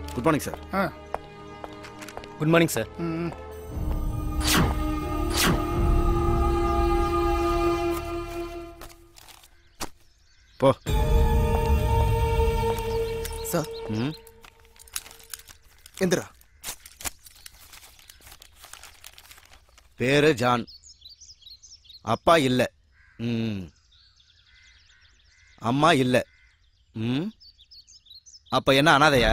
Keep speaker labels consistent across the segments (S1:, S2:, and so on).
S1: Good morning sir
S2: ஆ
S3: good morning sir
S2: ம்
S1: போ
S4: சார்
S1: ம்
S4: எந்திரா
S1: பேரு ஜான் அப்பா இல்ல ம் அம்மா இல்ல ம் அப்ப என்ன அனாதையா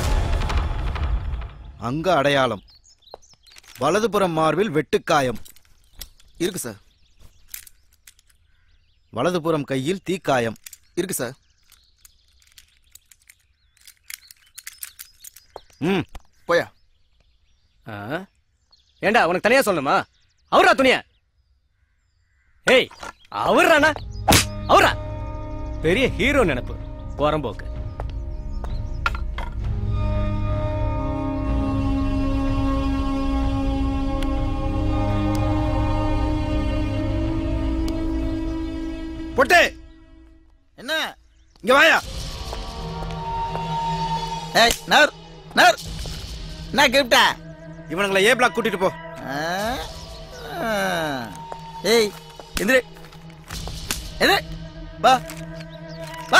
S1: அங்க அடையாளம் வலதுபுறம் மார்பில் வெட்டுக்காயம்
S4: இருக்கு சார்
S1: வலதுபுறம் கையில் தீக்காயம்
S4: இருக்கு சார்
S1: ம்
S4: போயா
S3: ஆ? ஏண்டா உனக்கு தனியா சொல்லணுமா அவரா துணியா ஏய் அவர்றானா அவரா பெரிய ஹீரோ நினைப்பு போறம்போக்கு
S1: பொட்டு
S4: என்ன
S1: இங்க வாயா
S4: ஏய் நர் நர் என்ன கிஃப்டா
S1: இவனுங்களை ஏ பிளாக் கூட்டிட்டு போ
S4: ஏய் எந்திரி எந்திரி வா வா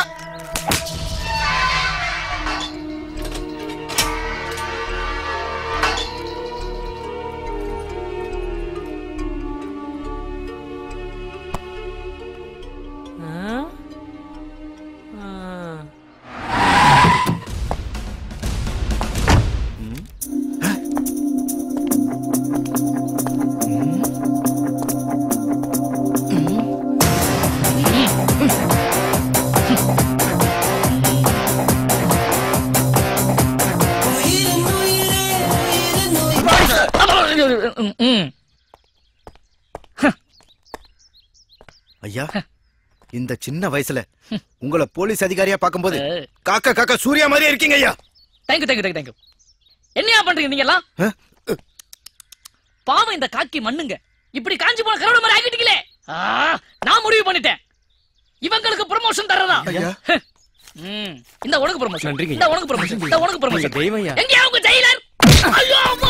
S1: ஐயா இந்த சின்ன வயசுல உங்களை போலீஸ் அதிகாரியா பார்க்கும்போது காக்கா காக்கா சூர்யா மாதிரியே இருக்கீங்க ஐயா
S5: தேங்க்யூ தேங்க்யூ தேங்க்யூ தேங்க்யூ என்னையா பண்றீங்க நீங்க எல்லாம்
S1: ஆ?
S5: பாவம் இந்த காக்கி மண்ணுங்க இப்படி காஞ்சி போன கரோட மாதிரி ஆகிட்டீங்களே ஆ, நான் முடிவு பண்ணிட்டேன் இவங்களுக்கு ப்ரமோஷன் தரதா
S1: ஐயா.
S5: ம், இந்த உனக்கு ப்ரமோஷன்
S3: நன்றிங்க.
S5: இந்த உனக்கு ப்ரமோஷன் இந்த உனக்கு
S3: நீங்க
S5: ப்ரமோஷன்
S3: தெய்வம் ஐயா.
S5: எங்க அவங்க ஜெயிலர் ஐயோ அம்மா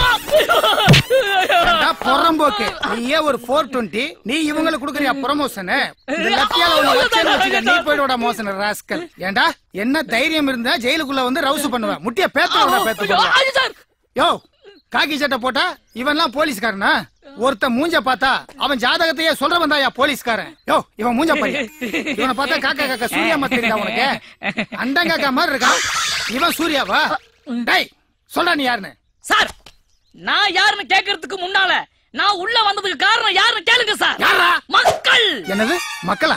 S2: ஏண்டா, புறம்போக்கு நீயே ஒரு ஃபோர் டுவெண்ட்டி நீ இவங்களுக்கு கொடுக்குறியா ப்ரொமோஷன் இந்த லத்தியால உன்னை வச்சேன்னு வச்சுக்க, நீ போயிடுவா மோசன் ராஸ்கல் ஏண்டா என்ன தைரியம் இருந்தா ஜெயிலுக்குள்ள வந்து ரவுசு பண்ணுவேன் முட்டிய பேத்து பேத்து
S5: ஐயோ,
S2: போடுவேன்.
S5: ஐயோ, சார்
S2: யோ காக்கி சட்டை போட்டா இவன்லாம் போலீஸ்காரனா ஒருத்த மூஞ்ச பார்த்தா அவன் ஜாதகத்தையே சொல்றவன் தான்யா போலீஸ்காரன் யோ இவன் மூஞ்ச பாரு இவனை பார்த்தா காக்கா காக்கா சூர்யா மாதிரி தெரியுதா உனக்கு அண்டன் காக்கா மாதிரி இருக்கான் இவன் சூர்யாவா டேய் சொல்றா நீ யாருன்னு
S5: சார் நான் யாருன்னு கேக்குறதுக்கு முன்னால நான் உள்ள வந்ததுக்கு காரணம் யாருன்னு கேளுங்க சார்
S2: யாரா?
S5: மக்கள்
S2: என்னது மக்களா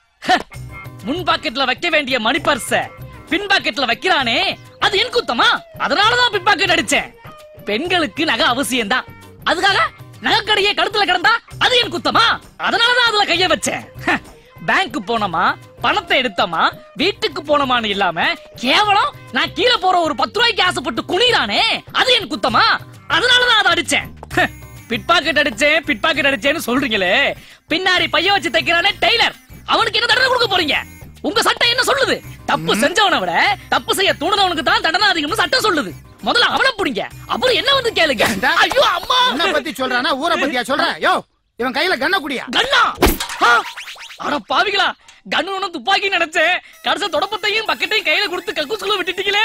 S5: முன் பாக்கெட்ல வைக்க வேண்டிய மணி பர்ஸ பின் பாக்கெட்ல வைக்கிறானே அது என் குத்தமா அதனாலதான் பின் பாக்கெட் அடிச்சேன் பெண்களுக்கு நகை அவசியம் தான் அதுக்காக நகைக்கடையே கழுத்துல கிடந்தா அது என் குத்தமா அதனாலதான் அதுல கைய வச்சேன் பேங்க் போனோமா பணத்தை எடுத்தோமா வீட்டுக்கு போனோமான்னு இல்லாம கேவலம் நான் கீழே போற ஒரு பத்து ரூபாய்க்கு ஆசைப்பட்டு குனிறானே அது என் குத்தமா அதனாலதான் அதை அடிச்சேன் பிட் பாக்கெட் அடிச்சேன் பிட் பாக்கெட் அடிச்சேன்னு சொல்றீங்களே பின்னாடி பைய வச்சு தைக்கிறானே டெய்லர் அவனுக்கு என்ன தண்டனை கொடுக்க போறீங்க உங்க சட்டம் என்ன சொல்லுது தப்பு செஞ்சவனை விட தப்பு செய்ய தூணுனவனுக்கு தான் தண்டனை அதிகம்னு சட்டம் சொல்லுது முதல்ல அவனை புடிங்க அப்புறம் என்ன வந்து கேளுங்க
S2: ஏண்டா?
S5: ஐயோ அம்மா
S2: என்ன பத்தி சொல்றானா ஊரை பத்தியா சொல்ற யோ இவன் கையில கண்ண குடியா
S5: கண்ணா ஆ! அட பாவிகளா கண்ணு ஒண்ணு துப்பாக்கி நினைச்சேன் கடைசி தொடப்பத்தையும் பக்கெட்டையும் கையில கொடுத்து கக்கூசுக்குள்ள விட்டுட்டீங்களே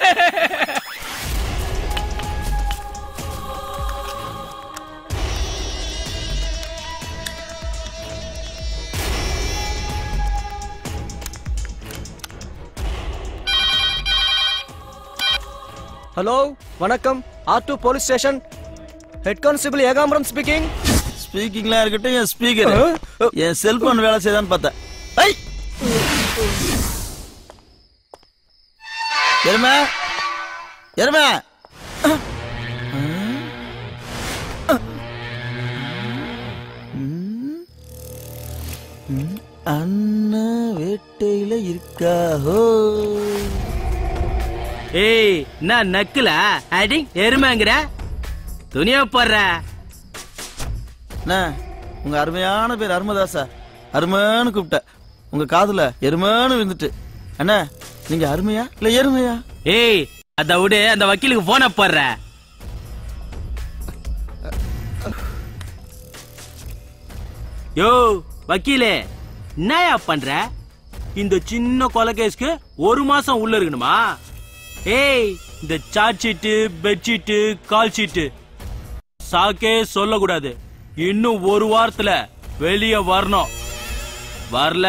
S3: ஹலோ வணக்கம் R two police station head constable Ekambaram speaking
S6: ஸ்பீக்கிங்லாம் இருக்கட்டும் என் ஸ்பீக்கர் என் செல்போன் வேலை செய்தான்னு பார்த்தேன் ஐ எருமை எருமை அண்ணன் வேட்டையில இருக்காஹோ
S7: ஏய் நான் நக்குல அடி எருமைங்கிற துணியா போடுற
S6: அண்ணா உங்க அருமையான பேர் அருமதாசா அருமைன்னு கூப்பிட்ட உங்க காதுல எருமைன்னு விழுந்துட்டு அண்ணா நீங்க அருமையா இல்ல எருமையா
S7: ஏய் அத விடு அந்த வக்கீலுக்கு போன போடுற யோ வக்கீலே என்னயா பண்ற இந்த சின்ன கொலை கேஸ்க்கு ஒரு மாசம் உள்ள இருக்கணுமா ஏய் இந்த charge sheet bedsheet call sheet சாக்கே சொல்லக்கூடாது இன்னும் ஒரு வாரத்துல வெளிய வரணும் வரல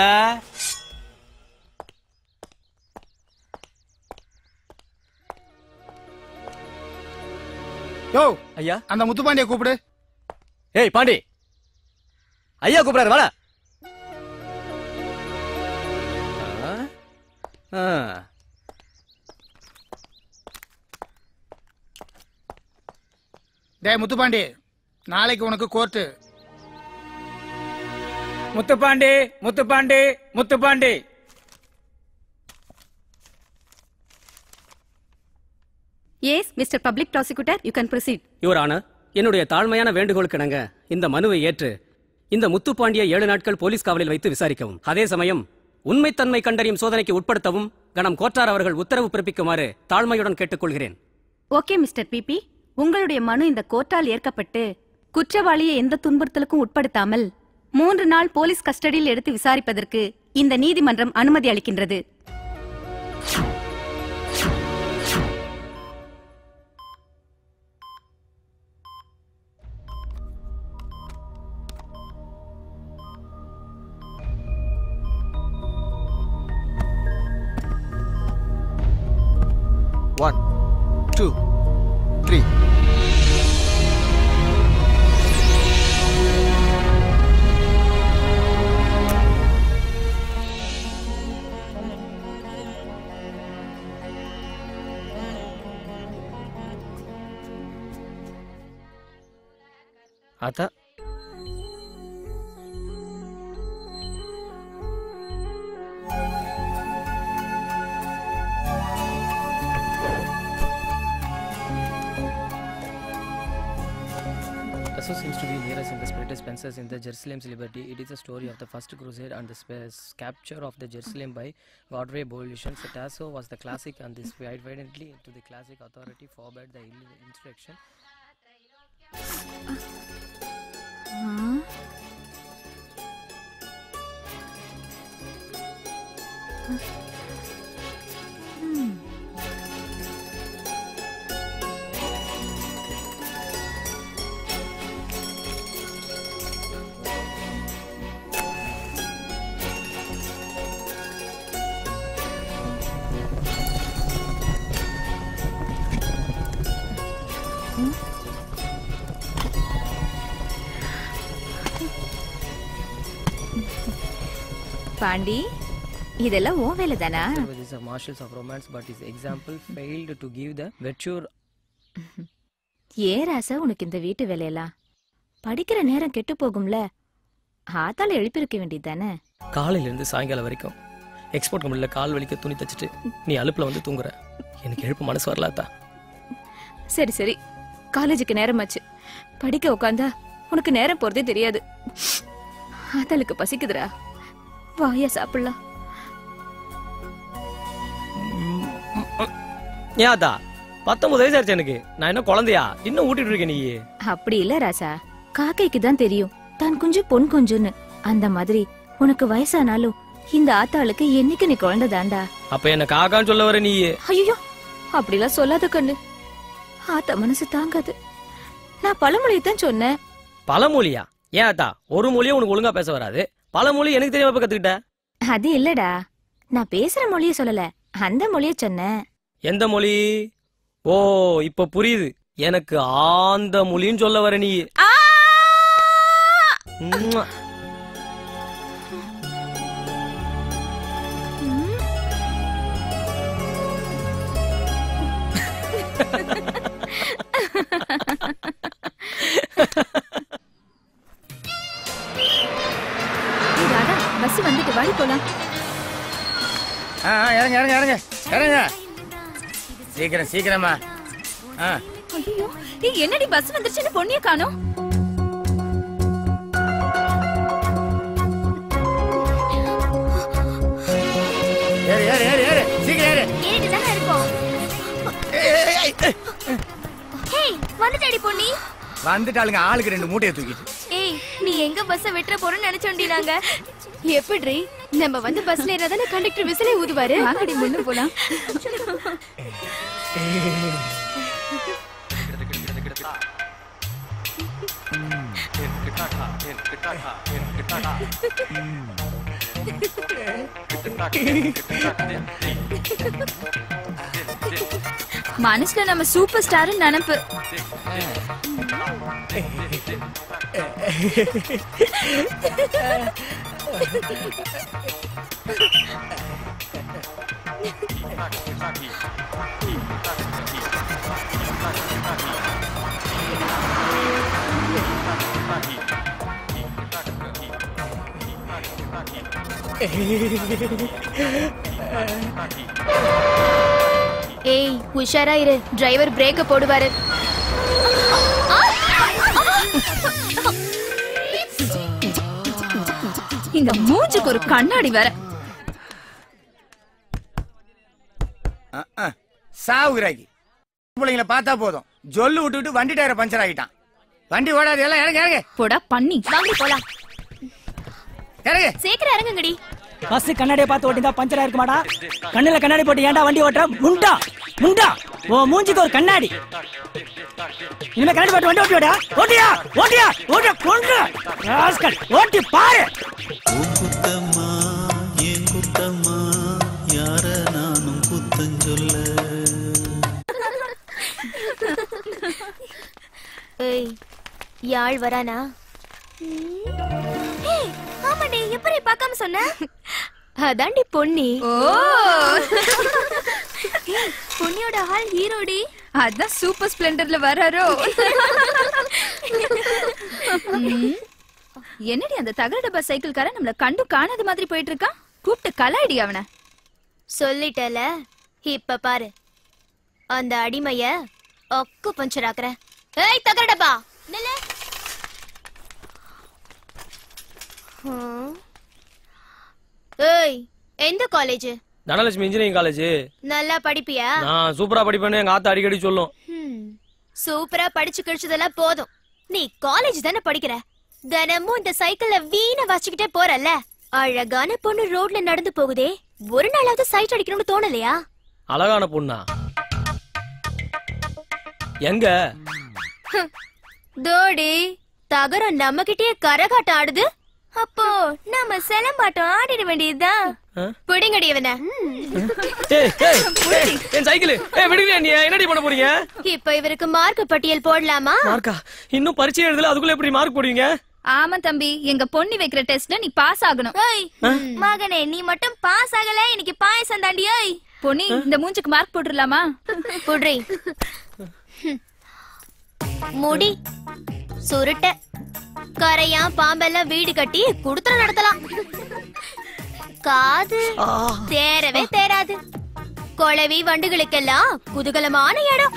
S2: யோ
S3: ஐயா
S2: அந்த முத்துப்பாண்டிய கூப்பிடு
S3: ஏய் பாண்டி ஐயா கூப்பிடாரு வாடா ஆ. ஆ.
S2: டேய் முத்துப்பாண்டி நாளைக்கு உனக்கு court
S8: Muthupandi Muthupandi Muthupandi
S9: yes mister public prosecutor you can proceed
S10: your honour என்னுடைய தாழ்மையான வேண்டுகோளுக்கு இணங்க இந்த மனுவை ஏற்று இந்த முத்துப்பாண்டிய ஏழு நாட்கள் போலீஸ் காவலில் வைத்து விசாரிக்கவும் அதே சமயம் உண்மைத்தன்மை கண்டறியும் சோதனைக்கு உட்படுத்தவும் கணம் கோட்டார் அவர்கள் உத்தரவு பிறப்பிக்குமாறு தாழ்மையுடன் கேட்டுக்கொள்கிறேன்
S9: ஓகே மிஸ்டர் பிபி உங்களுடைய மனு இந்த கோர்ட்டால் ஏற்கப்பட்டு குற்றவாளியை எந்த துன்புறுத்தலுக்கும் உட்படுத்தாமல் மூன்று நாள் போலீஸ் கஸ்டடியில் எடுத்து விசாரிப்பதற்கு இந்த நீதிமன்றம் அனுமதி அளிக்கின்றது
S1: ஒன் டூ த்ரீ
S3: ஆத்தா
S11: Tassos seems to be nearest in the spirit Spencer's in the Jerusalem's liberty. It is a story of the first crusade and the sp- capture of the Jerusalem by Godfrey Abolition. So Tasso was the classic and this evidently to the classic authority forbade the ill- insurrection.
S9: Pandi இதெல்லாம் ஓ வேலை தானா
S11: With his uh, marshals of romance, but his example failed to give the virtue
S9: ஏ ராசா உனக்கு இந்த வீட்டு வேலையெல்லாம் படிக்கிற நேரம் கெட்டு போகும்ல ஆத்தால எழுப்பியிருக்க வேண்டியது தானே
S11: காலையில இருந்து சாயங்காலம் வரைக்கும் எக்ஸ்போர்ட் கம்பெனில கால் வலிக்க துணி தச்சுட்டு நீ அலுப்புல வந்து தூங்குற எனக்கு எழுப்பு மனசு வரலாத்தா
S9: சரி சரி காலேஜுக்கு நேரமாச்சு படிக்க உட்காந்தா உனக்கு நேரம் போறதே தெரியாது ஆத்தாளுக்கு பசிக்குதுடா வாயா சாப்பிடலாம்
S3: ஏன் ஆத்தா பத்தொன்பது வயசு ஆச்சு எனக்கு நான் என்ன குழந்தையா இன்னும் ஊட்டிட்டு இருக்கேன் நீ
S9: அப்படி இல்ல ராசா காக்கைக்கு தான் தெரியும் தான் குஞ்சு பொன் குஞ்சுன்னு அந்த மாதிரி உனக்கு வயசானாலும் இந்த ஆத்தாளுக்கு என்னைக்கு நீ குழந்தை தாண்டா
S3: அப்ப என்ன காக்கான்னு சொல்ல வர நீ
S9: ஐயோ அப்படிலாம் சொல்லாத கண்ணு ஆத்தா மனசு தாங்காது நான் பழமொழியை தான் சொன்னேன்
S3: பழமொழியா ஏன் ஆத்தா ஒரு மொழியும் உனக்கு ஒழுங்கா பேச வராது பழமொழி எனக்கு தெரியாம இப்ப கத்துக்கிட்ட
S9: அது இல்லடா நான் பேசுற மொழிய சொல்லல அந்த மொழிய சொன்னேன்
S3: எந்த மொழி ஓ இப்ப புரியுது எனக்கு ஆந்த மொழின்னு சொல்ல வர நீ உம்மா.
S9: ஏய் ராதா பஸ் வந்துட்டு வாடி போலாம்
S2: ஆ ஆ, இறங்க இறங்க இறங்க இறங்க சீக்கிரம் சீக்கிரமா ஆ
S9: ஐயோ ஏய் என்னடி பஸ் வந்துருச்சுன்னு பொண்ணிய காணோம்
S2: ஏறு ஏறு ஏறு ஏறு சீக்கிரம் ஏறு
S9: ஏறிட்டு தானே இருக்கோம்
S12: ஹேய் வந்துட்டாடி பொன்னி
S2: வந்துட்டாளுங்க ஆளுக்கு ரெண்டு மூட்டையை தூக்கிட்டு
S12: ஏய் நீ எங்க பஸ்ஸ வெட்டுற போறோம்னு நினைச்சோண்டி நாங்க எப்படி நம்ம வந்து பஸ்ல ஏறாதானே கண்டக்டர் விசிலே ஊதுவாரு வாங்கடி முன்னு போலாம் மனசுல நம்ம சூப்பர் ஸ்டார் நினைப்பு ஏய் உஷாரா இரு டிரைவர் பிரேக்க போடுவாரு
S13: இங்க மூஞ்சுக்கு ஒரு கண்ணாடி வேற
S2: சாவுகிறாக்கி பிள்ளைங்கள பார்த்தா போதும் ஜொல்லு விட்டுட்டு வண்டி டயரை பஞ்சர் ஆகிட்டான் வண்டி ஓடாது எல்லாம் இறங்க இறங்க
S13: போடா பண்ணி
S12: வாங்கடி போலாம்
S2: இறங்க
S12: சீக்கிரம் இறங்குங்கடி
S14: பஸ் கண்ணாடியை பார்த்து ஓட்டிந்தா பஞ்சரா இருக்குமாடா கண்ணுல கண்ணாடி போட்டு ஏன்டா வண்டி ஓட்டுற முண்டா முண்டா ஓ மூஞ்சிக்கு ஒரு கண்ணாடி இனிமே கண்ணாடி போட்டு வண்டி ஓட்டியோடா ஓட்டியா ஓட்டியா ஓட்டியா கொண்டு ராஸ்கல் ஓட்டி பாரு
S15: குத்தம்மா ஏன் குத்தம்மா யார நானும் குத்தஞ்சொல்ல
S12: ஏய் யாழ் வரானா ஏய், ஆமாடி எப்படி பார்க்காம சொன்ன அதாண்டி பொன்னி
S13: ஓ
S12: பொன்னியோட ஆள் ஹீரோடி
S13: அதான் சூப்பர் ஸ்பிளெண்டர்ல வராரோ ம். என்னடி அந்த தகர டப்பா சைக்கிள்காரன் நம்மள கண்டு காணாத மாதிரி போயிட்டு இருக்கான் கூப்பிட்டு கலாய்டி அவனை
S12: சொல்லிட்டல இப்ப பாரு அந்த அடிமைய ஒக்கு பஞ்சர் ஆக்குறேன் ஏய் தகரடப்பா நில்லு ஹம். ஏய் எந்த காலேஜ்
S11: தனலட்சுமி இன்ஜினியரிங் காலேஜ்
S12: நல்லா படிப்பியா
S11: நான் சூப்பரா படிப்பேன்னு எங்க ஆத்தா அடிக்கடி சொல்லும்
S12: ஹம். சூப்பரா படிச்சு கிழிச்சதெல்லாம் போதும் நீ காலேஜ் தானே படிக்கிற தினமும் இந்த சைக்கிள்ல வீண வச்சுக்கிட்டே போறல்ல அழகான பொண்ணு ரோட்ல நடந்து போகுதே ஒரு நாளாவது சைட் அடிக்கணும்னு தோணலையா
S11: அழகான பொண்ணா எங்க
S12: தோடி தகரம் நம்ம கிட்டயே கரகாட்டம் ஆடுது அப்போ நம்ம சிலம்பாட்டம் ஆடிட வேண்டியதுதான்
S11: ஆ?
S12: பிடிங்கடி இவன
S11: ஏய், ஏய், ஏய், என் சைக்கிள் ஏய் விடுங்க நீ என்னடி பண்ண போறீங்க
S12: இப்ப இவருக்கு மார்க் பட்டியல் போடலாமா
S11: மார்க்கா இன்னும் பரீட்சை எழுதல அதுக்குள்ள எப்படி மார்க் போடுவீங்க
S13: ஆமா தம்பி எங்க பொண்ணு வைக்கிற டெஸ்ட்ல நீ பாஸ் ஆகணும்
S12: ஏய் மகனே நீ மட்டும் பாஸ் ஆகல இன்னைக்கு பாயசம் தாண்டி ஏய்
S13: பொன்னி இந்த மூஞ்சுக்கு மார்க் போட்டுடலாமா
S12: புடுறி முடி சுருட்ட கரையா பாம்பெல்லாம் வீடு கட்டி குடுத்தன நடத்தலாம் காது தேரவே தேராது குளவி வண்டுகளுக்கெல்லாம் குதூகலமான இடம்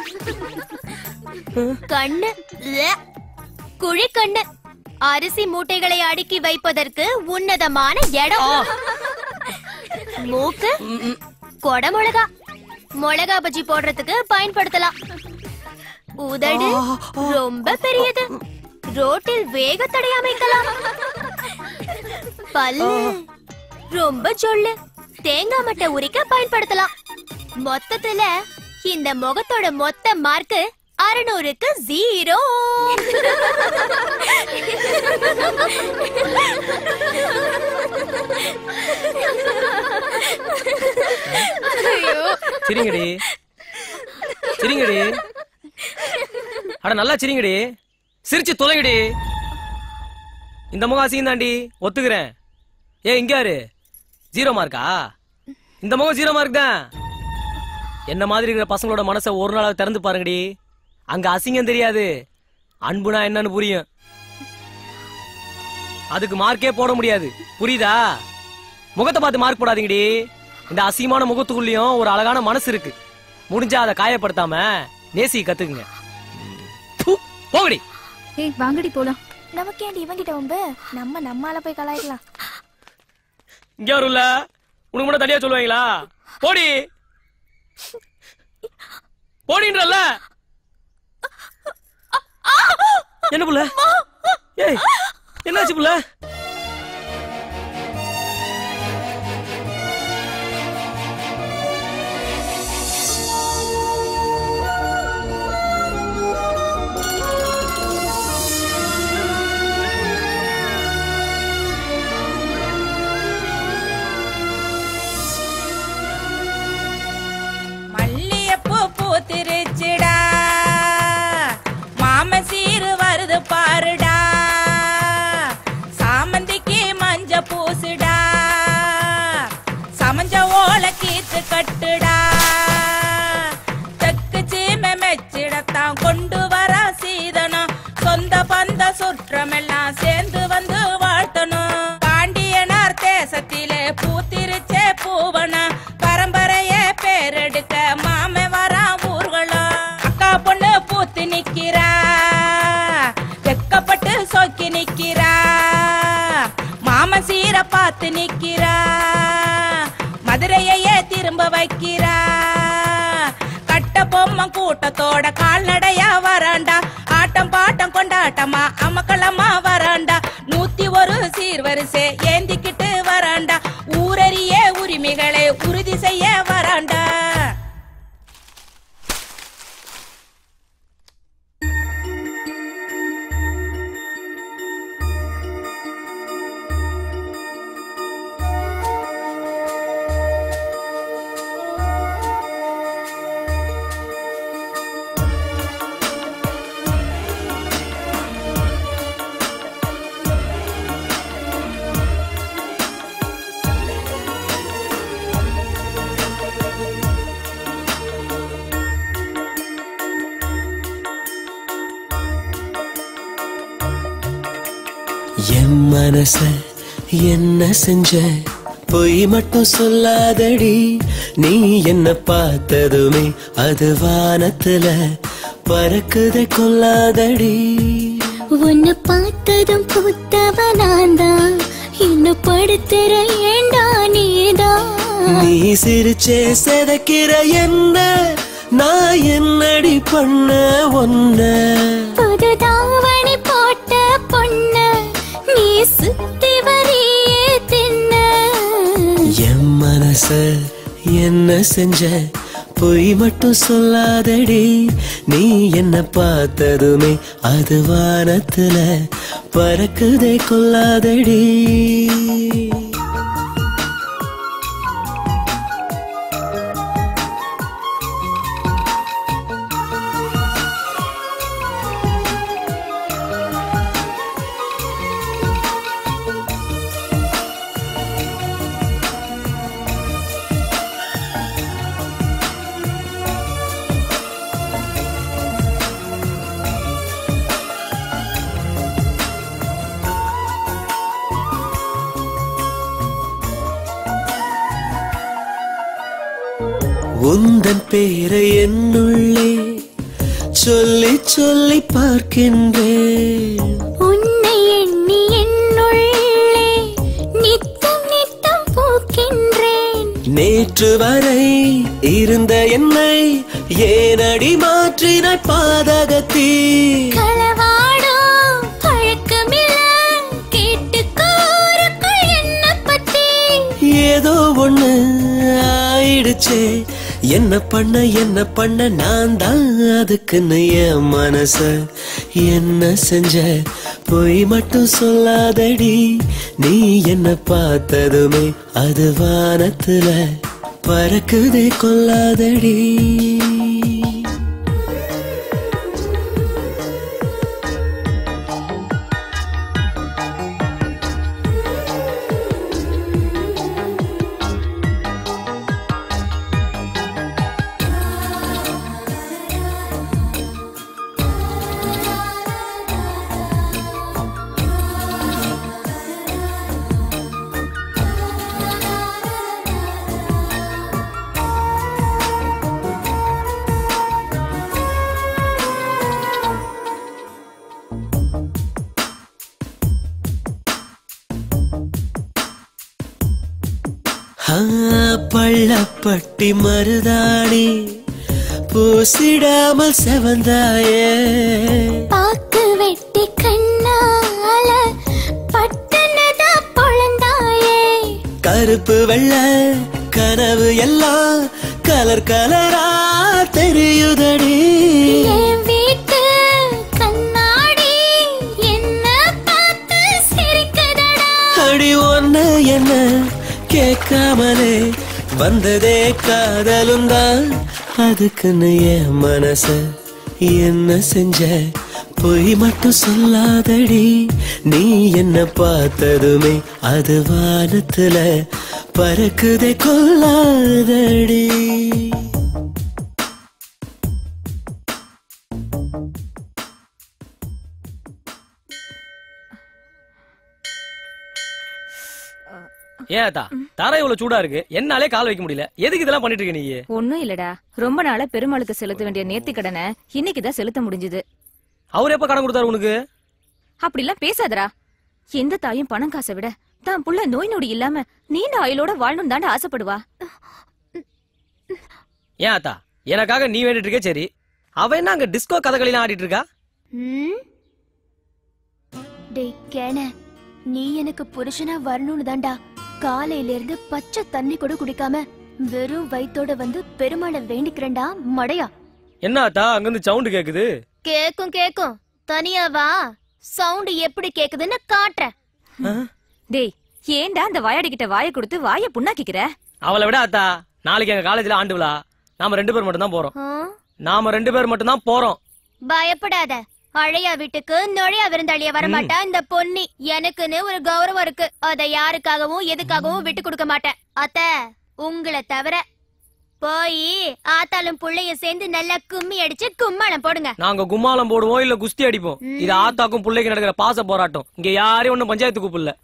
S12: கண்ணு ல. குழி கண்ணு அரிசி மூட்டைகளை அடுக்கி வைப்பதற்கு உன்னதமான இடம் மூக்கு கொடை மிளகா மிளகா பஜ்ஜி போடுறதுக்கு பயன்படுத்தலாம் உதடு ரொம்ப பெரியது ரோட்டில் வேக தடை அமைக்கலாம் பல்லு ரொம்ப சொல்லு தேங்காய் மட்டை உரிக்க பயன்படுத்தலாம் மொத்தத்துல இந்த முகத்தோட மொத்த மார்க் அறுநூறுக்கு ஜீரோ
S11: சிரிங்கடி சிரிங்கடி அட நல்லா சிரிங்கடி சிரிச்சு தொலைங்கடி இந்த முகம் அசிங்கம் தாண்டி ஒத்துக்கிறேன் ஏ இங்க யாரு ஜீரோ மார்க்கா இந்த முகம் ஜீரோ மார்க் தான் என்ன மாதிரி இருக்கிற பசங்களோட மனசை ஒரு நாளாவது திறந்து பாருங்கடி அங்க அசிங்கம் தெரியாது அன்புனா என்னன்னு புரியும் அதுக்கு மார்க்கே போட முடியாது புரியுதா முகத்தை பார்த்து மார்க் போடாதீங்கடி இந்த அசிங்கமான முகத்துக்குள்ளயும் ஒரு அழகான மனசு இருக்கு முடிஞ்சா அதை காயப்படுத்தாம நேசி கத்துக்குங்க ப்பு, போங்கடி
S13: ஏய் வாங்கடி போலாம்
S12: நமக்கு ஏன்டி இவங்கிட்ட வம்பு நம்ம நம்மால போய் கலாய்க்கலாம்
S11: இங்க வரும்ல உனக்கு மட்டும் தனியா சொல்லுவாங்களா போடி
S7: ஓடின்றல என்ன புள்ள ஏய் என்னாச்சு புள்ள
S16: மல்லியப்பூ பூத்திருச்சுடா மாம சீரு வருது பாருடா சாமந்திக்கு மஞ்ச பூசுடா சமஞ்ச ஓலை கீத்து கட்டுடா தெக்கு சீமை மெச்சிடத்தான் கொண்டு வர சீதனம் சொந்த பந்த சுற்றமெல்லாம் சேர்ந்து வந்து வாழ்த்தணும் பாண்டியனார் தேசத்திலே பூத்திருச்சே பூவனா பரம்பரைய பேரெடுக்க மாமே வரா ஊர்களும் அக்கா பொண்ணு பூத்து நிக்கிறா வெக்கப்பட்டு சொக்கி நிக்கிறா மாம சீர பார்த்து நிக்கிறா மதுரையையே திரும்ப வைக்கிறா கட்ட பொம்மை கூட்டத்தோட கால்நடையா வராண்டா ஆட்டம் பாட்டம் கொண்டாட்டமா அமக்களமா வராண்டா நூத்தி ஒரு சீர்வரிசை ஏந்திக்கிட்டு வராண்டா ஊரறிய உரிமைகளை உறுதி செய்ய வராண்டா
S17: என் மனச என்ன செஞ்ச பொய் மட்டும் சொல்லாதடி நீ என்ன பார்த்ததுமே அது வானத்துல பறக்குதை கொல்லாதடி
S18: உன்னை பார்த்ததும் புத்தவனாந்தான் என்ன படுத்துற ஏண்டா நீதான்
S17: நீ சிரிச்சே செதைக்கிற என்ன நான் என்னடி பண்ண ஒன்ன
S18: புது தாவணி போட்ட பொண்ணு நீ சுத்தி வரியே தின்ன
S17: என் மனச என்ன செஞ்ச பொய் மட்டும் சொல்லாதடி நீ என்ன பார்த்ததுமே அது வானத்துல பறக்குதை கொல்லாதடி உந்தன் பேரை என்னுள்ளே சொல்லி சொல்லி பார்க்கின்றேன்
S18: உன்னை எண்ணி என்னுள்ளே நித்தம் நித்தம் பூக்கின்றேன்
S17: நேற்று வரை இருந்த என்னை ஏனடி மாற்றினாய் பாதகத்தீ
S18: களவாடும் பழக்கமில்ல கேட்டுக்கோருக்குள் என்ன பத்தி
S17: ஏதோ ஒண்ணு ஆயிடுச்சே என்ன பண்ண என்ன பண்ண நான் தான் அதுக்குன்னு என் மனச என்ன செஞ்ச பொய் மட்டும் சொல்லாதடி நீ என்ன பார்த்ததுமே அது வானத்துல பறக்குதே கொல்லாதடி ஆ, பள்ளப்பட்டி மருதாணி பூசிடாமல் செவந்தாயே
S18: பாக்கு வெட்டி கண்ணால பட்டனதா பொழந்தாயே
S17: கருப்பு வெள்ள கனவு எல்லாம் கலர் கலரா தெரியுதடி
S18: என் வீட்டு கண்ணாடி என்ன பார்த்து சிரிக்குதடா
S17: அடி ஒண்ணு என்ன கேட்காமலே வந்ததே காதலும் தான் அதுக்குன்னு என் மனச என்ன செஞ்ச பொய் மட்டும் சொல்லாதடி நீ என்ன பார்த்ததுமே அது வானத்துல பறக்குதே கொல்லாதடி
S7: ஏன் அத்தா தரை இவ்வளவு சூடா இருக்கு என்னாலே கால் வைக்க முடியல எதுக்கு இதெல்லாம் பண்ணிட்டு இருக்க நீ
S13: ஒண்ணும் இல்லடா ரொம்ப நாளா பெருமாளுக்கு செலுத்த வேண்டிய நேர்த்தி கடனை இன்னைக்குதான் செலுத்த முடிஞ்சது
S7: அவர் எப்ப கடன் கொடுத்தாரு உனக்கு
S13: அப்படிலாம் பேசாதடா எந்த தாயும் பணம் காசை விட தான் புள்ள நோய் நொடி இல்லாம நீண்ட ஆயுளோட வாழணும் தாண்ட ஆசைப்படுவா
S7: ஏன் அத்தா எனக்காக நீ வேண்டிட்டு இருக்க சரி அவ என்ன அங்க டிஸ்கோ கதகளிலாம் ஆடிட்டு இருக்கா
S12: ம்? டேய் கேன நீ எனக்கு புருஷனா வரணும்னு தான்டா காலையில இருந்து பச்சை தண்ணி கூட குடிக்காம வெறும் வயித்தோட வந்து பெருமாளை வேண்டிக்கிறேன்டா மடையா
S7: என்ன அத்தா அங்கிருந்து சவுண்ட் கேக்குது
S12: கேக்கும் கேக்கும் தனியா வா சவுண்ட் எப்படி கேக்குதுன்னு காட்டுறேன்
S13: டேய் ஏன்டா அந்த வாயாடி கிட்ட வாயை கொடுத்து வாயை புண்ணாக்கிக்கிற
S7: அவளை விட அத்தா நாளைக்கு எங்க காலேஜ்ல ஆண்டு விழா நாம ரெண்டு பேர் மட்டும் தான் போறோம்
S12: ஆ?
S7: நாம ரெண்டு பேர் மட்டும் தான் போறோம்
S12: பயப்படாத அழையா வீட்டுக்கு நுழையா விருந்தாளிய வரமாட்டா இந்த பொன்னி எனக்குன்னு ஒரு கௌரவம் இருக்கு அத யாருக்காகவும் எதுக்காகவும் விட்டு கொடுக்க மாட்டேன் அத்த உங்களை தவிர போய் ஆத்தாலும் புள்ளையும் சேர்ந்து நல்லா கும்மி அடிச்சு கும்மாளம் போடுங்க
S7: நாங்க கும்மாளம் போடுவோம் இல்ல குஸ்தி அடிப்போம் இது ஆத்தாக்கும் பிள்ளைக்கு நடக்கிற பாச போராட்டம் இங்க யாரையும் ஒண்ணும் பஞ்சாயத்து கூப்பிடல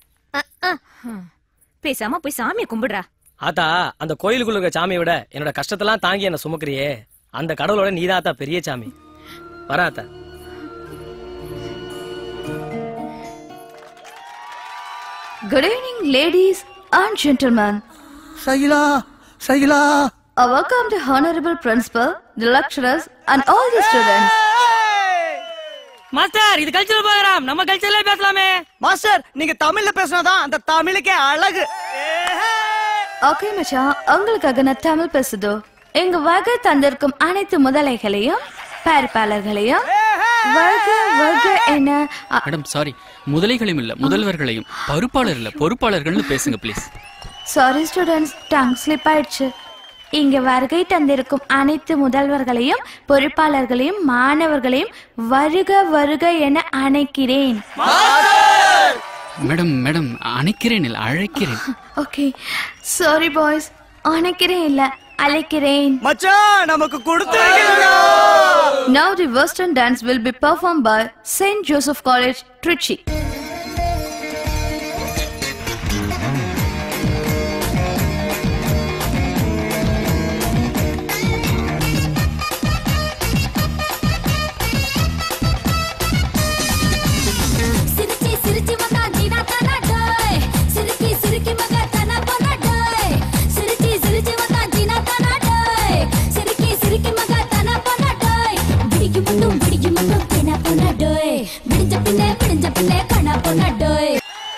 S13: பேசாம போய் சாமியை கும்பிடுறா
S7: ஆத்தா அந்த கோயிலுக்குள்ள இருக்க சாமியை விட என்னோட கஷ்டத்தெல்லாம் தாங்கி என்ன சுமக்கிறியே அந்த கடவுளோட நீதான் ஆத்தா பெரிய சாமி வரா ஆத்தா
S13: Good evening, ladies and gentlemen.
S2: Saila, Saila.
S13: A welcome to Honorable Principal, the lecturers, and all the students.
S14: Master இது கல்ச்சரல் ப்ரோக்ராம் நம்ம கல்ச்சர்ல பேசலாமே மாஸ்டர் நீங்க தமிழ்ல பேசினாதான் அந்த தமிழுக்கே அழகு
S13: ஓகே மச்சான் உங்களுக்காக நான் தமிழ் பேசுதோ எங்க வகை தந்திருக்கும் அனைத்து முதலைகளையும் பரிப்பாளர்களையும் வக வக என அ-
S19: மேடம் சாரி முதலைகளையும் இல்ல முதல்வர்களையும் பருப்பாளர் இல்ல பொறுப்பாளர்கள்னு பேசுங்க please
S13: sorry students tongue slip ஆயிடுச்சு இங்க வருகை தந்திருக்கும் அனைத்து முதல்வர்களையும் பொறுப்பாளர்களையும் மாணவர்களையும் வருக வருக என அணைக்கிறேன்
S19: மேடம் மேடம் அணைக்கிறேன் இல்ல அழைக்கிறேன்
S13: ஓகே சாரி பாய்ஸ் அணைக்கிறேன் இல்ல அழைக்கிறேன்
S14: மச்சான் நமக்கு கொடுத்து
S13: Now the western dance will be performed by St. Joseph College, Trichy.
S18: சிரிச்சி சிரிச்சி வந்தா ஜீனா தானா டோய் சிரிக்கி சிரிக்கி மக தானா போனா டோய் சிரிச்சி சிரிச்சி வந்தா ஜீனா தானா டோய் சிரிக்கி சிரிக்கி மக தானா போனா டோய் விடிக்கு மட்டும் விடிக்கு மட்டும் தேனா போனா டோய் விடிஞ்ச பின்னே விடிஞ்ச பின்னே கண்ணா போனா டோய்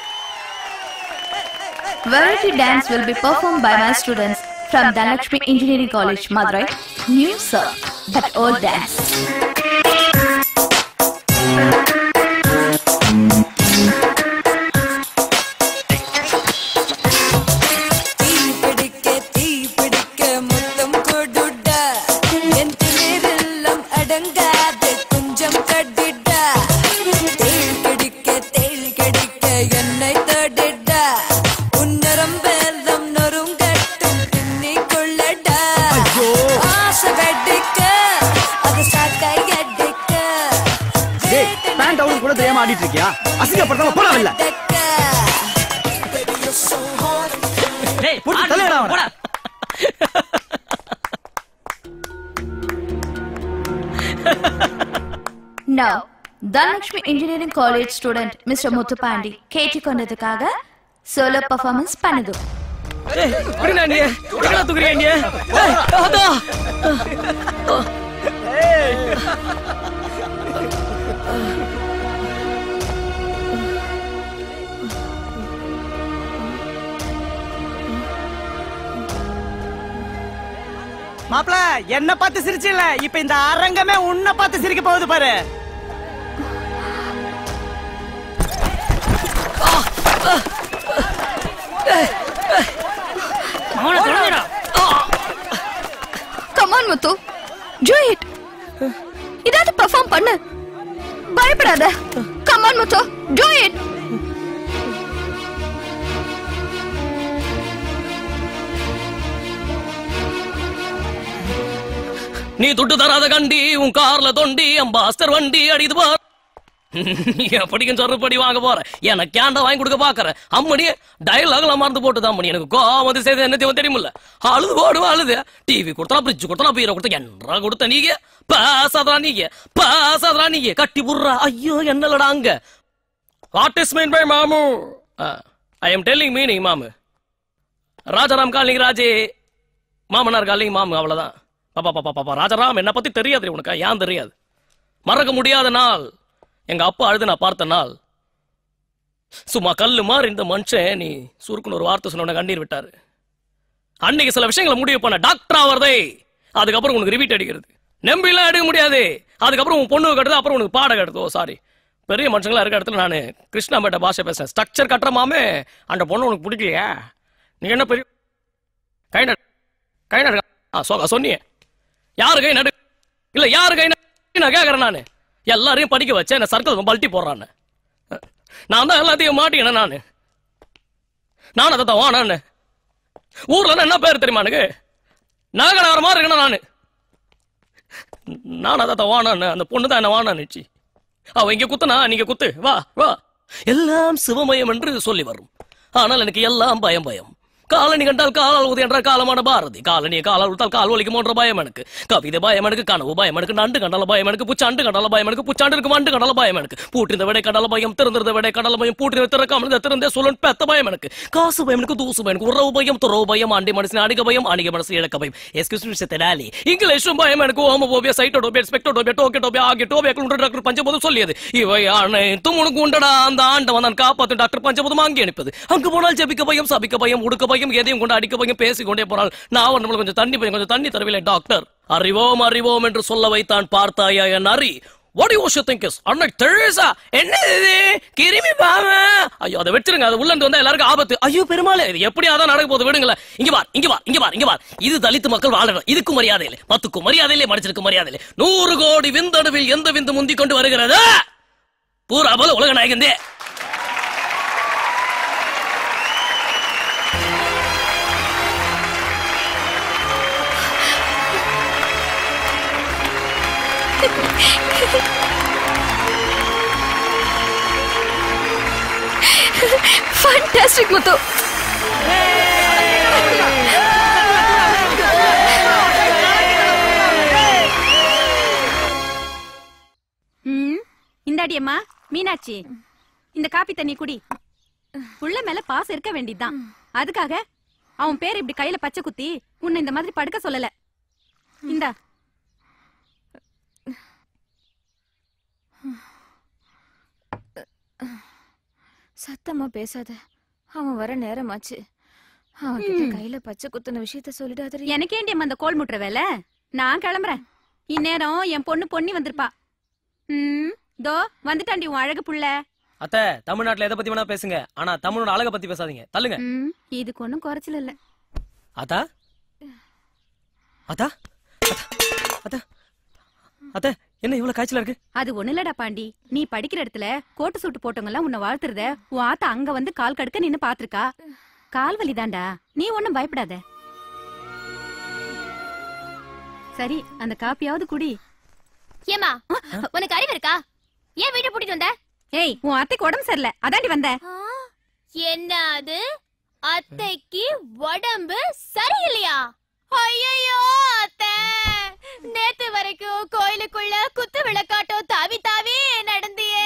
S13: Variety dance will be performed by my students from Dhanlakshmi Engineering College, Madurai. New sir, but old dance.
S20: பிடிக்க தீ பிடிக்க முத்தம் கொடுடா என் திமிரெல்லாம் அடங்காது கொஞ்சம் கடிடா தேள் கடிக்க தேள் கடிக்க என்னை தொடிடா உன்னரம்பெல்லாம் நொறுங்கட்டும் பின்னி கொள்ளடா ஆசை வெடிக்க அது சாட்டை அடிக்க
S3: டேய் பேண்ட் அவுன் கூட தெரியாம ஆடிட்டு இருக்கியா அசிங்கப்படுத்தாம போடா இல்ல
S7: டேய்
S3: போட்டு தலையடா அவனை.
S7: போடா
S13: Now, Dhanlakshmi Engineering College student Mr. Muthupandi கேட்டுக்கொண்டதுக்காக solo performance பண்ணுது
S7: ஏய், விடுடா நீ. எங்கடா தூக்குறியா நீ? ஏய், அதா.
S14: மாப்ள என்ன பார்த்து சிரிச்சில்ல இப்ப இந்த அரங்கமே உன்னை பார்த்து சிரிக்க போகுது பாரு
S5: அவனை தொடங்கடா
S13: கமான் முத்து do it இதாவது பெர்ஃபார்ம் பண்ணு பயப்படாத கமான் முத்து do it
S7: நீ துட்டு தராத கண்டி உன் கார்ல தொண்டி அம்பாஸ்டர் வண்டி அடிது பார் எப்படிக்கும் சொல்றபடி வாங்க போற எனக்கு ஏன்டா வாங்கி கொடுக்க பாக்குற அம்மணி டயலாக்ல மறந்து போட்டு தான் மணி எனக்கு கோவம் வந்து செய்து என்ன தேவை தெரியுமில்ல அழுது போடுவா அழுது டிவி கொடுத்தா ஃப்ரிட்ஜ் கொடுத்தா பீரை கொடுத்தா என்னடா கொடுத்த நீங்க பேசாதரா நீங்க பேசாதரா நீங்க கட்டி புடுறா ஐயோ என்னலடா அங்க வாட் இஸ் மீன் பை மாமு ஐ எம் டெல்லிங் மீனிங் மாமு ராஜாராம் காலிங் ராஜே மாமனார் காலிங் மாமு அவ்வளவுதான் பாப்பா பாப்பா பாப்பா ராஜாராம் என்ன பத்தி தெரியாது உனக்கு ஏன் தெரியாது மறக்க முடியாத நாள் எங்க அப்பா அழுது நான் பார்த்த நாள் சும்மா கல்லு மாதிரி இந்த மனுஷன் நீ சுருக்குன்னு ஒரு வார்த்தை சொன்ன உடனே கண்ணீர் விட்டாரு அன்னைக்கு சில விஷயங்களை முடிவு பண்ண டாக்டர் ஆவறதே அதுக்கப்புறம் உனக்கு ரிவீட் அடிக்கிறது நம்பிலாம் எடுக்க முடியாது அதுக்கப்புறம் உன் பொண்ணு கட்டுது அப்புறம் உனக்கு பாடம் கட்டுது ஓ சாரி பெரிய மனுஷங்களா இருக்க இடத்துல நான் கிருஷ்ணாம்பேட்ட பாஷை பேசுறேன் ஸ்ட்ரக்சர் கட்டுற மாமே அந்த பொண்ணு உனக்கு பிடிக்கலையா நீ என்ன பெரிய கை நடு கை நடு ஆ சொ சொன்னியே யாரு கை நடு இல்ல யாரு கை நடு நான் கேக்குறேன் நானு எல்லாரையும் படிக்க வச்சேன் என்ன சர்க்கிள் பல்ட்டி போடுறான்னு நான் தான் எல்லாத்தையும் மாட்டிக்கினேன் நானு நான் அதை தான் வானான்னு ஊர்ல என்ன பேர் தெரியுமா எனக்கு நகர மாதிரி இருக்கணும் நானு நான் அதை தான் வானான்னு அந்த பொண்ணு தான் என்ன வானான்னுச்சு அவ இங்க குத்துனா நீங்க குத்து வா வா எல்லாம் சிவமயம் என்று சொல்லி வரும் ஆனால் எனக்கு எல்லாம் பயம் பயம் காலனி கண்டால் காலால் ஊதி என்ற காலமான பாரதி காலனியை காலால் விட்டால் கால் வலிக்குமோன்ற பயம் எனக்கு கவிதை பயம் எனக்கு கனவு பயம் எனக்கு நண்டு கண்டால பயம் எனக்கு புச்சாண்டு கண்டால பயம் எனக்கு புச்சாண்டு இருக்கு வண்டு கண்டால பயம் எனக்கு பூட்டிருந்த விடை கடல பயம் திறந்திருந்த விடை கடல பயம் பூட்டிருந்த திறக்காமல் திறந்தே சொல்லன் பெத்த பயம் எனக்கு காசு பயம் எனக்கு தூசு பயம் எனக்கு உறவு பயம் துறவு பயம் ஆண்டி மனசு அணிக பயம் அணிக மனசு இழக்க பயம் எஸ்கியூஸ் மீ தெனாலி இங்கிலீஷும் பயம் எனக்கு ஹோமோபோபியா சைட்டோடோபியா ஸ்பெக்டோடோபியா டோக்கெட்டோபியா ஆகிட்டோபியா குண்டு டாக்டர் பஞ்சபோதும் சொல்லியது இவை அனைத்தும் உனக்கு உண்டடா அந்த ஆண்டவன் நான் காப்பாத்தும் டாக்டர் பஞ்சபோதும் அங்கே அனுப்பது அங்கு போனால் ஜபிக்க பயம் சபிக்க பயம் உடுக்க பயம் எதையும் கொண்டு அடிக்க பயம் பேசிக்கொண்டே போனால் நான் நம்மளுக்கு கொஞ்சம் தண்ணி பயம் கொஞ்சம் தண்ணி தரவில்லை டாக்டர் அறிவோம் அறிவோம் என்று சொல்ல வைத்தான் பார்த்தாயா என் அறி வாட் யூ திங்க் இஸ் அன்னை தெரேசா என்ன இது கிருமி பாவ ஐயோ அதை வச்சிருங்க அது உள்ள இருந்து வந்தா எல்லாருக்கும் ஆபத்து ஐயோ பெருமாளே இது எப்படி அதான் நடக்க போகுது விடுங்களேன் இங்க பார் இங்க பார் இங்க பார் இங்க பார் இது தலித்து மக்கள் வாழணும் இதுக்கும் மரியாதை இல்லை பத்துக்கும் மரியாதை இல்லை மனுஷனுக்கு மரியாதை இல்லை நூறு கோடி விந்தணுவில் எந்த விந்து முந்தி கொண்டு வருகிறது பூரா போல உலக நாயகந்தே
S13: ஃபண்டாஸ்டிக் முத்து
S9: ம் இந்தாடி அம்மா மீனாட்சி இந்த காப்பி தண்ணி குடி புள்ள மேல பாசம் இருக்க வேண்டியதுதான் அதுக்காக அவன் பேர் இப்படி கையில பச்சை குத்தி உன்னை இந்த மாதிரி படுக்க சொல்லல இந்தா
S12: சத்தமா பேசாத அவன் வர நேரமாச்சு அவன் கிட்ட கையில பச்சை குத்துன விஷயத்த சொல்லிடாத
S9: எனக்கேண்டி அம்மா அந்த கோல் முட்டுற வேலை நான் கிளம்புறேன் இந்நேரம் என் பொண்ணு பொன்னி வந்திருப்பா ம் தோ வந்துட்டாண்டி உன் அழகு புள்ள
S7: அத்தை தமிழ்நாட்டுல எதை பத்தி வேணா பேசுங்க ஆனா தமிழோட அழக பத்தி பேசாதீங்க தள்ளுங்க
S9: ம் இதுக்கு ஒன்னும் குறைச்சல் இல்ல
S7: அத்தா அத்தா அத்தா அத்தா என்ன இவ்வளவு காய்ச்சலா இருக்கு
S9: அது ஒண்ணு இல்லடா பாண்டி நீ படிக்கிற இடத்துல கோட்டு சூட்டு போட்டவங்க எல்லாம் உன்னை வாழ்த்துறத உன் ஆத்தா அங்க வந்து கால் கடுக்க நின்னு பாத்திருக்கா கால் வலிதான்டா நீ ஒண்ணும் பயப்படாத சரி அந்த காப்பியாவது குடி
S12: ஏமா உனக்கு அறிவு இருக்கா ஏன் வீட்டை பூட்டிட்டு வந்த
S9: ஏய் உன் அத்தைக்கு உடம்பு சரியில்லை அதாண்டி வந்த
S12: என்ன அது அத்தைக்கு உடம்பு சரியில்லையா ஐயோ அத்தை நேத்து வரைக்கும் கோயிலுக்குள்ள குத்து விளக்காட்டம் தாவி தாவி நடந்தியே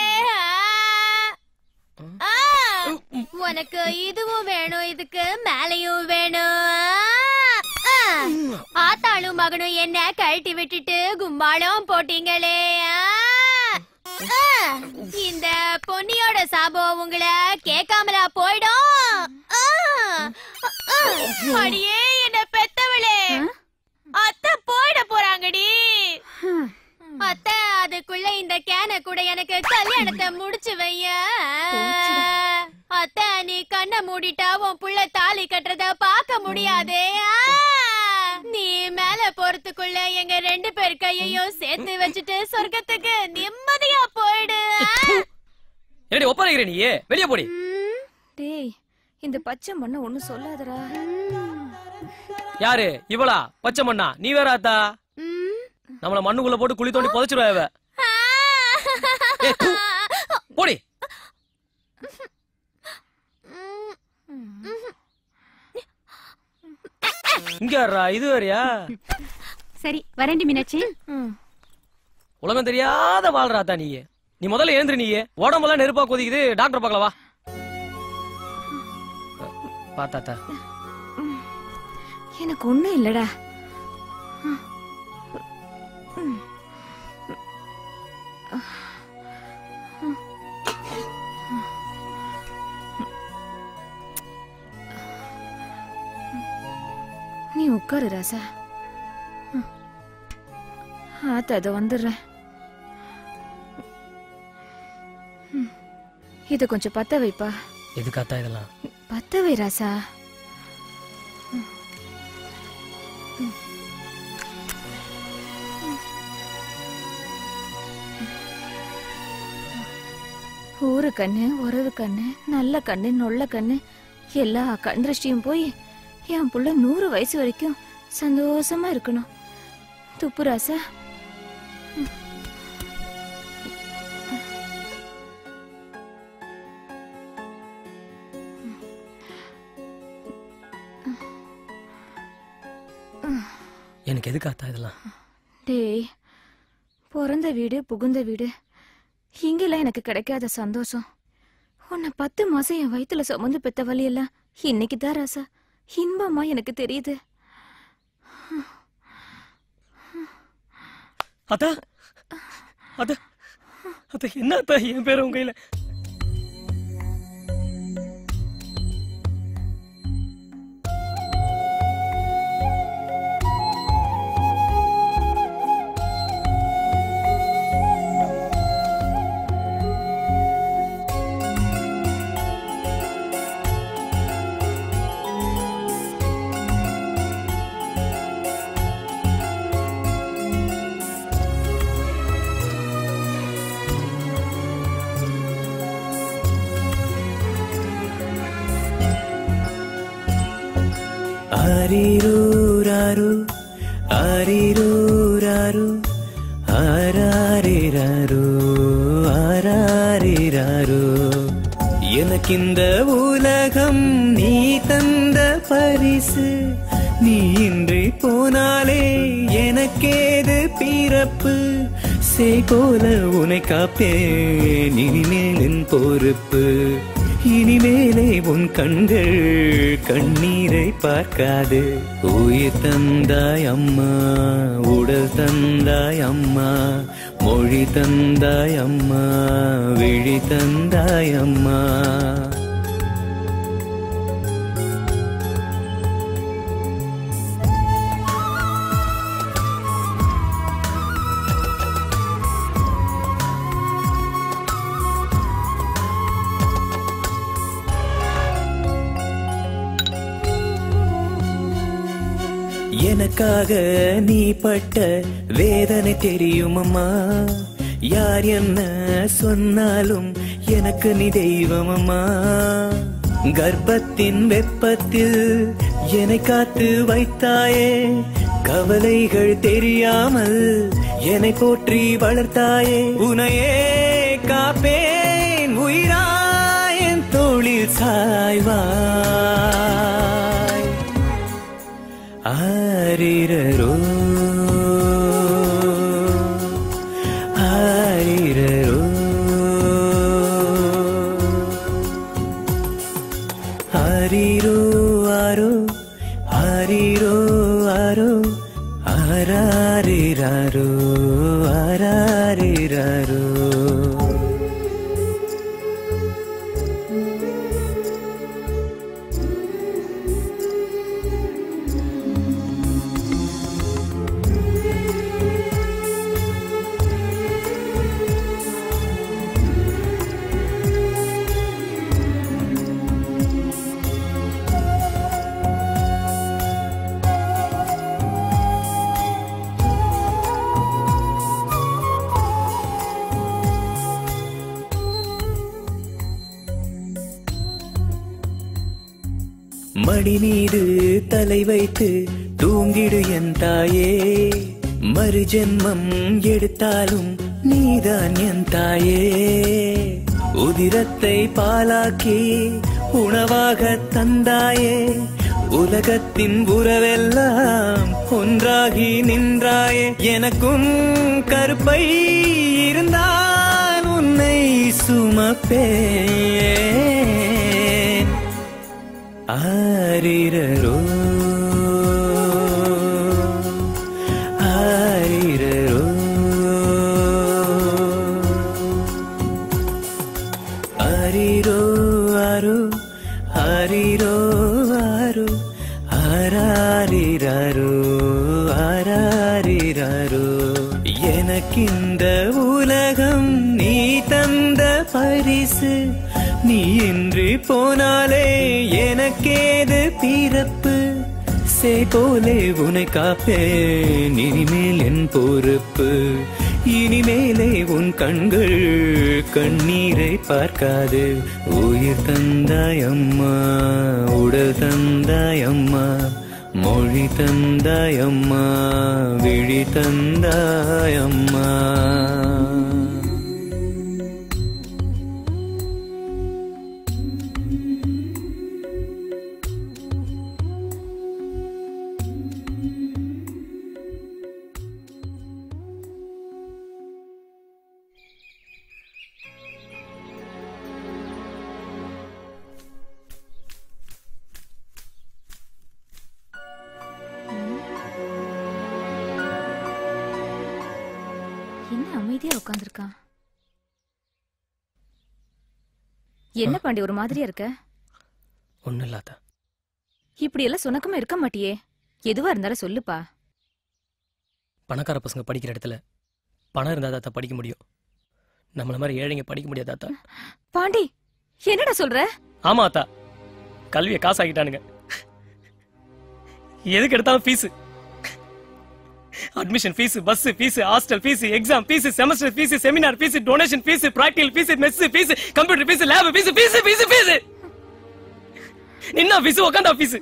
S12: ஆ! உனக்கு இதுவும் வேணும் இதுக்கு மேலையும் வேணும் ஆ! ஆத்தாளும் மகனும் என்ன கழட்டி விட்டுட்டு கும்பாளம் போட்டீங்களே ஆ! ஆ! இந்த பொன்னியோட சாபம் உங்களை கேட்காமலா போயிடும் ஆ! ஆ! அடியே என்ன பெத்தவளே அத்தை போயிட போறாங்கடி அத்தை அதுக்குள்ள இந்த கேன கூட எனக்கு கல்யாணத்தை முடிச்சு வைய அத்தை நீ கண்ணை மூடிட்டா உன் புள்ள தாலி கட்டுறத பார்க்க முடியாதே ஆ! நீ மேல போறதுக்குள்ள எங்க ரெண்டு பேர் கையையும் சேர்த்து வச்சுட்டு சொர்க்கத்துக்கு நிம்மதியா போயிடு ஆ!
S7: என்னடி ஒப்படைக்கிற நீ வெளியே போடி
S21: டேய் இந்த பச்சை மண்ணை ஒண்ணும் சொல்லாதடா
S7: யாரு இவளா பச்சை மண்ணா நீ வேற ஆத்தா நம்மள மண்ணுக்குள்ள போட்டு குழி தோண்டி புதைச்சிருவா இவ ஏய், தூ. போடி இங்க யாருடா? இது வேறயா
S9: சரி வரேன்டி மீனாட்சி
S7: உலகம் தெரியாத வாழ்றாத்தா நீ நீ முதல்ல எழுந்துரு நீ உடம்பெல்லாம் நெருப்பா கொதிக்குது டாக்டர் பார்க்கல வா பாத்தாத்தா
S21: எனக்கு ஒண்ணும் இல்லடா நீ உட்காரு ராசா ஆத்த அதை வந்துடுறேன் ம். இத கொஞ்சம் பத்த வைப்பா
S7: எதுக்காத்தா இதெல்லாம்
S21: பத்த வை ராசா ஊரு கண்ணு உறவு கண்ணு நல்ல கண்ணு நொல்ல கண்ணு எல்லா கண் திருஷ்டியும் போய் என் புள்ள நூறு வயசு வரைக்கும் சந்தோஷமா இருக்கணும் துப்பு ராசா
S7: எனக்கு எதுக்காத்தா இதெல்லாம்
S21: டேய் பிறந்த வீடு புகுந்த வீடு இங்கெல்லாம் எனக்கு கிடைக்காத சந்தோஷம் உன்னை பத்து மாசம் என் வயித்துல சுமந்து பெத்த வழியெல்லாம் இன்னைக்கு தான் ராசா இன்பமா எனக்கு தெரியுது
S7: அத்தா அத்தா அத்தா என்ன அத்தா என் பேர் உங்க கையில
S17: ஆரிரூராரு ஆரிரூராரு ஆராரிராரு ஆராரிராரு எனக்கு இந்த உலகம் நீ தந்த பரிசு நீ இன்றி போனாலே எனக்கேது பிறப்பு செய் போல உனை காப்பேன் இனிமேல் என் பொறுப்பு இனிமேலே உன் கண்கள் கண்ணீரை பார்க்காது உயிர் தந்தாய் அம்மா உடல் தந்தாய் அம்மா மொழி தந்தாய் அம்மா விழி தந்தாய் அம்மா எனக்காக நீ பட்ட வேதனை தெரியுமம்மா யார் என்ன சொன்னாலும் எனக்கு நீ தெய்வமம்மா கர்ப்பத்தின் வெப்பத்தில் என்னை காத்து வைத்தாயே கவலைகள் தெரியாமல் என்னை போற்றி வளர்த்தாயே உனையே காப்பேன் உயிராயன் தோளில் சாய்வாய் ஆரிரரோ ஆரிரரோ ஆரிரோ ஆரோ ஆரிரோ ஆரோ ஆராரிராரோ ஆராரிராரோ மடி மீது தலை வைத்து தூங்கிடு என் தாயே மறு ஜென்மம் எடுத்தாலும் நீதான் என் தாயே உதிரத்தை பாலாக்கி உணவாக தந்தாயே உலகத்தின் உறவெல்லாம் ஒன்றாகி நின்றாயே எனக்கும் கருப்பை இருந்தால் உன்னை சுமப்பேன் ஆரிரரோ ஆரிரரோ ஆரிரோ ஆரோ ஆரிரோ ஆரோ ஆராரிரரோ ஆராரிரரோ எனக்கிந்த உலகம் நீ தந்த பரிசு நீ இன்றி போனாலே எனக்கேது பிறப்பு சே போலே உன்னை காப்பேன் இனிமேல் என் பொறுப்பு இனிமேலே உன் கண்கள் கண்ணீரை பார்க்காது உயிர் தந்தாய் அம்மா உடல் தந்தாய் அம்மா மொழி தந்தாய் அம்மா விழி தந்தாய் அம்மா
S21: என்ன அமைதியா உட்கார்ந்திருக்கான் என்ன பாண்டி ஒரு மாதிரியா இருக்க
S11: ஒன்றும் இல்லாத
S21: இப்படி எல்லாம் சுணக்கமா இருக்க மாட்டியே எதுவா இருந்தாலும் சொல்லுப்பா
S11: பணக்கார பசங்க படிக்கிற இடத்துல பணம் இருந்தா தாத்தா படிக்க முடியும் நம்மள மாதிரி ஏழைங்க படிக்க முடியாது தாத்தா
S21: பாண்டி என்னடா சொல்ற
S11: ஆமா அத்தா கல்வியை காசாக்கிட்டானுங்க எதுக்கு எடுத்தாலும் fees admission fees bus fees hostel fees exam fees semester fees seminar fees donation fees practical fees mess fees computer fees lab fees fees fees fees நின்னா ஃபீஸ் உட்காந்தா ஃபீஸ்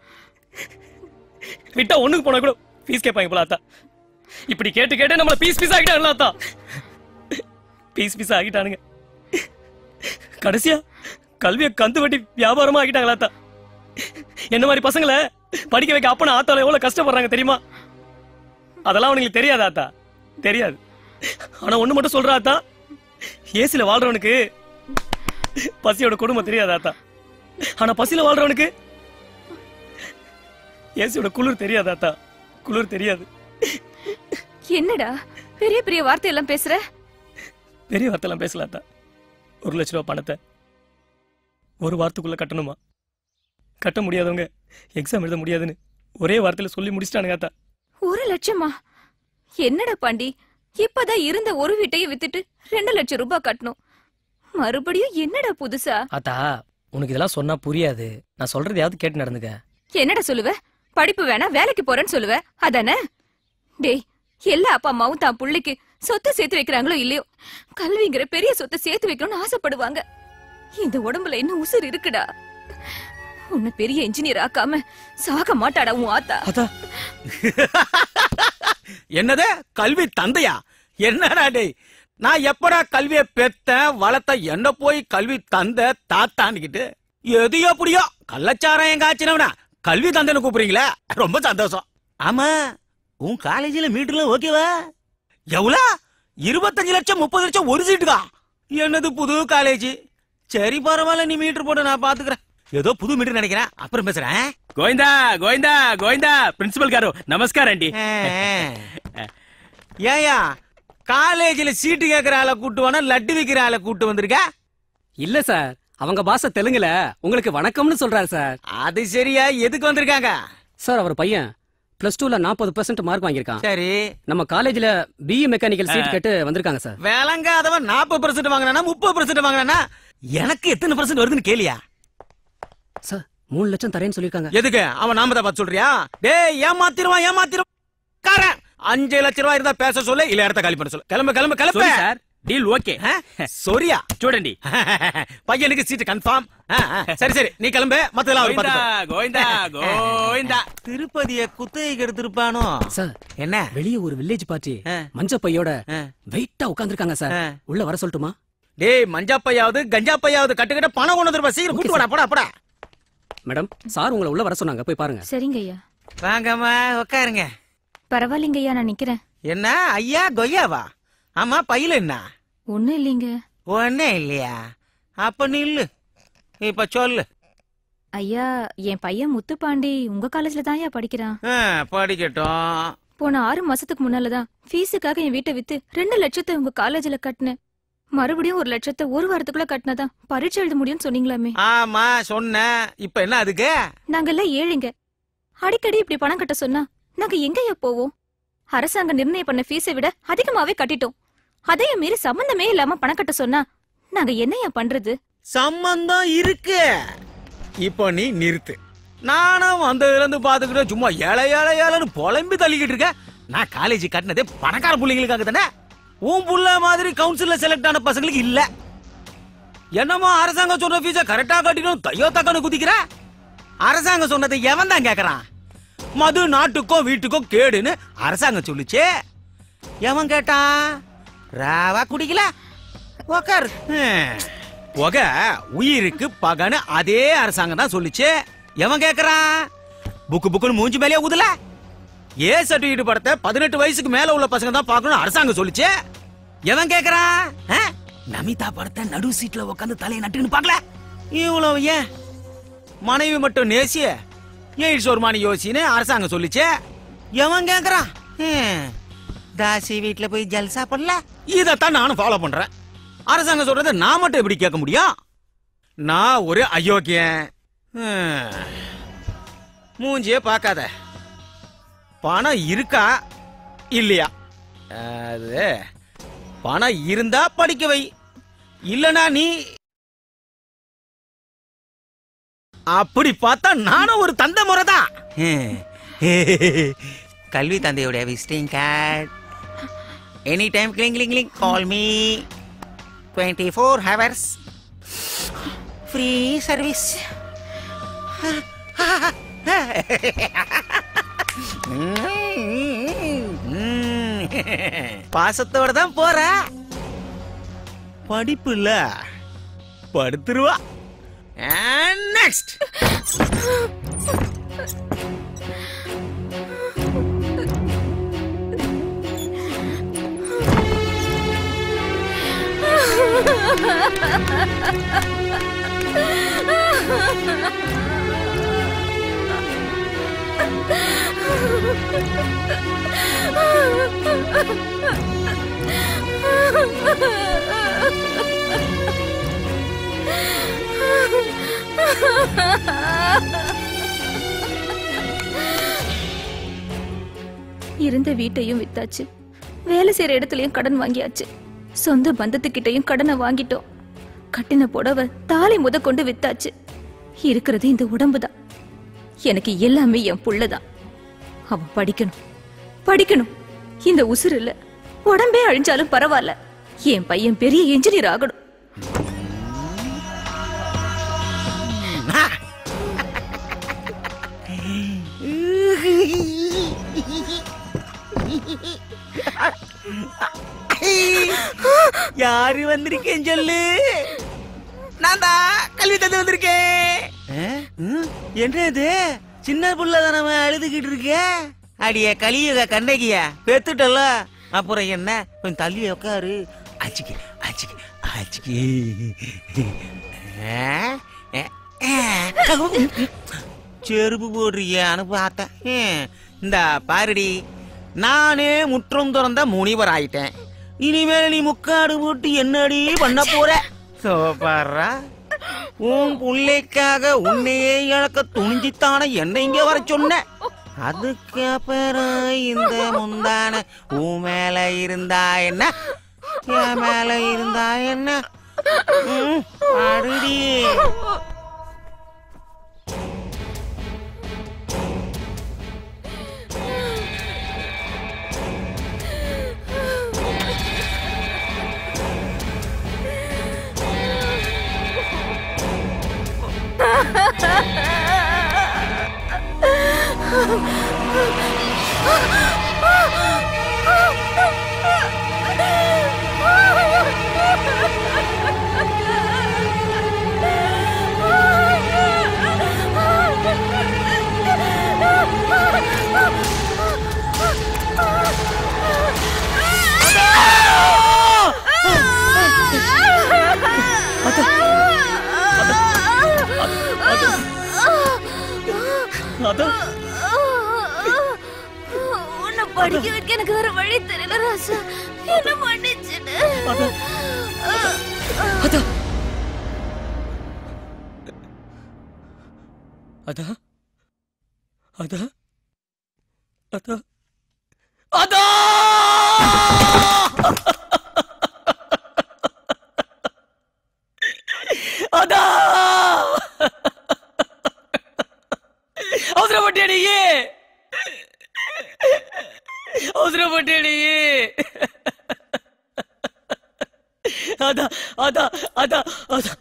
S11: விட்டா ஒண்ணுக்கு போனா கூட ஃபீஸ் கேட்பாங்க போல அத்தா இப்படி கேட்டு கேட்டு நம்மள பீஸ் பீஸ் ஆகிட்டாங்களா அத்தா பீஸ் பீஸ் ஆகிட்டானுங்க கடைசியா கல்வியை கந்து வட்டி வியாபாரமா ஆகிட்டாங்களா அத்தா என்ன மாதிரி பசங்களை படிக்க வைக்க அப்பன ஆத்தால எவ்வளவு கஷ்டப்படுறாங்க தெரியுமா அதெல்லாம் அவனுங்களுக்கு தெரியாதா அத்தா தெரியாது ஆனா ஒண்ணு மட்டும் சொல்றா அத்தா ஏசில வாழ்றவனுக்கு பசியோட கொடுமை தெரியாதா அத்தா ஆனா பசியில வாழ்றவனுக்கு ஏசியோட குளிர் தெரியாதா அத்தா குளிர் தெரியாது
S21: என்னடா பெரிய பெரிய வார்த்தை எல்லாம் பேசுற
S11: பெரிய வார்த்தைலாம் பேசலாம் அத்தா ஒரு லட்ச ரூபா பணத்தை ஒரு வாரத்துக்குள்ள கட்டணுமா கட்ட முடியாதவங்க எக்ஸாம் எழுத முடியாதுன்னு ஒரே வார்த்தையில சொல்லி முடிச்சிட்டானுங்க அத்தா
S21: ஒரு லட்சமா என்னடா பாண்டி இப்பதான் இருந்த ஒரு வீட்டையும் வித்துட்டு ரெண்டு லட்சம் ரூபாய் கட்டணும் மறுபடியும் என்னடா புதுசா
S11: அத்தா உனக்கு இதெல்லாம் சொன்னா புரியாது நான் சொல்றதையாவது கேட்டு நடந்துக்க
S21: என்னடா சொல்லுவ படிப்பு வேணா வேலைக்கு போறேன்னு சொல்லுவ அதானே டேய் எல்லா அப்பா அம்மாவும் தான் புள்ளைக்கு சொத்தை சேர்த்து வைக்கிறாங்களோ இல்லையோ கல்விங்கிற பெரிய சொத்தை சேர்த்து வைக்கணும்னு ஆசைப்படுவாங்க இந்த உடம்புல இன்னும் உசுர் இருக்குடா உன்னை பெரிய இன்ஜினியர் ஆக்காம சாக மாட்டாடா உன் ஆத்தா
S4: என்னது கல்வி தந்தையா என்னடா டேய் நான் எப்படா கல்வியை பெத்தேன் வளர்த்த என்ன போய் கல்வி தந்த தாத்தான்னுக்கிட்டு எது எப்படியோ கள்ளச்சாரம் எங்க ஆச்சுனவனா கல்வி தந்தைன்னு கூப்பிடுறீங்களே ரொம்ப சந்தோஷம் ஆமா உன் காலேஜில மீட்டர்ல ஓகேவா எவ்வளோ இருபத்தஞ்சு லட்சம் முப்பது லட்சம் ஒரு சீட்டுக்கா என்னது புது காலேஜ் சரி பரவாயில்ல நீ மீட்டர் போட்டு நான் பாத்துக்கிறேன் ఏదో పుదు మీటర్ నిனைக்கிறேன் அப்புறம் பேசுறேன்
S22: గోవిందా గోవిందా గోవిందా ప్రిన్సిపల్ గారు నమస్కారం అండి
S4: ஏயா காலேஜ்ல சீட்டு கேக்குற ஆளை கூட்டு வேணா லட்டு விக்கிற ஆளை கூட்டு வந்திருக்க
S10: இல்ல சார் அவங்க பாச தெலுங்குல உங்களுக்கு வணக்கம்னு சொல்றாரு சார்
S4: அது சரியா எதுக்கு வந்திருக்காங்க
S10: சார் அவர் பையன் பிளஸ் டூல நாற்பது பெர்சென்ட் மார்க் வாங்கியிருக்கான்
S4: சரி
S10: நம்ம காலேஜ்ல பிஇ மெக்கானிக்கல்
S4: ஆ.
S10: சீட் கேட்டு வந்திருக்காங்க சார்
S4: விளங்காதவன் நாற்பது பர்சன்ட் வாங்கினா முப்பது பர்சன்ட் வாங்கினா எனக்கு எத்தனை பர்சன்ட் வருதுன்னு கேளியா
S10: சார் மூணு லட்சம் தரேன்னு சொல்லிருக்காங்க
S4: எதுக்கு அவன் நாம தான் பார்த்து சொல்றியா டேய் ஏமாத்திருவான் ஏமாத்திருவான் காரன் அஞ்சு லட்ச ரூபாய் இருந்தா பேச சொல்லு இல்ல இடத்த காலி பண்ண சொல்லு கிளம்பு கிளம்பு கிளம்பு
S22: Sorry, sir. డీల్ ఓకే
S4: சொரியா
S22: చూడండి
S4: பையனுக்கு சீட்டு கன்ஃபார்ம் சரி சரி நீ கிளம்பு மத்ததெல்லாம் அவர்
S22: గోవిందా
S4: பார்த்துப்பாரு.
S22: గోవిందా గోవిందా
S4: திருப்பதிய குத்தகைக்கு எடுத்திருப்பானோ
S10: சார்
S4: என்ன
S10: வெளியே ஒரு வில்லேஜ் பார்ட்டி மஞ்ச பையோட வெயிட்டா உட்கார்ந்திருக்காங்க சார் உள்ள வர சொல்லட்டுமா
S4: டேய் மஞ்சா பையாவது கஞ்சா பையாவது கட்டுக்கிட்ட பணம் கொண்டு வந்துருப்பா சீக்கிரம் கூட்டு வாடா போடா போடா
S10: மேடம் சார் உங்களை உள்ள வர சொன்னாங்க போய் பாருங்க
S21: சரிங்க ஐயா
S4: வாங்கம்மா உட்காருங்க
S21: பரவாயில்லைங்க ஐயா நான் நிக்கிறேன்
S4: என்ன ஐயா கொய்யாவா ஆமா பையில என்ன
S21: ஒண்ணும் இல்லைங்க
S4: ஒண்ணே இல்லையா அப்ப நில்லு இப்ப சொல்லு
S21: ஐயா என் பையன் முத்துப்பாண்டி உங்க காலேஜ்ல தான் ஐயா படிக்கிறான்
S4: ஆ, படிக்கட்டும்
S21: போன ஆறு மாசத்துக்கு முன்னாலதான் ஃபீஸுக்காக என் வீட்டை வித்து ரெண்டு லட்சத்தை உங்க காலேஜ்ல கட்டினேன் மறுபடியும் ஒரு லட்சத்தை ஒரு வாரத்துக்குள்ள கட்டினாதான் பரீட்சை எழுத முடியும்னு சொன்னீங்களாமே
S4: ஆமா சொன்னேன் இப்ப என்ன அதுக்கு
S21: நாங்கெல்லாம் ஏழைங்க அடிக்கடி இப்படி பணம் கட்ட சொன்னா நாங்க எங்கய்யா போவோம் அரசாங்கம் நிர்ணயம் பண்ண ஃபீஸை விட அதிகமாவே கட்டிட்டோம் அதையும் மீறி சம்பந்தமே இல்லாம பணம் கட்ட சொன்னா நாங்க என்னய்யா பண்றது
S4: சம்பந்தம் இருக்கு இப்போ நீ நிறுத்து நானும் வந்ததுல இருந்து பாத்துக்கிட்டு சும்மா ஏழை ஏழை ஏழைன்னு புலம்பி தள்ளிக்கிட்டு இருக்க நான் காலேஜ் கட்டினதே பணக்கார பிள்ளைங்களுக்காக தானே உன் புள்ள மாதிரி கவுன்சில்ல செலக்ட் ஆன பசங்களுக்கு இல்ல என்னமோ அரசாங்கம் சொன்ன ஃபீஸ கரெக்டா கட்டிக்கணும் தையோ தக்கன்னு குதிக்கிற அரசாங்கம் சொன்னதை எவன் தான் கேக்குறான் மது நாட்டுக்கோ வீட்டுக்கோ கேடுன்னு அரசாங்கம் சொல்லுச்சே எவன் கேட்டான் ராவா குடிக்கல உக்கார் புக உயிருக்கு பகன்னு அதே அரசாங்கம் தான் சொல்லுச்சு எவன் கேக்குறான் புக்கு புக்குன்னு மூஞ்சி மேலே ஊதல ஏ சர்டிபிகேட் படத்தை பதினெட்டு வயசுக்கு மேல உள்ள பசங்க தான் பார்க்கணும் அரசாங்கம் சொல்லுச்சு எவன் கேக்குறான் ஆ? நமிதா படத்தை நடு சீட்ல உட்காந்து தலையை நட்டுன்னு பார்க்கல இவ்வளவு ஏன் மனைவி மட்டும் நேசிய எய்ட்ஸ் ஒரு மணி யோசின்னு அரசாங்கம் சொல்லுச்சு எவன் கேக்குறான் ஹம், தாசி வீட்ல போய் ஜல்சா பண்ணல இதத்தான் நானும் ஃபாலோ பண்றேன் அரசாங்கம் சொல்றதை நான் மட்டும் எப்படி கேட்க முடியும் நான் ஒரு அயோக்கியன் ஹம், மூஞ்சியே பார்க்காத பணம் இருக்கா இல்லையா அது பணம் இருந்தா படிக்க வை இல்லனா நீ அப்படி பார்த்தா நானும் ஒரு தந்தை முறை தான் கல்வி தந்தையுடைய visiting card any time cling cling cling call me twenty four hours free service பாசத்தோட தான் போற படிப்பு இல்ல படுத்துருவா நெக்ஸ்ட்
S21: இருந்த வீட்டையும் வித்தாச்சு வேலை செய்யற இடத்துலயும் கடன் வாங்கியாச்சு சொந்த பந்தத்துக்கிட்டையும் கடனை வாங்கிட்டோம் கட்டின புடவை தாலி முத கொண்டு வித்தாச்சு இருக்கிறது இந்த உடம்புதான் எனக்கு எல்லாமே என் புள்ளதான் அவன் படிக்கணும் படிக்கணும் இந்த உசுறு இல்ல உடம்பே அழிஞ்சாலும் பரவாயில்ல என் பையன் பெரிய என்ஜினியர் ஆகணும்
S4: யாரு வந்திருக்கேன் சொல்லு நான் தான் கல்வி தந்து வந்திருக்கேன் அஹ், ம், என்னது சின்ன புள்ள தானே அழுதுகிட்டு இருக்க அடிய கலியுக கண்ணகிய பெத்துட்டல அப்புறம் என்ன கொஞ்சம் தள்ளி உட்காரு அச்சிக்கு அச்சிக்கு அச்சிக்கு அஹ், அஹ், அஹ். செருப்பு போடுறியான்னு பார்த்தேன் ஹம், இந்த பாருடி நானே முற்றம் திறந்த முனிவர் ஆயிட்டேன் இனிமேல் நீ முக்காடு போட்டு என்னடி பண்ண போற சோப்பாரா உன் பிள்ளைக்காக உன்னையே இழக்க துணிஞ்சித்தான என்ன இங்க வர சொன்ன அதுக்கு அப்புறம் இந்த முந்தான உன் மேல இருந்தா என்ன என் மேல இருந்தா என்ன ம், பாருடி
S21: படிக்க வைக்க எனக்கு வேற வழி தெரியல ராசா என்ன மன்னிச்சிடு
S7: அதா அதா அதா அதா அதா அவசரப்பட்டேடியே அவசரப்பட்டேடியே அதா அதா அதா அதா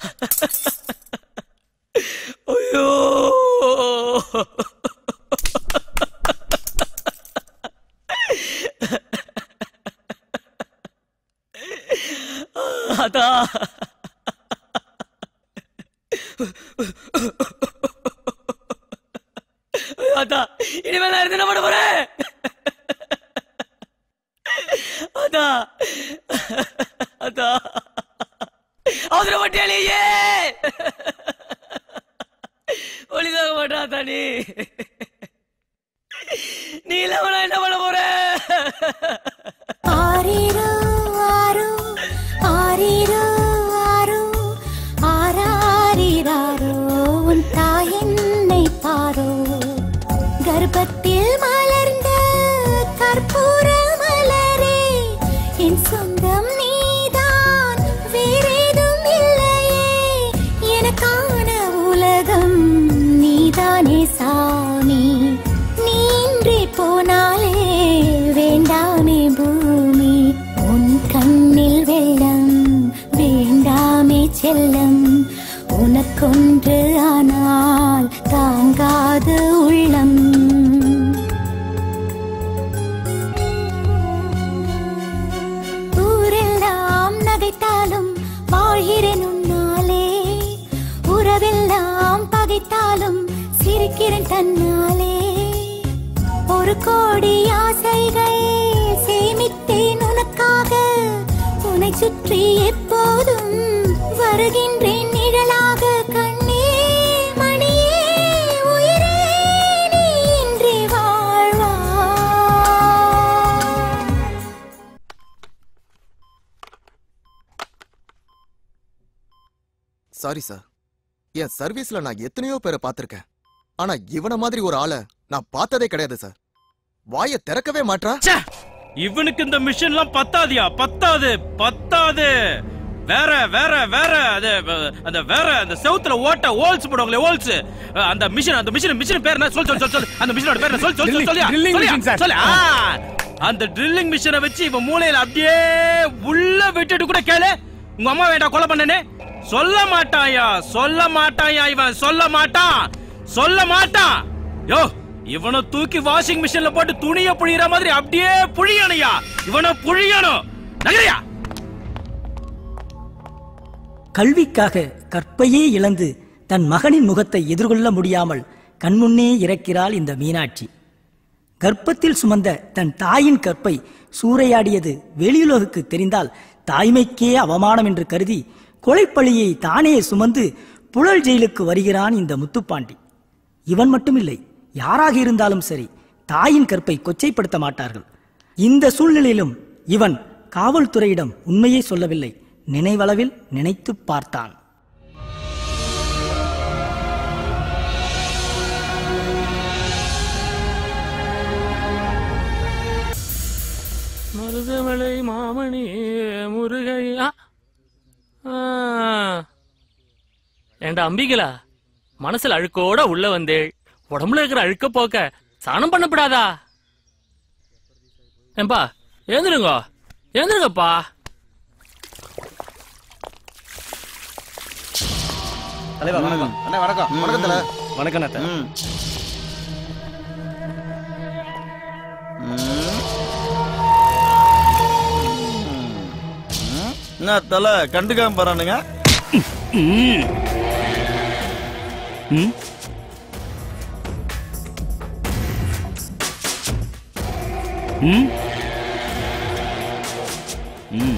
S7: ஐயோ அதா அதா இனிமேல் நான் இருந்து என்ன பண்ண போறேன் அதா அதா அவசரப்பட்டியாலேயே ஒளிதாக மாட்டா நீ நீ இல்லாம நான் என்ன பண்ண போறேன்
S18: ஆரீரோ ஆரோ ஆரீரோ ஆரோ ஆராரிராரோ உன் தாய் என்னை பாரோ கர்ப்பத்தில் மலர்ந்த கற்பூர மலரே என் சொந்தம் நீதான் வேறேதும் இல்லையே எனக்கான உலகம் நீதானே சாமி நீ இன்றி போனாலே வேண்டாமே பூமி உன் கண்ணில் வெள்ளம் வேண்டாமே செல்லம் உனக்கொன்று ஆனால் தாங்காது உள்ளம் ஊரெல்லாம் நகைத்தாலும் வாழ்கிறேன் உன்னாலே உறவெல்லாம் பகைத்தாலும் சிரிக்கிறேன் தன்னாலே ஒரு கோடி ஆசைகள் சேமித்தேன் உனக்காக உன்னை சுற்றி எப்போதும் வருகின்றேன் நிழலாக கண்ணே மணியே உயிரே நீ இன்றி வாழ்வா
S6: சாரி சார் என் சர்வீஸ்ல நான் எத்தனையோ பேரை பார்த்திருக்கேன் ஆனா இவன மாதிரி ஒரு ஆளை நான் பார்த்ததே கிடையாது சார் வாயை திறக்கவே மாட்றா
S22: இவனுக்கு இந்த மிஷின்லாம் பத்தாதியா பத்தாது பத்தாது வேற வேற வேற அது அஹ், அந்த வேற அந்த செவுத்துல ஓட்ட ஹோல்ஸ் போடுவாங்களே ஹோல்ஸ் அந்த மிஷின் அந்த மிஷின் மிஷின் பேர் என்ன சொல் சொல் சொல் சொல் அந்த மிஷினோட பேர் என்ன சொல் சொல் சொல் சொல்லியா Drilling சொல்லியா? machine, sir. சொல்லு ஆ, அந்த ட்ரில்லிங் மிஷினை வச்சு இவன் மூளையில அப்படியே உள்ள விட்டுட்டு கூட கேளு உங்க அம்மா வேண்டாம் கொலை பண்ணனே சொல்ல மாட்டாயா சொல்ல மாட்டாயா இவன் சொல்ல மாட்டான் சொல்ல மாட்டான் யோ இவனை தூக்கி வாஷிங் மிஷின்ல போட்டு துணிய புழியற மாதிரி அப்படியே புழியணையா இவனை புழியணும் நகரியா
S14: கல்விக்காக கற்பையே இழந்து தன் மகனின் முகத்தை எதிர்கொள்ள முடியாமல் கண்முன்னே இறக்கிறாள் இந்த மீனாட்சி கர்ப்பத்தில் சுமந்த தன் தாயின் கற்பை சூறையாடியது வெளியுலகுக்கு தெரிந்தால் தாய்மைக்கே அவமானம் என்று கருதி கொலைப்பழியை தானே சுமந்து புழல் ஜெயிலுக்கு வருகிறான் இந்த முத்துப்பாண்டி இவன் மட்டுமில்லை யாராக இருந்தாலும் சரி தாயின் கற்பை கொச்சைப்படுத்த மாட்டார்கள் இந்த சூழ்நிலையிலும் இவன் காவல்துறையிடம் உண்மையை சொல்லவில்லை நினைவளவில் நினைத்துப் பார்த்தான்
S22: மருதமலை மாமணி முருகையா
S8: ஏண்டா அம்பிகளா மனசுல அழுக்கோட உள்ள வந்தே உடம்புல இருக்கிற அழுக்க போக்க சாணம் பண்ணப்படாதா ஏம்பா எழுந்துருங்க எழுந்துருங்கப்பா
S3: தலைவா வணக்கம்
S6: அண்ணா வணக்கம் வணக்கம் தல
S3: வணக்கம் அண்ணா
S23: என்ன தலை கண்டுக்காம போறானுங்க
S22: ம்
S23: ம்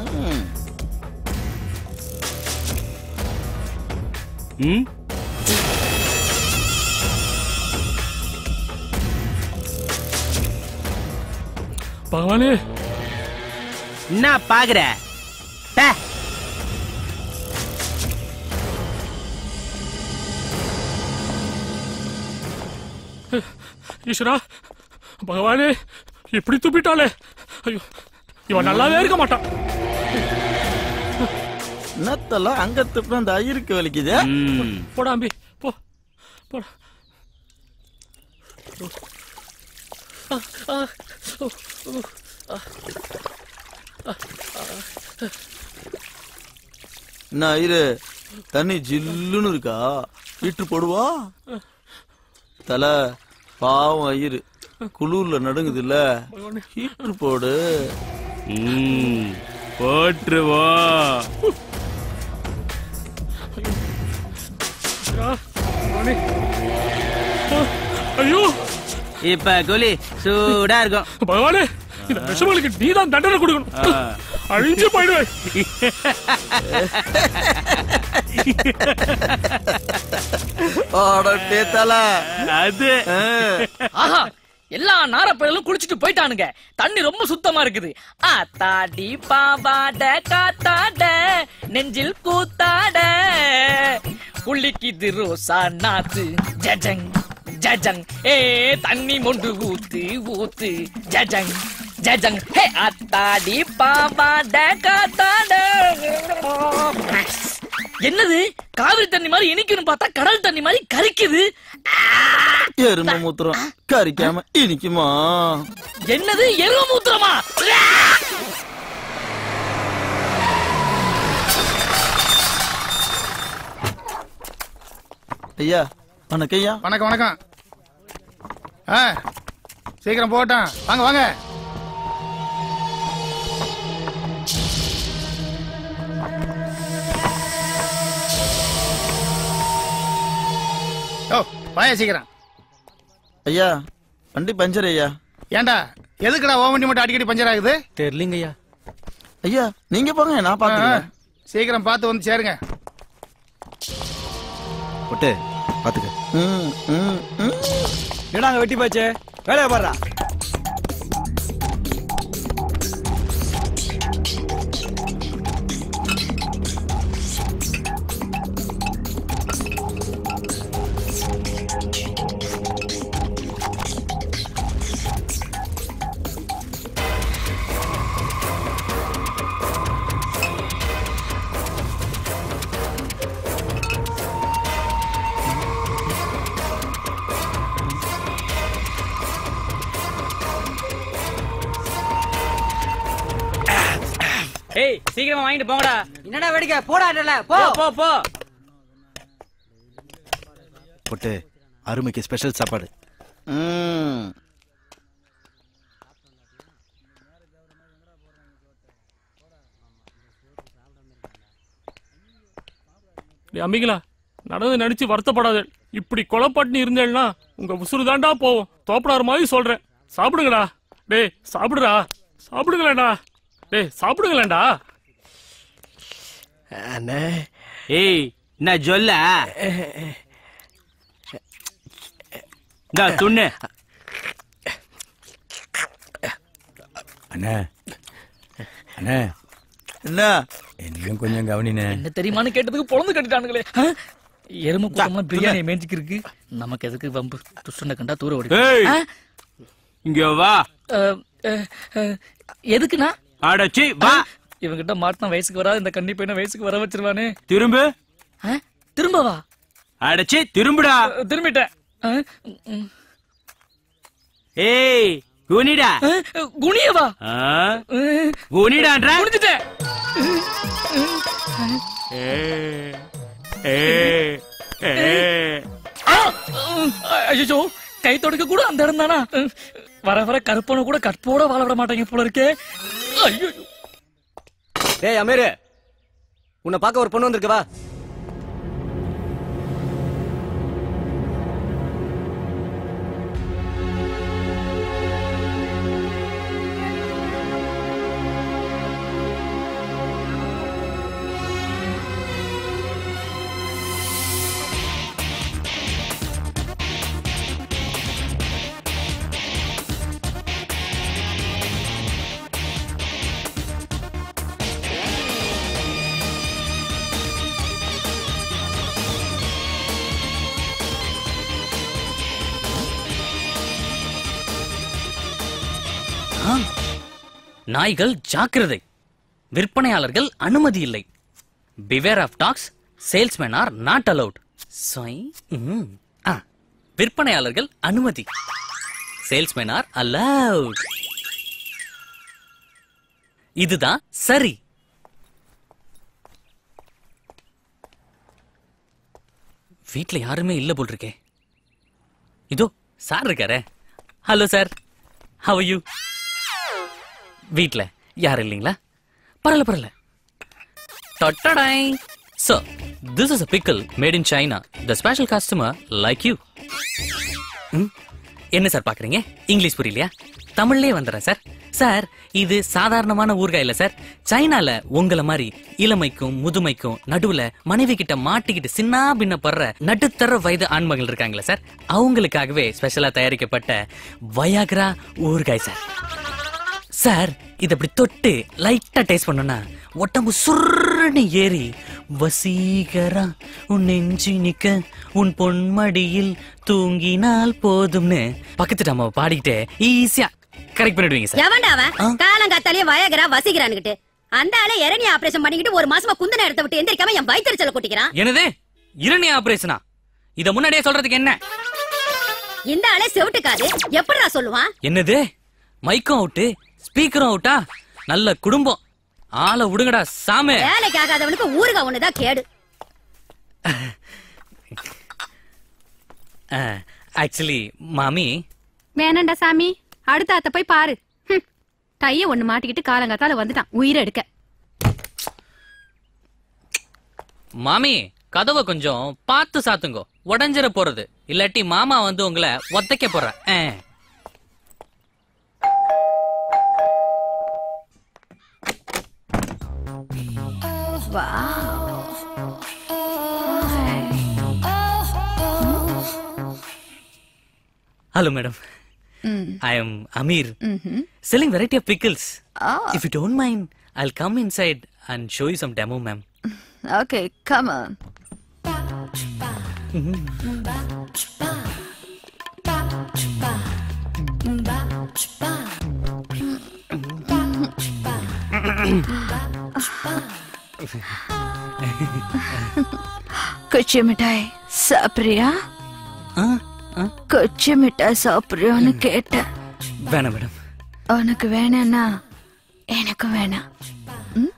S22: ம்
S8: பகவானே
S4: என்ன பாக்குற பே.
S8: ஈஸ்வரா பகவானே இப்படி துப்பிட்டாலே ஐயோ இவன் நல்லாவே இருக்க மாட்டான்
S23: என்னத்தெல்லாம் அங்க துப்புனா அந்த ஐயருக்கு வலிக்குது
S8: போடா அம்பி போ போடா ஆ, ஆ, ஓ, ஓ, ஆ, ஆ, ஆ.
S23: என்ன ஐயரு தண்ணி ஜில்லுன்னு இருக்கா ஹீட்டர் போடுவா தல பாவம் ஐயரு குளூர்ல நடுங்குது இல்ல ஹீட்டர் போடு
S22: போட்டுருவோம்
S8: ஆ, பகவானே. ஆ, ஐயோ
S4: இப்ப கோலி சூடா இருக்கும்
S8: பகவானே இந்த விஷமலுக்கு நீதான் தண்டனை கொடுக்கணும் அழிஞ்சு போயிடுவேன்
S23: ஆடட்டே தல
S22: அது
S5: ஆஹா எல்லா நாரப்பயலும் குளிச்சுட்டு போயிட்டானுங்க தண்ணி ரொம்ப சுத்தமா இருக்குது ஆத்தாடி பாவாட காத்தாட நெஞ்சில் கூத்தாட குளிக்குது ரோசா நாத்து ஜஜங் ஜஜங் ஏ தண்ணி மொண்டு ஊத்து ஊத்து ஜஜங் ஜஜங் ஹே அத்தாடி பாவாட காத்தாட என்னது காவிரி தண்ணி மாதிரி இனிக்குன்னு பார்த்தா கடல் தண்ணி மாதிரி கரிக்குது
S23: எரும மூத்திரம் கறிக்காம இனிக்குமா
S5: என்னது எருவ மூத்திரமா
S23: ஐயா வணக்கம் ஐயா
S2: வணக்கம் வணக்கம் ஆ சீக்கிரம் போட்டேன் வாங்க வாங்க ஓ வாயா சீக்கிரம்
S23: ஐயா வண்டி பஞ்சர் ஐயா
S2: ஏன்டா எதுக்குடா ஓ வண்டி மட்டும் அடிக்கடி பஞ்சர் ஆகுது
S23: தெரியலங்க ஐயா ஐயா நீங்க போங்க நான் பாத்துக்கிறேன்
S2: சீக்கிரம் பார்த்து வந்து சேருங்க
S23: பொட்டு பாத்துக்க ம் ம் ம்
S14: என்னடா அங்க வெட்டி போச்சு வேலையை பாடுறா
S1: ஏய் சீக்கிரமா வாங்கிட்டு போங்கடா என்னடா வேடிக்கை போடாடல போ போ போ
S23: பொட்டு அருமைக்கு ஸ்பெஷல் சாப்பாடு ம்
S8: டேய் அம்பிகளா நடந்து நடிச்சு வருத்தப்படாத இப்படி கொலைப்பாட்டு இருந்தேன்னா உங்க உசுறு தாண்டா போவோம் தோப்படார மாதிரி சொல்றேன் சாப்பிடுங்கடா டேய் சாப்பிடுடா சாப்பிடுங்களேடா டேய் சாப்பிடுங்களேண்டா
S4: அண்ணே ஏய் நான் சொல்ல இந்தா துண்ணு
S22: அண்ணே அண்ணே
S23: என்ன
S22: என்னையும் கொஞ்சம் கவனினே
S5: என்ன தெரியுமான்னு கேட்டதுக்கு பொழந்து கட்டிட்டானுங்களே ஆ? எருமை கூட்டம்லாம் பிரியாணி மேய்ச்சிக்கு இருக்கு நமக்கு எதுக்கு வம்பு துஷ்டனை கண்டா தூர ஓடி
S4: ஏய்.
S5: ஆ?
S4: இங்க வா
S5: அஹ், அஹ், அஹ், எதுக்குண்ணா
S4: அடச்சி வா
S5: இவங்கிட்ட மாட்டின வயசுக்கு வராது இந்த கன்னி பையனை வயசுக்கு வர வச்சிருவானே
S4: திரும்பு
S5: ஆ? திரும்பவா
S4: அடச்சி திரும்புடா
S5: அஹ், திரும்பிட்டேன் ஆ? ம்.
S4: ஏய் குனிடா
S5: அஹ், குனியவா
S4: ஆ? குனிடான்ற
S5: குனிஞ்சிட்டேன் ஐயோ கை தொடக்க கூட அந்த இடம் தானா வர வர கருப்பனை கூட கற்போட வாழ விட மாட்டாங்க போல இருக்கே ஐயோ
S3: டேய் அமீரு உன்னை பார்க்க ஒரு பொண்ணு வந்திருக்கு வா
S5: நாய்கள் ஜாக்கிரதை விற்பனையாளர்கள் அனுமதி இல்லை beware of dogs salesman are not allowed விற்பனையாளர்கள் அனுமதி சேல்ஸ்மேன் ஆர் அலவுட் இதுதான் சரி வீட்ல யாருமே இல்ல போல் இருக்கே இதோ சார் இருக்காரே ஹலோ சார் ஹவ் யூ வீட்ல யாரும் இல்லைங்களா பரவாயில்ல பரவாயில்ல டொட்டடாய் So, this is a pickle made in China. The special customer like you. ம், என்ன சார் பாக்குறீங்க இங்கிலீஷ் புரியலையா தமிழ்லயே வந்துடுறேன் சார் சார் இது சாதாரணமான ஊறுகாய் இல்ல சார் சைனால உங்கள மாதிரி இளமைக்கும் முதுமைக்கும் நடுவுல மனைவி கிட்ட மாட்டிக்கிட்டு சின்ன பின்னப்படுற நடுத்தர வயது ஆண்மகள் இருக்காங்களே சார் அவங்களுக்காகவே ஸ்பெஷலா தயாரிக்கப்பட்ட வயாகரா ஊறுகாய் சார் சார் இத அப்படி தொட்டு லைட்டா டேஸ்ட் பண்ணோம்னா உடம்பு சுருன்னு ஏறி வசீகரா உன் நெஞ்சி நிக்க உன் பொன்மடியில் தூங்கினால் போதும்னு பக்கத்து நம்ம பாடிக்கிட்டே ஈஸியா கரெக்ட் பண்ணிடுவீங்க சார்
S15: எவன்டா அவன் காலங்காத்தாலே வயகரா வசிக்கிறான்னுகிட்டு அந்த ஆளை இரணி ஆபரேஷன் பண்ணிக்கிட்டு ஒரு மாசமா குந்தன இடத்த விட்டு எந்திரிக்காம என் வயிற்றுச்சல கொட்டிக்கிறான்
S5: என்னது இரணி ஆபரேஷனா இத முன்னாடியே சொல்றதுக்கு என்ன
S15: இந்த ஆளே செவிட்டுக்காது எப்படிடா சொல்லுவான்
S5: என்னது மைக்கும் அவுட்டு ஸ்பீக்கரும் அவுட்டா நல்ல குடும்பம் ஆளை விடுங்கடா சாமே
S15: வேலைக்கு ஆகாதவனுக்கு ஊருகா ஒண்ணுதான் கேடு
S5: ஆக்சுவலி மாமி
S9: வேணாண்டா சாமி அடுத்த அத்தை போய் பாரு ஹம். டைய ஒண்ணு மாட்டிக்கிட்டு காலங்காத்தால வந்துட்டான் உயிரை எடுக்க
S5: மாமி கதவை கொஞ்சம் பார்த்து சாத்துங்கோ உடஞ்சிர போறது இல்லாட்டி மாமா வந்து உங்களை ஒத்தைக்க போற hello madam I am Ameer selling variety of pickles. If you don't mind, I'll come inside and show you some demo, ma'am.
S13: Okay, come on. குச்சி மிட்டாய் சாப்பிடுறியா குச்சி மிட்டாய் சாப்பிடுறியான்னு கேட்டேன்
S5: வேணாம் மேடம்
S13: உனக்கு வேணாம்னா எனக்கு வேணாம் ம்?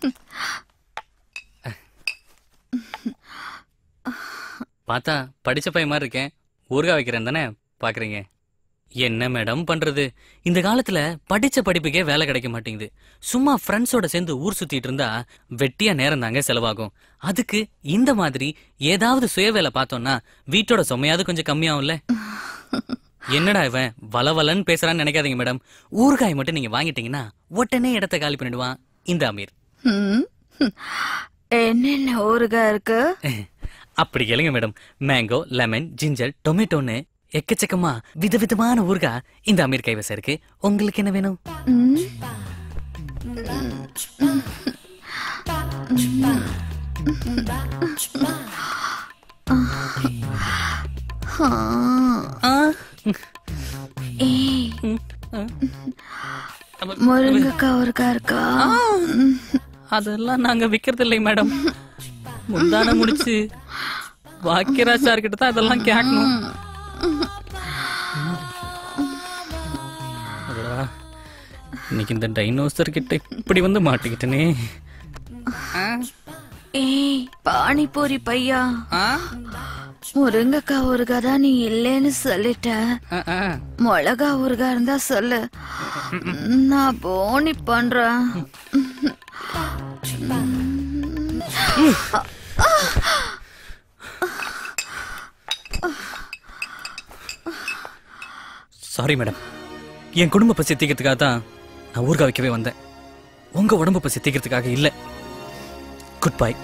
S5: பார்த்தா படிச்ச பையன் மாதிரி இருக்கேன் ஊறுகாய் வைக்கிறேன் தானே பாக்குறீங்க என்ன மேடம் பண்றது இந்த காலத்துல படிச்ச படிப்புக்கே வேலை கிடைக்க மாட்டேங்குது சும்மா ஃப்ரெண்ட்ஸோட சேர்ந்து ஊர் சுத்திட்டு இருந்தா வெட்டியா நேரம் தாங்க செலவாகும் அதுக்கு இந்த மாதிரி ஏதாவது சுய வேலை பார்த்தோம்னா வீட்டோட சுமையாவது கொஞ்சம் கம்மியாகும்ல என்னடா இவன் வளவலன்னு பேசுறான்னு நினைக்காதீங்க மேடம் ஊறுகாய் மட்டும் நீங்க வாங்கிட்டீங்கன்னா உடனே இடத்த காலி பண்ணிடுவான் இந்த அமீர்
S13: ம். என்னென்ன ஊறுகாய் இருக்கு
S5: அப்படி கேளுங்க மேடம் மேங்கோ லெமன் ஜிஞ்சர் டொமேட்டோன்னு எக்கச்சக்கமா விதவிதமான ஊறுகாய் இந்த அமீர் கைவசம் இருக்கு உங்களுக்கு என்ன வேணும்
S13: ம். ஏய். முருங்கைக்காய் ஊறுகாய் இருக்கா
S5: அதெல்லாம் நாங்க விக்கிறது இல்லை மேடம் முந்தான முடிச்சு பாக்கியராஜ் சார் கிட்ட தான் இதெல்லாம் கேட்கணும் அடடா, இன்னைக்கு இந்த டைனோசர் கிட்ட இப்படி வந்து மாட்டிக்கிட்டனே
S13: ஏய் பானிபூரி பையா முருங்கைக்காய் ஊறுகாய் தான் நீ இல்லைன்னு சொல்லிட்ட மிளகா ஊறுகாய் இருந்தா சொல்லு நான் போனி பண்றேன்
S5: சாரி மேடம் என் குடும்ப பசி தீக்கிறதுக்காக தான் நான் ஊறுகாய் வைக்கவே வந்தேன் உங்க உடம்பு பசி தீக்கிறதுக்காக இல்ல குட் பை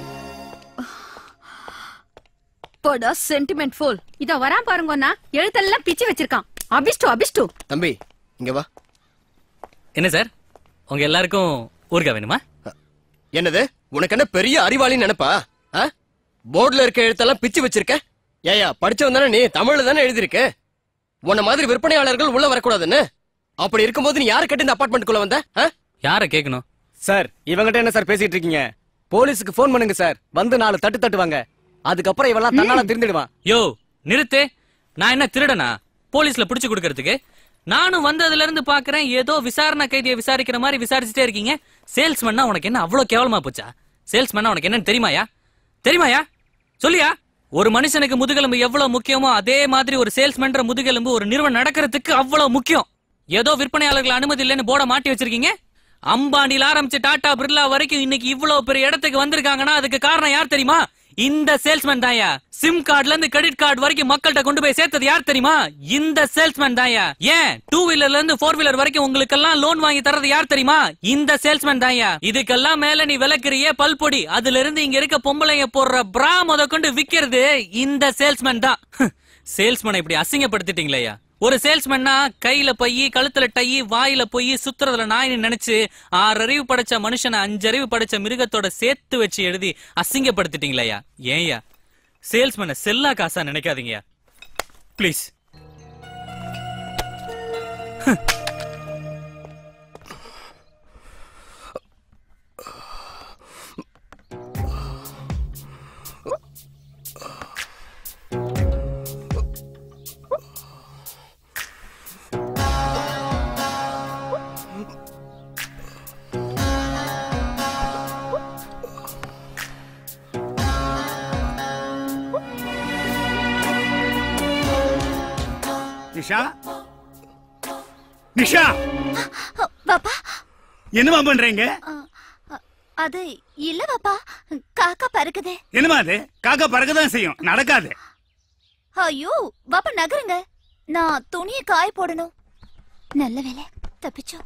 S9: போடா சென்டிமெண்ட் ஃபுல் இதோ வரான் பாருங்கண்ணா எழுத்தெல்லாம் பிச்சு வச்சிருக்கான் அபிஷ்டு அபிஷ்டு
S3: தம்பி இங்க வா
S5: என்ன சார் உங்க எல்லாருக்கும் ஊறுகாய் வேணுமா
S3: என்னது உனக்கு என்ன பெரிய அறிவாளின்னு நினைப்பா போர்டுல இருக்க எழுத்தெல்லாம் பிச்சு வச்சிருக்க ஏயா படிச்சவன் தானே நீ தமிழ்ல தானே எழுதிருக்க உன்ன மாதிரி விற்பனையாளர்கள் உள்ள வரக்கூடாதுன்னு அப்படி இருக்கும்போது நீ யாரு கட்டி இந்த அபார்ட்மெண்ட்டுக்குள்ள வந்த ஆ?
S16: யார கேட்கணும்
S3: சார் இவங்கிட்ட என்ன சார் பேசிட்டு இருக்கீங்க போலீஸுக்கு ஃபோன் பண்ணுங்க சார் வந்து நாலு தட்டு தட்டுவாங்க அதுக்கப்புறம் இவெல்லாம் தன்னால திருந்திடுவான்
S16: யோ நிறுத்து நான் என்ன திருடனா போலீஸ்ல புடிச்சு கொடுக்கறதுக்கு நானும் வந்ததுல இருந்து பாக்குறேன் ஏதோ விசாரணை கைதியை விசாரிக்கிற மாதிரி விசாரிச்சுட்டே இருக்கீங்க சேல்ஸ்மேன்னா உனக்கு என்ன அவ்வளவு கேவலமா போச்சா சேல்ஸ்மேன்னா உனக்கு என்னன்னு தெரியுமாயா தெரியுமாயா சொல்லியா ஒரு மனுஷனுக்கு முதுகெலும்பு எவ்வளவு முக்கியமோ அதே மாதிரி ஒரு சேல்ஸ்மேன்ற முதுகெலும்பு ஒரு நிறுவனம் நடக்கிறதுக்கு அவ்வளவு முக்கியம் ஏதோ விற்பனையாளர்கள் அனுமதி இல்லைன்னு போர்டை மாட்டி வச்சிருக்கீங்க அம்பானில ஆரம்பிச்சு டாடா பிர்லா வரைக்கும் இன்னைக்கு இவ்வளவு பெரிய இடத்துக்கு வந்திருக்காங்கன்னா அதுக்கு காரணம் யார் தெரியுமா இந்த சேல்ஸ்மேன் தாயா சிம் கார்டுல இருந்து கிரெடிட் கார்டு வரைக்கும் மக்கள்கிட்ட கொண்டு போய் சேர்த்தது யார் தெரியுமா இந்த சேல்ஸ்மேன் தாயா ஏன் டூ வீலர்ல இருந்து ஃபோர் வீலர் வரைக்கும் உங்களுக்கு எல்லாம் லோன் வாங்கி தரது யார் தெரியுமா இந்த சேல்ஸ்மேன் தாயா இதுக்கெல்லாம் மேல நீ விளக்குறியே பல்பொடி அதுல இருந்து இங்க இருக்க பொம்பளைங்க போடுற பிரா முத கொண்டு விக்கிறது இந்த சேல்ஸ்மேன் தான் சேல்ஸ்மேனை இப்படி அசிங்கப்படுத்திட்டீங்களேயா ஒரு சேல்ஸ்மேன்னா கையில பையி கழுத்துல டை வாயில போய் சுத்துறதுல நாயின்னு நினைச்சு ஆறு அறிவு படைச்ச மனுஷனை அஞ்சறிவு படைச்ச மிருகத்தோட சேர்த்து வச்சு எழுதி அசிங்கப்படுத்திட்டீங்களேயா ஏன்யா சேல்ஸ்மேனை செல்லா காசா நினைக்காதீங்கயா ப்ளீஸ்
S19: நிஷா நிஷா
S12: பாப்பா
S19: என்னமா பண்றீங்க
S12: அது இல்ல பாப்பா காக்கா பறக்குது
S19: என்னமா அது காக்கா பறக்கதான் செய்யும் நடக்காது
S12: ஐயோ பாப்பா நகருங்க நான் துணியை காய போடணும் நல்ல வேலை தப்பிச்சோம்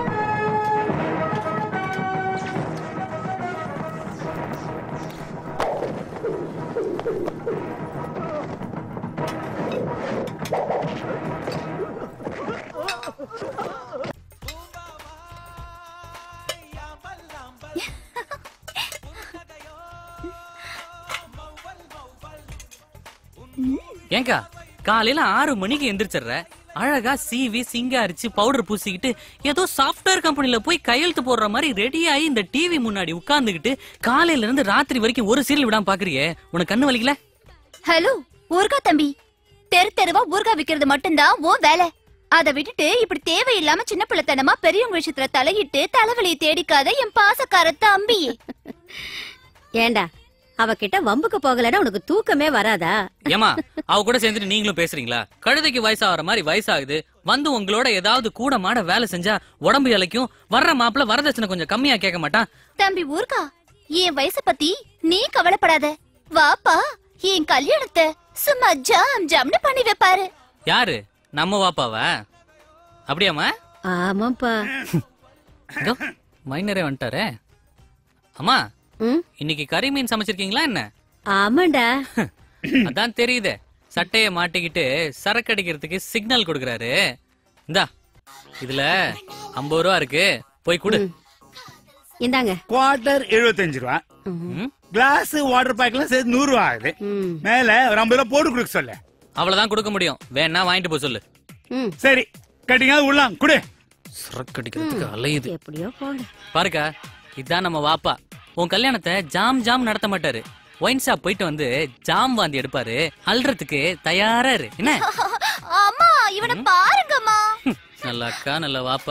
S16: ஏங்கா காலையில ஆறு மணிக்கு எந்திரிச்சிடுற அழகா சீவி சிங்காரிச்சு பவுடர் பூசிக்கிட்டு ஏதோ சாஃப்ட்வேர் கம்பெனில போய் கையெழுத்து போடுற மாதிரி ரெடி ஆகி இந்த டிவி முன்னாடி உட்கார்ந்துகிட்டு காலையில இருந்து ராத்திரி வரைக்கும் ஒரு சீரியல் விடாம பாக்குறியே உனக்கு கண்ணு வலிக்கல
S12: ஹலோ ஊர்கா தம்பி தெரு தெருவா ஊர்கா விக்கிறது மட்டும்தான் உன் வேலை அதை விட்டுட்டு இப்படி தேவையில்லாம சின்ன பிள்ளைத்தனமா பெரியவங்க விஷயத்துல தலையிட்டு தலைவலியை தேடிக்காத என் பாசக்கார தம்பி
S15: ஏண்டா அவகிட்ட வம்புக்கு போகலன்னா உனக்கு தூக்கமே வராதா
S16: ஏமா அவ கூட சேர்ந்துட்டு நீங்களும் பேசுறீங்களா கழுதைக்கு வயசாகிற மாதிரி வயசாகுது வந்து உங்களோட ஏதாவது கூட மாட வேலை செஞ்சா உடம்பு இலைக்கும் வர்ற மாப்பிள்ள வரதட்சணை கொஞ்சம் கம்மியா கேட்க மாட்டான்
S12: தம்பி ஊர்கா என் வயசை பத்தி நீ கவலைப்படாத வாப்பா என் கல்யாணத்தை சும்மா ஜாம் ஜாம்னு பண்ணி வைப்பாரு
S16: யாரு நம்ம வாப்பாவா அப்படியாம்மா
S15: ஆமாப்பா
S16: இதோ மைனரே வந்துட்டாரே அம்மா இன்னைக்கு கறி மீன் சமைச்சிருக்கீங்களா என்ன
S15: ஆமாண்டா
S16: அதான் தெரியுதே சட்டைய மாட்டிக்கிட்டு சரக்கு அடிக்கிறதுக்கு சிக்னல் கொடுக்கறாரு இந்தா இதுல ஐம்பது ரூபா இருக்கு போய் கொடு
S15: இந்தாங்க
S19: குவார்டர் எழுபத்தஞ்சு ரூபா கிளாஸ் வாட்டர் பேக்லாம் சேர்த்து நூறு ரூபா ஆகுது மேல ஒரு ஐம்பது ரூபா போட்டு கொடுக்க சொல்ல
S16: அவ்வளவுதான் கொடுக்க முடியும் வேணா வாங்கிட்டு போக சொல்லு
S19: சரி கட்டிங்க உள்ளாம் குடு
S16: சரக்கு அடிக்கிறதுக்கு அலையுது
S15: எப்படியோ போங்க
S16: பாருக்கா இதான் நம்ம வாப்பா உன் கல்யாணத்தை ஜாம் ஜாம் நடத்த மாட்டாரு ஒயின் ஷாப் போயிட்டு வந்து ஜாம் வாந்தி எடுப்பாரு அல்றதுக்கு தயாரா இரு என்ன
S12: அம்மா இவனை பாருங்கம்மா
S16: நல்ல அக்கா நல்ல வாப்பா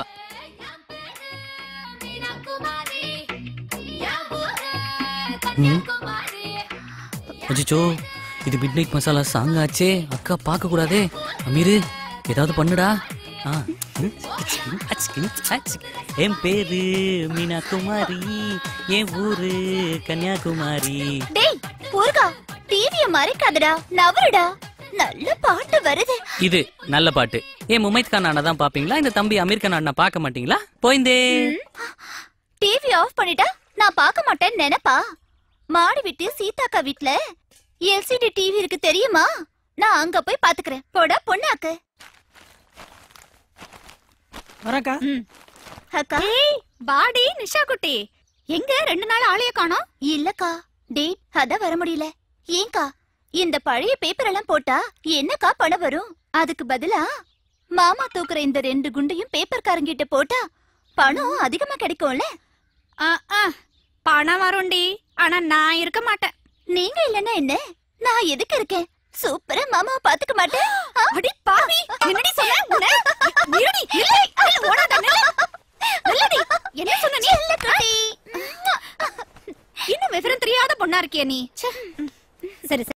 S16: அஜிச்சோ இது மிட் நைட் மசாலா சாங் ஆச்சே அக்கா பார்க்க கூடாதே அமீரு ஏதாவது பண்ணுடா ஆ. என் பேரு மீனா குமாரி என் ஊரு கன்னியாகுமரி
S12: டேய் ஊர்கா டிவிய மறைக்காதடா நவருடா நல்ல பாட்டு வருது
S16: இது நல்ல பாட்டு ஏன் முமைத் கான் அண்ணா தான் பாப்பீங்களா இந்த தம்பி அமீர் கான் அண்ணா பார்க்க மாட்டீங்களா போயிந்தே
S12: டிவி ஆஃப் பண்ணிட்டா நான் பார்க்க மாட்டேன்னு நினைப்பா மாடி விட்டு சீதாக்கா வீட்ல எல்சிடி டிவி இருக்கு தெரியுமா நான் அங்க போய் பாத்துக்கிறேன் போடா பொண்ணாக்கு
S14: வரக்கா
S12: அக்கா பாடி நிஷா குட்டி எங்க ரெண்டு நாள் ஆளைய காணோம் இல்லக்கா டேய் அதான் வர முடியல ஏங்கா இந்த பழைய பேப்பர் எல்லாம் போட்டா என்னக்கா பணம் வரும் அதுக்கு பதிலா மாமா தூக்குற இந்த ரெண்டு குண்டையும் பேப்பர்காரங்கிட்ட போட்டா பணம் அதிகமா கிடைக்கும்ல
S9: பணம் வரும்டி ஆனா நான் இருக்க மாட்டேன்
S12: நீங்க இல்லன்னா என்ன நான் எதுக்கு இருக்கேன் சூப்பரா மாமாவை பாத்துக்க மாட்டேன்
S9: அடி பாவி என்னடி சொன்ன உன்னை? இருடி இல்லை இல்ல ஓடாத நில்லு. நில்லுடி. என்ன சொன்ன நீ இன்னும் விவரம் தெரியாத பொண்ணா இருக்கிய நீ ச்சே. சரி சரி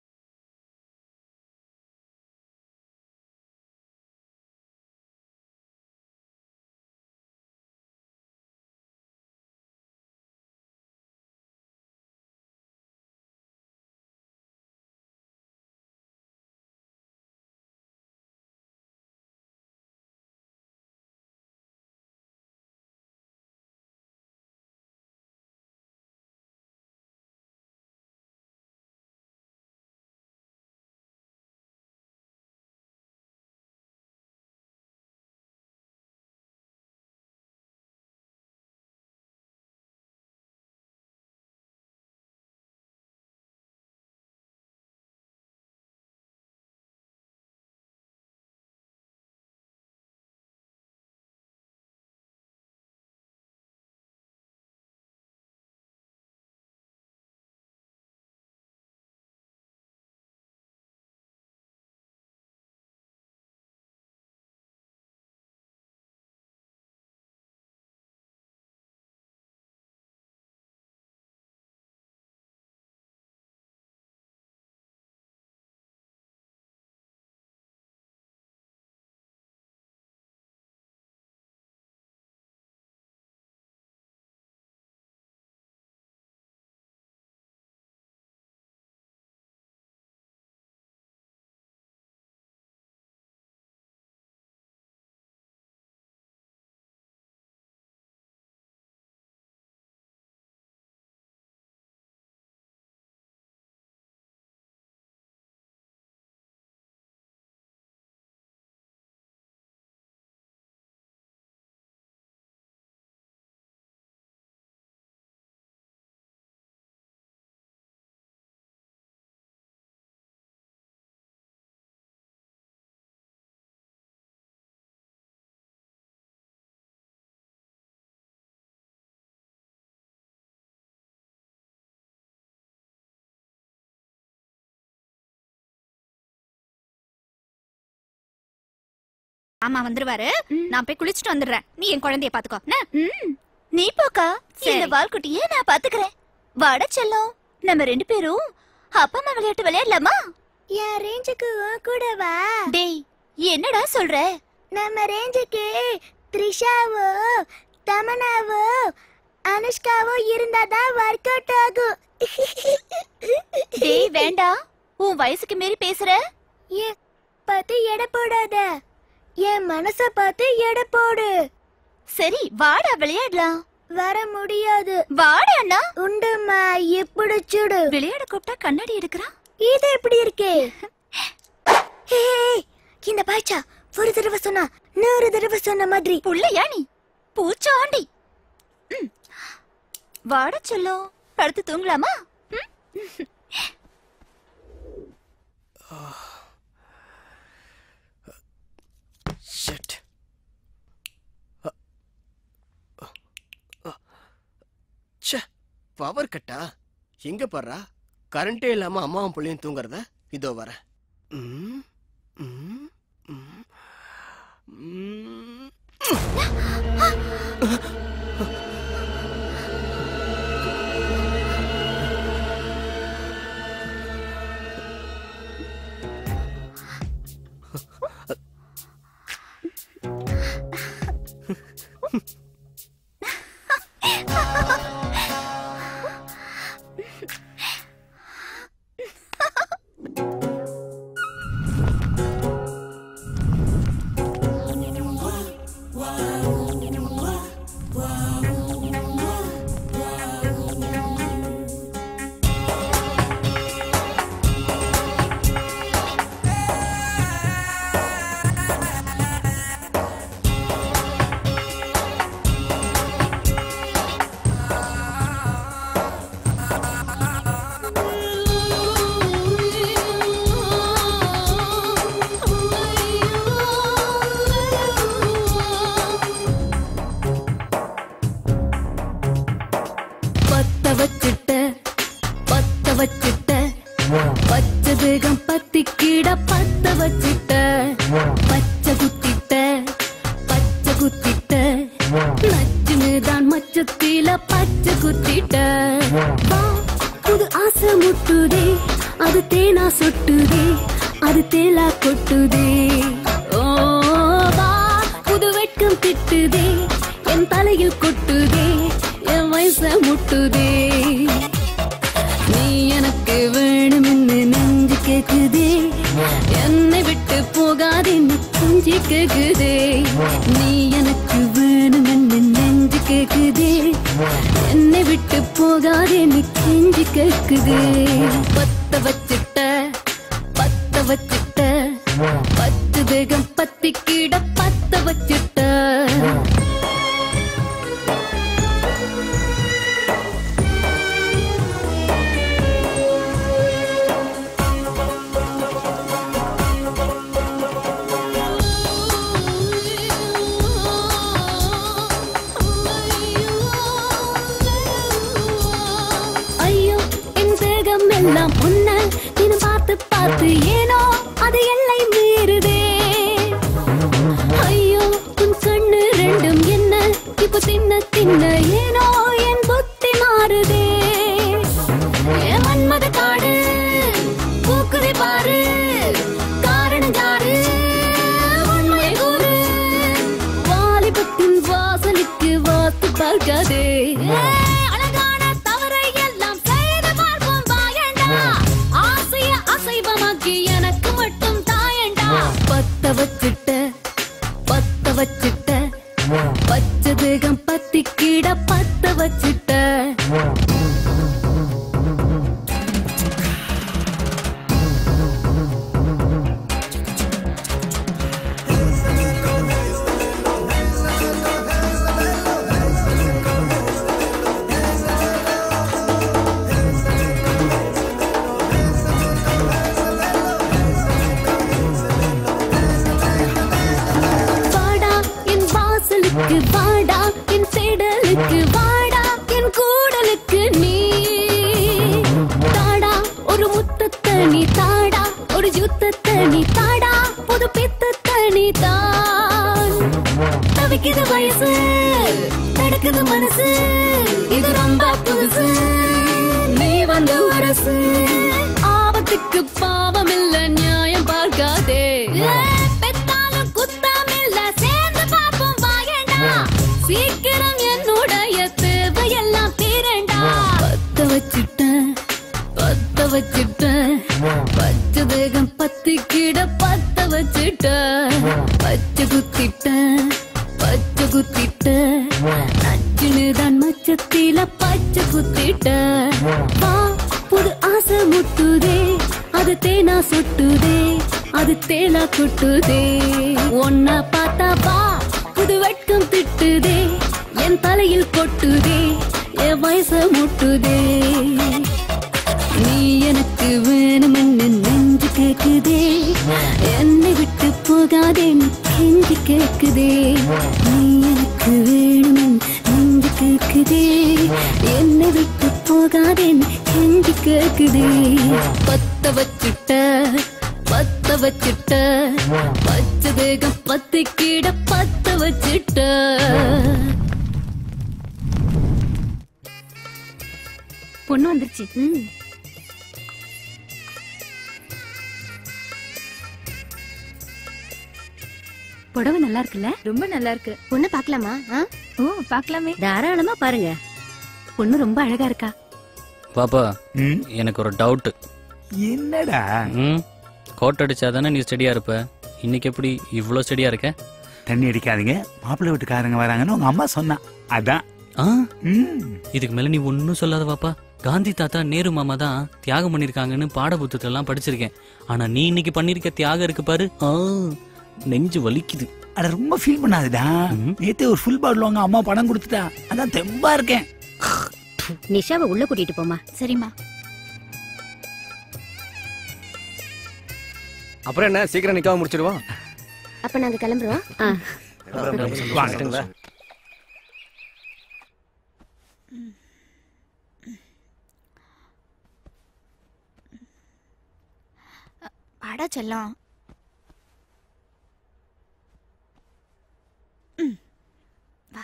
S9: ஆமா வந்துருவாரு நான் போய் குளிச்சுட்டு வந்துடுறேன் நீ என் குழந்தைய பாத்துக்கோ என்ன?
S12: நீ போக்கா
S9: சரி.
S12: இந்த வால்குட்டியே நான் பாத்துக்கிறேன் வாட செல்லம் நம்ம ரெண்டு பேரும் அப்பா அம்மா விளையாட்டு விளையாடலாமா என் ரேஞ்சுக்கு கூட வா டேய் என்னடா சொல்ற நம்ம ரேஞ்சுக்கு த்ரிஷாவோ தமனாவோ அனுஷ்காவோ இருந்தாதான் ஒர்க் அவுட் ஆகும் டேய் வேண்டாம் உன் வயசுக்கு மீறி பேசுற ஏன் பார்த்து எடை போடாத என் மனச பார்த்து எடை போடு சரி வாடா விளையாடலாம் வர முடியாது வாடா அண்ணா உண்டுமா எப்படி சுடு விளையாட கூப்பிட்டா கண்ணாடி எடுக்கிறான் இது எப்படி இருக்கே ஹே, இந்த பாய்ச்சா ஒரு தடவை சொன்னா நூறு தடவை சொன்ன மாதிரி புள்ளையா நீ பூச்சாண்டி ம். வாட சொல்லும் படுத்து தூங்கலாமா ம்?
S3: ஷட் ச்சே பவர் கட்டா எங்க பாடுறா கரண்டே இல்லாம அம்மாவும் பிள்ளையும் தூங்குறத இதோ வர ம், ம், ம், ம்.
S18: வச்சுட்ட பத்த வச்சுட்ட பச்சை தேகம் பத்திக்கிட பத்த வச்சுட்ட பச்சை குத்திட்ட பச்சை குத்திட்ட நச்சுன்னு தான் மச்சத்தில பச்சை குத்திட்ட வா, புது ஆசை முட்டுதே அது தேனா சொட்டுதே அது தேலா கொட்டுதே ஓ வா புது வெட்கம் திட்டுதே என் தலையில் கொட்டுதே என் வயச முட்டுதே நீ எனக்கு வேணும்னு நெஞ்சு கேக்குதே என்னை விட்டு போகாதேன்னு குஞ்சு கேக்குதே நீ எனக்கு வேணும்னு நெஞ்சு கேக்குதே என்னை விட்டு போகாதேன்னு கெஞ்சு கேக்குதே பத்த வச்சுட்ட பத்த வச்சுட்ட பத்து தேகம் பத்திக்கிட பத்த வச்சுட்ட ஐயோ என் தேகம் எல்லாம் உன்ன தின பார்த்து பார்த்து ஏனோ அது எல்லை மீறுதே ஐயோ உன் கண்ணு ரெண்டும் என்ன இப்ப தின்ன தின்ன ஏனோ என் புத்தி மாறுதே என் மன்மத காடு பூக்குதை பாரு காரணம் யாரு உண்மை கூறு வாலிபத்தின் வாசலுக்கு வாத்து பார்க்காதே ஏய், அழகான தவறை எல்லாம் செய்து பார்ப்போம் வாயண்டா ஆசைய அசைவமாக்கி எனக்கு மட்டும் தாயண்டா பத்த வச்சுட்ட பத்த வச்சுட்ட பச்சை தேகம் பத்திக்கிட பத்த வச்சுட்ட வாடா என் வாசலுக்கு வாடா என் தேடலுக்கு வாடா என் கூடலுக்கு நீ தாடா ஒரு முத்தத்தை நீ தாடா ஒரு யுத்தத்தை நீ தாடா புது பித்தத்தை நீ தான் தவிக்குது வயசு தடுக்குது மனசு இது ரொம்ப புதுசு நீ வந்து அரசு ஆபத்துக்கு பாவம் இல்ல நியாயம் பார்க்காதே பெத்தாலும் குத்தம் இல்ல சேர்ந்து பார்ப்போம் வாயண்டா சீக்கிரம் என்னுடைய தேவையெல்லாம் தீரண்டா பத்த வச்சுட்டேன் பத்த வச்சுட்டேன் பச்சை தேகம் பத்திக்கிட பத்த வச்சுட்டேன் பச்சை குத்திட்டேன் பச்சை குத்திட்டேன் நச்சுன்னு தான் மச்சத்தில பச்சை குத்திட்டேன் வா புது ஆசை முட்டுதே அது தேனா சொட்டுதே அது தேலா கொட்டுதே ஒன்ன பார்த்தா வா புது வெட்கம் திட்டுதே என் தலையில் கொட்டுதே என் வயச முட்டுதே நீ எனக்கு வேணுமென்னு நெஞ்சு கேக்குதே என்னை விட்டு போகாதேன்னு கெஞ்சு கேக்குதே நீ எனக்கு வேணுமென்னு நெஞ்சு கேக்குதே என்னை விட்டு போகாதேன்னு கெஞ்சு கேக்குதே பத்த வச்சுட்ட பத்த வச்சுட்ட பச்சை தேகம் பத்திக்கிட பத்த வச்சுட்ட
S9: பொண்ணு வந்துருச்சு புடவை நல்லா இருக்குல்ல
S15: ரொம்ப நல்லா இருக்கு பொண்ணு பாக்கலாமா
S9: ஓ பாக்கலாமே
S15: தாராளமா பாருங்க
S9: பொண்ணு ரொம்ப அழகா இருக்கா
S16: பாப்பா எனக்கு ஒரு டவுட்
S19: என்னடா
S16: ம் கோட் அடிச்சாதானே நீ ஸ்டடியா இருப்ப இன்னைக்கு எப்படி இவ்ளோ ஸ்டடியா இருக்க
S19: தண்ணி அடிக்காதீங்க மாப்பிள்ளை வீட்டுக்காரங்க வராங்கன்னு உங்க அம்மா சொன்னா அதான்
S16: ஆ இதுக்கு மேல நீ ஒன்னும் சொல்லாத பாப்பா காந்தி தாத்தா நேரு மாமா தான் தியாகம் பண்ணிருக்காங்கன்னு பாட புத்தகத்துல எல்லாம் படிச்சிருக்கேன் ஆனா நீ இன்னைக்கு பண்ணிருக்க தியாகம் இருக்கு பாரு ஆ, நெஞ்சு வலிக்குது
S19: அட ரொம்ப ஃபீல் பண்ணாதடா நேத்தே ஒரு ஃபுல் பாட்டில் வாங்க அம்மா பணம் கொடுத்துட்டா அதான் தெம்பா இருக்கேன்
S15: நிஷாவை உள்ள கூட்டிட்டு போமா
S21: சரிம்மா
S3: அப்புறம் என்ன சீக்கிரம் நிக்காம முடிச்சிடுவோம்
S15: அப்ப நாங்க கிளம்புறோம்
S3: வாங்க
S21: வாடா செல்லம் ம், வா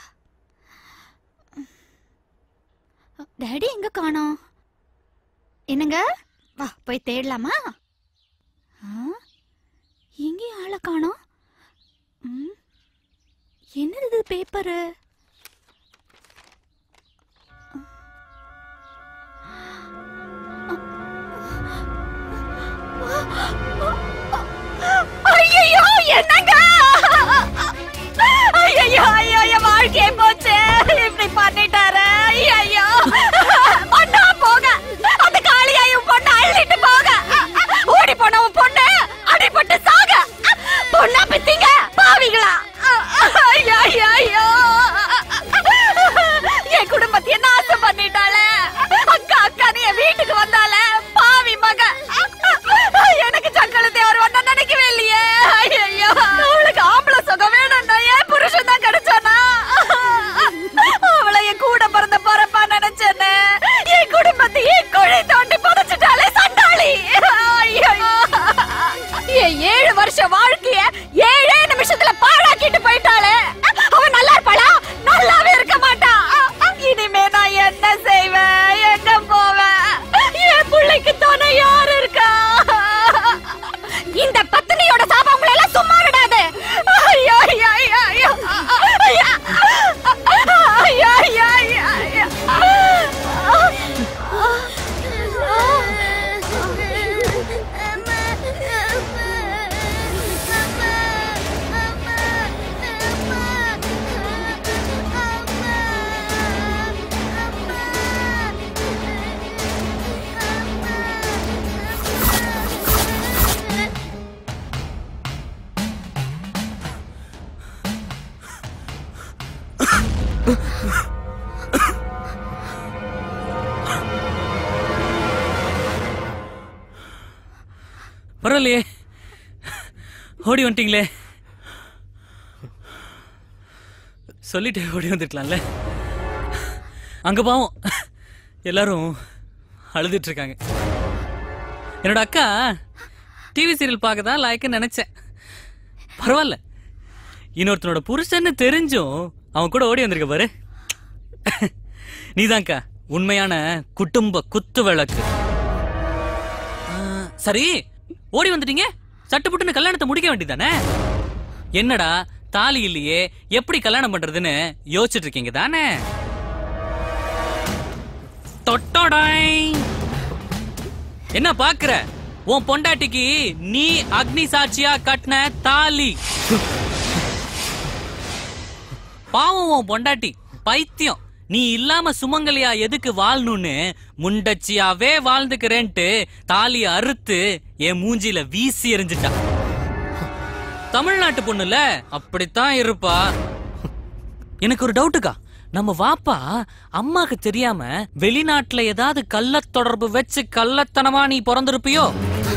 S21: டாடி எங்க காணோம் என்னங்க வா போய் தேடலாமா ஆ, எங்கேயும் ஆளை காணோம் ம், என்னது இது பேப்பரு
S18: ஐயோ என்னங்க ஐயோ ஐயோ என் வாழ்க்கையே போச்சு இப்படி பண்ணிட்டாரு ஐயோ பொண்ணா போக அந்த காளியாயும் பொண்ணு அள்ளிட்டு போக ஓடி போன உன் பொண்ணு அடிபட்டு சாக பொண்ணா பித்தீங்க பாவிங்களா ஐயோ ஐயோ ஐயோ என் குடும்பத்தையே நாசம் பண்ணிட்டாளே அக்கா அக்கான்னு என் வீட்டுக்கு வந்தாளே பாவி மக எனக்கு சக்களத்தை அவர் ஒண்ணு நினைக்கவே இல்லையே ஐயோ அவளுக்கு ஆம்பளை சுகம் வேணும்னா ஏன் புருஷன் தான் கிடைச்சானா அவளை என் கூட பிறந்த பிறப்பா நினைச்சேன்னு என் குடும்பத்தையே குழி தோண்டி புதைச்சிட்டாலே சண்டாளி ஐயோ என் ஏழு வருஷ வாழ்க்கைய ஏழே நிமிஷத்துல பாழாக்கிட்டு போயிட்டாளே அவன் நல்லா இருப்பாளா நல்லாவே இருக்க மாட்டா இனிமே நான் என்ன செய்வேன் எங்க போவேன் என் பிள்ளைக்கு துணை யார் இருக்கா இந்த பத்தினியோட சாபம் உங்களை எல்லாம் சும்மா விடாது ஐயோ ஐயோ ஐயோ ஐயோ ஐயோ ஐயோ ஐயோ ஐயோ
S16: பரவாயில்லையே ஓடி வந்துட்டீங்களே சொல்லிட்டு ஓடி வந்துருக்கலாம்ல அங்க பாவம் எல்லாரும் அழுதுட்டு இருக்காங்க என்னோட அக்கா டிவி சீரியல் பார்க்க தான் லாய்க்குன்னு நினைச்சேன் பரவாயில்ல இன்னொருத்தனோட புருஷன்னு தெரிஞ்சும் அவன் கூட ஓடி வந்திருக்க பாரு நீதான்க்கா உண்மையான குடும்ப குத்து விளக்கு ஆ, சரி ஓடி வந்துட்டீங்க சட்டுப்புட்டுன்னு கல்யாணத்தை முடிக்க வேண்டியதானே என்னடா தாலி இல்லையே எப்படி கல்யாணம் பண்றதுன்னு யோசிச்சுட்டு இருக்கீங்க தானே தொட்டோடாய் என்ன பாக்குற உன் பொண்டாட்டிக்கு நீ அக்னி சாட்சியா கட்டின தாலி பாவம் உன் பொண்டாட்டி பைத்தியம் நீ இல்லாம சுமங்கலியா எதுக்கு வாழணும்னு முண்டச்சியாவே வாழ்ந்துக்கிறேன்ட்டு தாலிய அறுத்து என் மூஞ்சில வீசி எறிஞ்சிட்டா தமிழ்நாட்டு பொண்ணுல அப்படித்தான் இருப்பா எனக்கு ஒரு டவுட்டுக்கா நம்ம வாப்பா அம்மாக்கு தெரியாம வெளிநாட்டுல ஏதாவது கள்ள தொடர்பு வச்சு கள்ளத்தனமா நீ பிறந்திருப்பியோ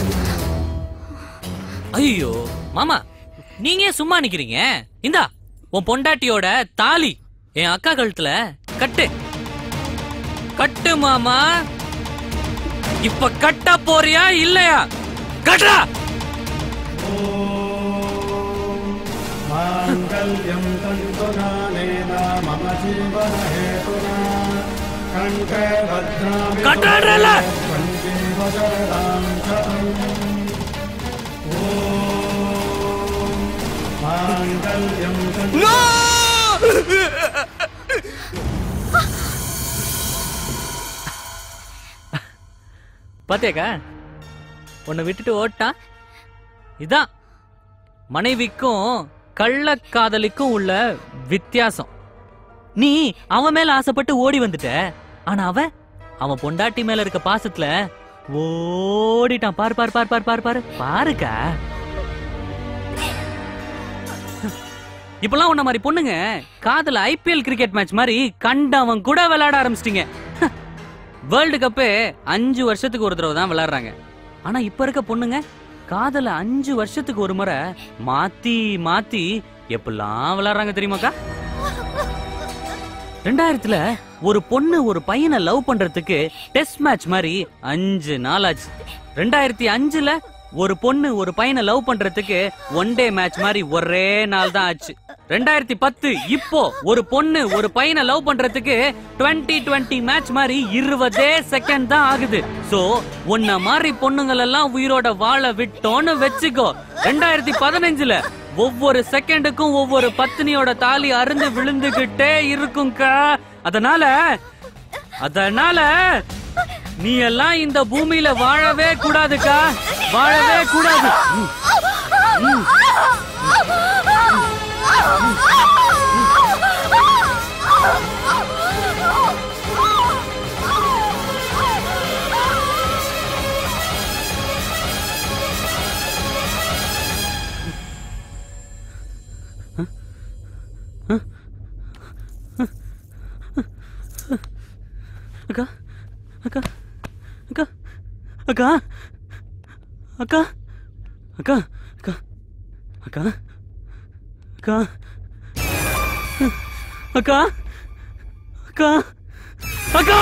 S16: ஐயோ மாமா நீங்க ஏன் சும்மா நிக்கிறீங்க இந்தா உன் பொண்டாட்டியோட தாலி என் அக்கா கழுத்துல கட்டு கட்டு மாமா இப்ப கட்ட போறியா இல்லையா கட்டுறா
S11: माङ्गल्यं तन्तुनानेन मम जीवनहेतुना कण्ठे भद्रामि
S16: कटाडल!
S11: सञ्जीव शरदां शतम् ॐ माङ्गल्यं
S16: பாத்தியாக்கா உன்னை விட்டுட்டு ஓட்டான் இதான் மனைவிக்கும் கள்ளக்காதலிக்கும் உள்ள வித்தியாசம் நீ அவன் மேல ஆசைப்பட்டு ஓடி வந்துட்ட ஆனா அவன் அவன் பொண்டாட்டி மேல இருக்க பாசத்துல ஓடிட்டான் பாரு பாரு பாரு பாரு பாரு பாரு பாருக்கா இப்பெல்லாம் உன்ன மாதிரி பொண்ணுங்க காதல ஐபிஎல் கிரிக்கெட் மேட்ச் மாதிரி கண்டவன் கூட விளையாட ஆரம்பிச்சிட்டீங்க வேர்ல்டு கப்பே அஞ்சு வருஷத்துக்கு ஒரு தடவை தான் விளையாடுறாங்க ஆனா இப்ப இருக்க பொண்ணுங்க காதல அஞ்சு வருஷத்துக்கு ஒரு முறை மாத்தி மாத்தி எப்பெல்லாம் விளையாடுறாங்க தெரியுமாக்கா ரெண்டாயிரத்துல ஒரு பொண்ணு ஒரு பையனை லவ் பண்றதுக்கு டெஸ்ட் மேட்ச் மாதிரி அஞ்சு நாள் ஆச்சு ரெண்டாயிரத்தி அஞ்சுல ஒரு பொண்ணு ஒரு பையனை லவ் பண்றதுக்கு ஒன் டே மேட்ச் மாதிரி ஒரே நாள் தான் ஆச்சு ரெண்டாயிரத்தி பத்து இப்போ ஒரு பொண்ணு ஒரு பையனை லவ் பண்றதுக்கு டுவெண்ட்டி டுவெண்ட்டி மேட்ச் மாதிரி இருபதே செகண்ட் தான் ஆகுது சோ உன்ன மாதிரி பொண்ணுங்கள் எல்லாம் உயிரோட வாழ விட்டோன்னு வச்சுக்கோ ரெண்டாயிரத்தி பதினஞ்சுல ஒவ்வொரு செகண்டுக்கும் ஒவ்வொரு பத்தினியோட தாலி அருந்து விழுந்துகிட்டே இருக்கும்க்கா அதனால அதனால நீ எல்லாம் இந்த பூமியில வாழவே கூடாதுக்கா வாழவே கூடாது ம். ம். அக்கா அக்கா அக்கா அக்கா அக்கா அக்கா அக்கா அக்கா அக்கா அக்கா அக்கா அக்கா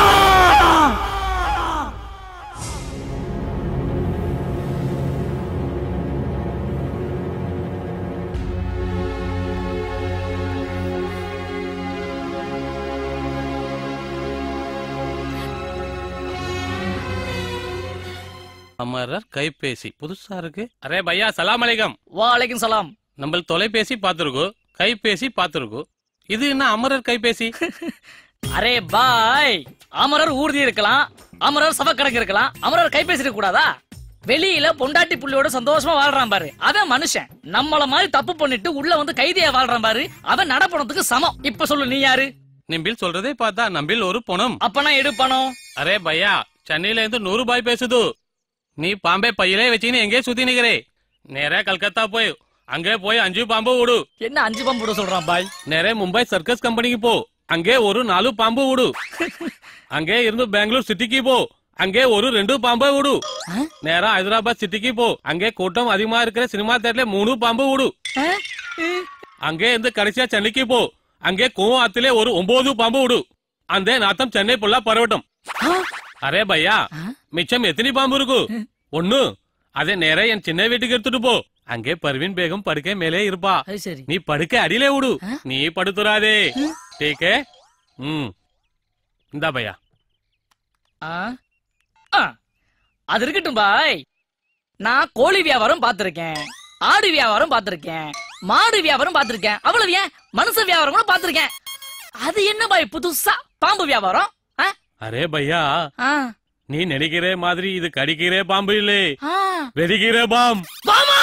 S22: அமரர் கைபேசி புதுசா இருக்கு அரே பையா சலாம் அலைகம்
S5: வாலைக்கும் சலாம்
S22: நம்ம தொலைபேசி பார்த்திருக்கோம் கைபேசி பார்த்திருக்கோம் இது என்ன அமரர் கைபேசி
S5: அரே பாய் அமரர் ஊர்தி இருக்கலாம் அமரர் சவக்கடங்கு இருக்கலாம் அமரர் கைபேசி இருக்க கூடாதா வெளியில பொண்டாட்டி புள்ளியோட சந்தோஷமா வாழ்றான் பாரு அவன் மனுஷன் நம்மள மாதிரி தப்பு பண்ணிட்டு உள்ள வந்து கைதியா வாழ்றான் பாரு அவன் நடப்பணத்துக்கு சமம் இப்ப சொல்லு நீ யாரு
S22: நிம்பில் சொல்றதே பார்த்தா நம்பில் ஒரு பணம்
S5: அப்பனா எடு பணம்
S22: அரே பையா சென்னையில இருந்து நூறு பாய் பேசுது நீ பாம்பே பையிலே வச்சுன்னு எங்கே சுத்தி நிக்கிறே நேரா கல்கத்தா போய் அங்கே போய் அஞ்சு பாம்பு விடு
S5: என்ன அஞ்சு பாம்பு விட சொல்றான் பாய்
S22: நேரே மும்பை சர்க்கஸ் கம்பெனிக்கு போ அங்கே ஒரு நாலு பாம்பு விடு அங்கே இருந்து பெங்களூர் சிட்டிக்கு போ அங்கே ஒரு ரெண்டு பாம்பை விடு நேரா ஹைதராபாத் சிட்டிக்கு போ அங்கே கூட்டம் அதிகமா இருக்கிற சினிமா தேட்டர்ல மூணு பாம்பு விடு அங்கே இருந்து கடைசியா சென்னைக்கு போ அங்கே கோவம் ஆத்திலே ஒரு ஒன்பது பாம்பு விடு அந்த நாத்தம் சென்னை புல்லா பரவட்டும் அரே பையா மிச்சம் எத்தனை பாம்பு இருக்கு ஒண்ணு அதே நேரா என் சின்ன வீட்டுக்கு எடுத்துட்டு போ அங்கே பர்வீன் பேகம் படுக்கை மேலே இருப்பா
S5: அது சரி
S22: நீ படுக்க அடியிலே விடு நீ படுத்துறாதே டீக்கே ம் இந்தா பையா
S5: ஆ? ஆ, அது இருக்கட்டும் பாய் நான் கோழி வியாபாரம் பார்த்திருக்கேன் ஆடு வியாபாரம் பார்த்திருக்கேன் மாடு வியாபாரம் பார்த்திருக்கேன் அவ்வளவு ஏன் மனுஷ வியாபாரம் கூட பார்த்திருக்கேன் அது என்ன பாய் புதுசா பாம்பு வியாபாரம் ஆ?
S22: அரே பையா
S5: ஆ.
S22: நீ நினைக்கிற மாதிரி இது கடிக்கிற பாம்பு இல்லே
S5: ஆ.
S22: வெடிக்கிற பாம்
S5: பாமா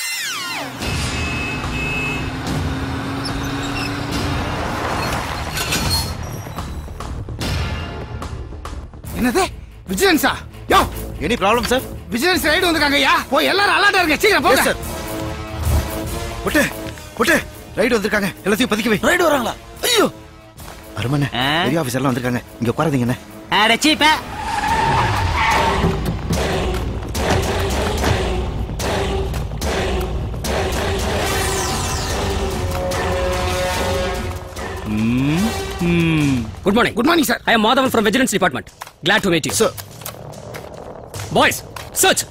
S2: என்னது விஜிலன்ஸா யோ
S23: any problem sir
S2: vigilance raid வந்திருக்காங்க ஐயா போய் எல்லாரும் அலர்ட்டா இருங்க சீக்கிரம் போங்க
S23: சார் புட்டு புட்டு ரைடு வந்திருக்காங்க எல்லாத்தையும் பதுக்கி வை ரைடு வராங்களா ஐயோ அருமண்ணே பெரிய ஆபீசர்லாம் வந்திருக்காங்க இங்க உட்காருதீங்க என்ன
S14: அடச்சிப்ப
S10: Good morning.
S2: Good morning, sir.
S10: I am Madhavan from Vigilance Department. Glad to meet you. Sir. Boys, search.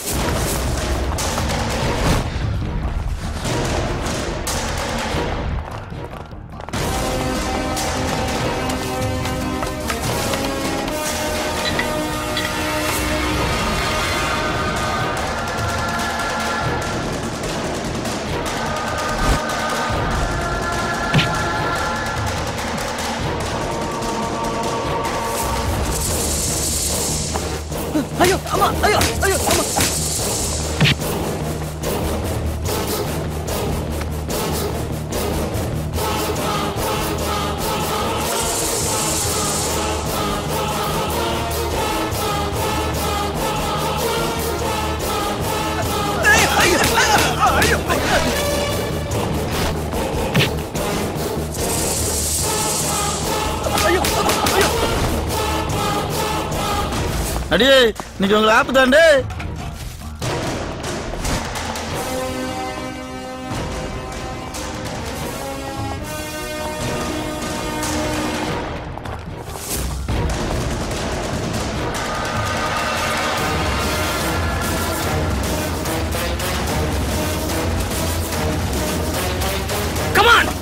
S14: ஐயோ அம்மா ஐயோ ஐயோ அம்மா
S23: அடியே இன்னைக்கு உங்களை ஆப்பு தாண்டே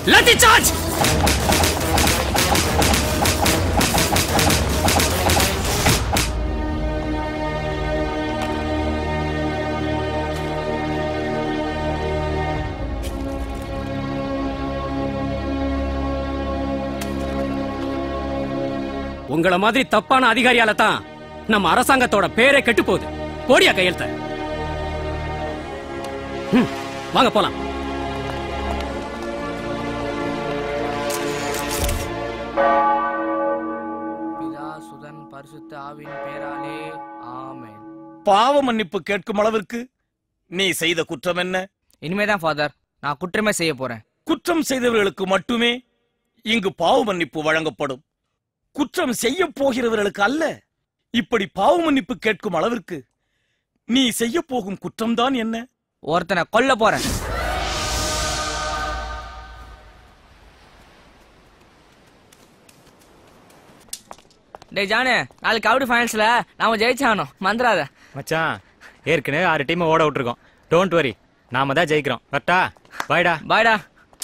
S10: லத்தி சார்ஜ் உங்கள மாதிரி தப்பான அதிகாரியால தான் நம்ம அரசாங்கத்தோட பேரே கெட்டு போகுது போடியா கையெழுத்த ம், வாங்க போலாம்
S7: பிதா சுதன் பரிசுத்த ஆவின் பேராலே ஆமென்
S4: பாவ மன்னிப்பு கேட்கும் அளவிற்கு நீ செய்த குற்றம் என்ன
S7: இனிமேதான் ஃபாதர் நான் குற்றமே செய்ய போறேன்
S4: குற்றம் செய்தவர்களுக்கு மட்டுமே இங்கு பாவ மன்னிப்பு வழங்கப்படும் குற்றம் செய்ய போகிறவர்களுக்கு அல்ல இப்படி பாவ மன்னிப்பு கேட்கும் அளவிற்கு நீ செய்ய போகும் குற்றம்தான் என்ன
S7: ஒருத்தனை கொல்ல போறேன் டேய் ஜானு நாளைக்கு கபடி ஃபைனல்ஸ்ல நாம ஜெயிச்சாகணும் மந்திராத
S17: மச்சான் ஏற்கனவே ஆறு டீம் ஓட விட்டுருக்கோம் டோன்ட் வரி நாம தான் ஜெயிக்கிறோம் கரெக்டா பாய்டா
S7: பாய்டா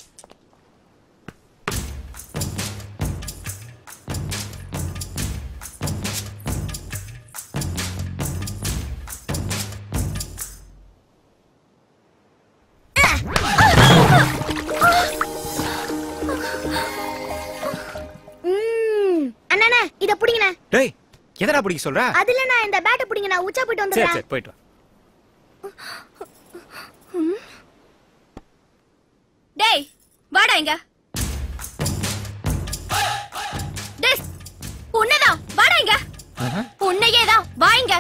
S12: ம், அண்ணாண்ணே இத புடிங்கண்ணே
S17: டேய் எதடா பிடிக்க சொல்ற
S12: அதுல நான் இந்த பேட்டை புடிங்க நான் உச்சா போயிட்டு
S17: சரி
S12: வந்துடுறேன்
S17: சரி போயிட்டு வா
S12: ம்.
S21: டேய் வாடா இங்க டேய் உன்னதான் வாடா இங்க உன்னையே தான் வா இங்க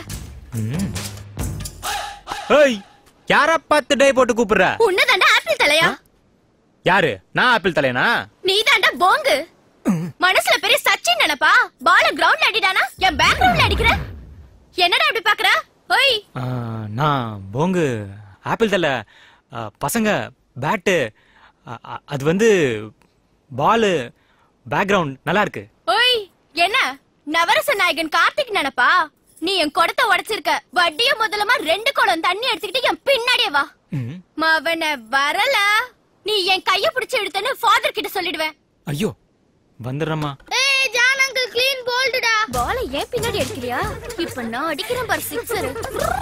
S17: ஏய் யாரா பார்த்து டே போட்டு கூப்பிடுற
S21: உன்னதாண்டா ஆப்பிள் தலையா
S17: யாரு நான் ஆப்பிள் தலையனா
S21: நீதாண்டா போங்கு மனசுல பெரிய சச்சின் நினைப்பா பால கிரவுண்ட்ல அடிடானா என் பேக்ரவுண்ட்ல அடிக்கிற என்னடா இப்படி பாக்குற ஓய்
S17: ஆ, நான் போங்கு ஆப்பிள் தலை ஆ, பசங்க பேட்டு ஆ, ஆ, அது வந்து பாலு பேக்ரவுண்ட் நல்லா இருக்கு
S21: ஓய் என்ன நவரச நாயகன் கார்த்திக் நினைப்பா நீ என் குடத்தை உடைச்சிருக்க வட்டிய முதலமா ரெண்டு குடம் தண்ணி எடுத்துக்கிட்டு என் பின்னாடியே வா மவன வரல நீ என் கைய பிடிச்சு எடுத்தேன்னு ஃபாதர் கிட்ட சொல்லிடுவேன்
S17: ஐயோ வந்துடுறேம்மா
S12: ஏய் ஜான் அங்கிள் க்ளீன் போல்டுடா
S21: பால ஏன் பின்னாடி அடிக்கிறியா இப்ப நான் அடிக்கிறேன் பாரு சிக்ஸர்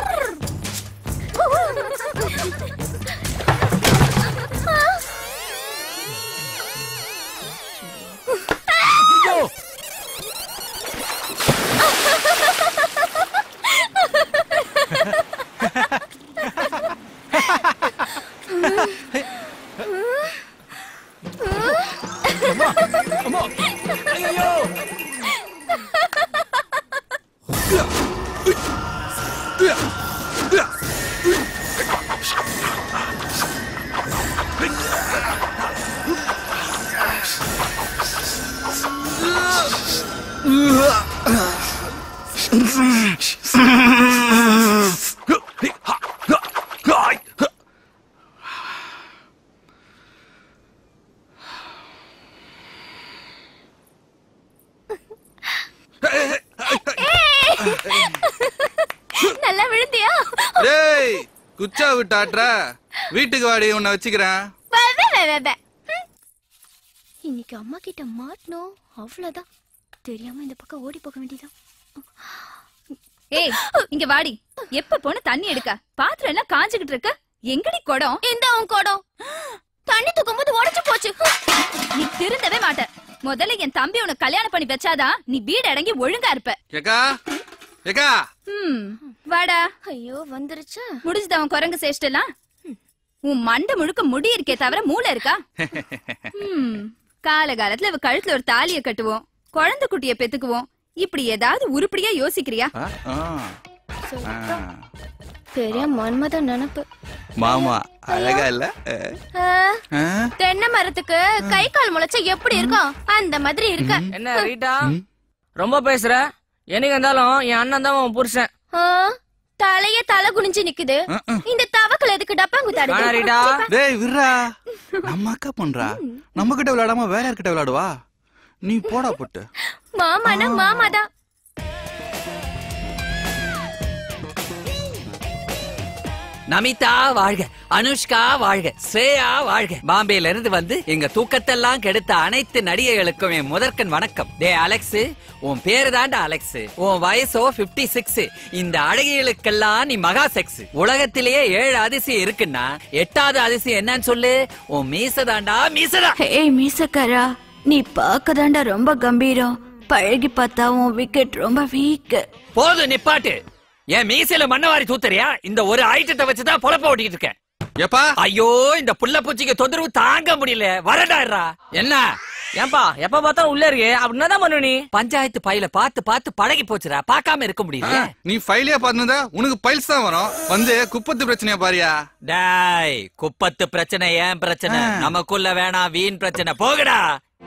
S21: நல்லா விழுந்தியா
S20: டேய் குச்சா விட்டாட்ற வீட்டுக்கு வாடி உன்னை வச்சுக்கிறேன்
S21: வே, வே, வே, வே, வே. ம். இன்னைக்கு அம்மா கிட்ட மாட்டணும் அவ்வளவுதான் தெரியாம இந்த பக்கம் ஓடி போக வேண்டியதான்
S13: ஏய் இங்க வாடி எப்ப போன தண்ணி எடுக்க பாத்திரம் எல்லாம் காஞ்சுகிட்டு இருக்க எங்கடி குடம்
S21: இந்த உன் குடம் தண்ணி தூக்கும் போது உடைச்சு போச்சு
S13: நீ திருந்தவே மாட்ட முதல்ல என் தம்பி உனக்கு கல்யாணம் பண்ணி வச்சாதான் நீ வீடு அடங்கி ஒழுங்கா இருப்ப
S20: ஏக்கா ஏக்கா
S13: ம் வாடா
S21: ஐயோ வந்துருச்சா
S13: முடிஞ்சுதா உன் குரங்கு சேஷ்டெல்லாம் உன் மண்டை முழுக்க முடி இருக்கே தவிர மூளை இருக்கா ம் காலகாலத்துல இவ கழுத்துல ஒரு தாலிய கட்டுவோம் குழந்தை குட்டிய பெத்துக்குவோம் இப்படி ஏதாவது உருப்படியா யோசிக்கிறியா
S20: ஆ, ஆ. ஆ.
S21: பெரிய மன்மத நினப்பு
S20: மாமா அழகா இல்ல
S21: ஆ,
S20: ஆ?
S21: தென்னை மரத்துக்கு கை கால் முளைச்சா எப்படி இருக்கும் அந்த மாதிரி இருக்க
S7: என்ன ரீட்டா ரொம்ப பேசுற என்னைக்கு இருந்தாலும் என் அண்ணன் தான் உன் புருஷன்
S21: ஆ, தலையே தலை குனிஞ்சு நிக்குது இந்த தவக்கல எதுக்கு டப்பாங்கு
S7: வேணா ரீட்டா.
S20: டேய் விட்றா நம்ம அக்கா பண்றா நம்ம கிட்ட விளையாடாம வேற யார்கிட்ட விளையாடுவா நீ போடா போட்டு
S21: மாமானா மாமாதான்
S1: நமிதா வாழ்க அனுஷ்கா வாழ்க ஸ்ரேயா வாழ்க பாம்பேல இருந்து வந்து எங்க தூக்கத்தெல்லாம் கெடுத்த அனைத்து நடிகைகளுக்கும் என் முதற்கண் வணக்கம் டே அலெக்ஸ் உன் பேரு தாண்டா அலெக்ஸ் உன் வயசோ 56 சிக்ஸ் இந்த அழகிகளுக்கெல்லாம் நீ மகா செக்ஸ் உலகத்திலேயே ஏழு அதிசயம் இருக்குன்னா எட்டாவது அதிசயம் என்னன்னு சொல்லு உன் மீச தாண்டா மீசடா
S21: ஏய் மீசக்காரா நீ பார்க்கதாண்டா ரொம்ப கம்பீரம் பழகி பார்த்தா உன் விக்கெட் ரொம்ப வீக்
S1: போதும் நிப்பாட்டு என் மீசையில மண்ணவாரி தூத்தறியா இந்த ஒரு ஐட்டத்தை வச்சுதான் பொழப்ப ஓட்டிட்டு இருக்கேன்
S20: எப்பா
S1: ஐயோ இந்த புள்ள பூச்சிக்கு தொந்தரவு தாங்க முடியல வரடாடுறா என்ன
S7: ஏன்பா எப்ப பார்த்தா உள்ள இருக்கு அப்படின்னா தான் பண்ணுவ நீ
S1: பஞ்சாயத்து பையில பார்த்து பார்த்து பழகி போச்சுடா பார்க்காம இருக்க முடியல
S20: நீ ஃபைலே பார்த்துருந்தா உனக்கு பைல்ஸ் தான் வரும் வந்து குப்பத்து பிரச்சனையா பாரியா
S1: டேய் குப்பத்து பிரச்சனை ஏன் பிரச்சனை நமக்குள்ள வேணாம் வீண் பிரச்சனை போகடா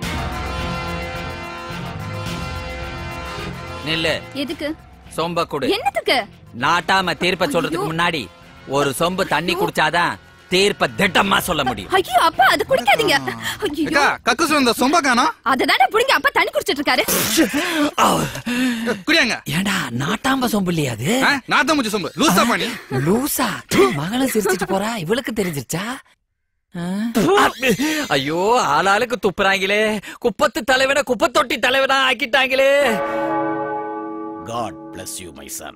S1: நில்லு
S13: எதுக்கு
S1: சொம்ப கொடு
S13: என்னத்துக்கு
S1: நாட்டாம தீர்ப்ப சொல்றதுக்கு முன்னாடி ஒரு சொம்பு தண்ணி குடிச்சாதான் தீர்ப்ப திட்டமா சொல்ல முடியும்
S13: ஐயோ அப்பா அது குடிக்காதீங்க ஐயோ
S20: அக்கா கக்கு இந்த சொம்ப காணோம்
S13: அததானே புடிங்க அப்பா தண்ணி குடிச்சிட்டு இருக்காரு
S20: குடியாங்க
S1: ஏண்டா நாட்டாம்ப சொம்பு இல்லையா அது
S20: நாத்தம் முச்சு சொம்பு லூசா பண்ணி
S1: லூசா மகளும் சிரிச்சிட்டு போறா இவளுக்கு தெரிஞ்சிருச்சா ஆ? ஐயோ ஆளாளுக்கு துப்புறாங்களே குப்பத்து தலைவனை குப்பத்தொட்டி தலைவனா ஆக்கிட்டாங்களே
S4: god bless you my son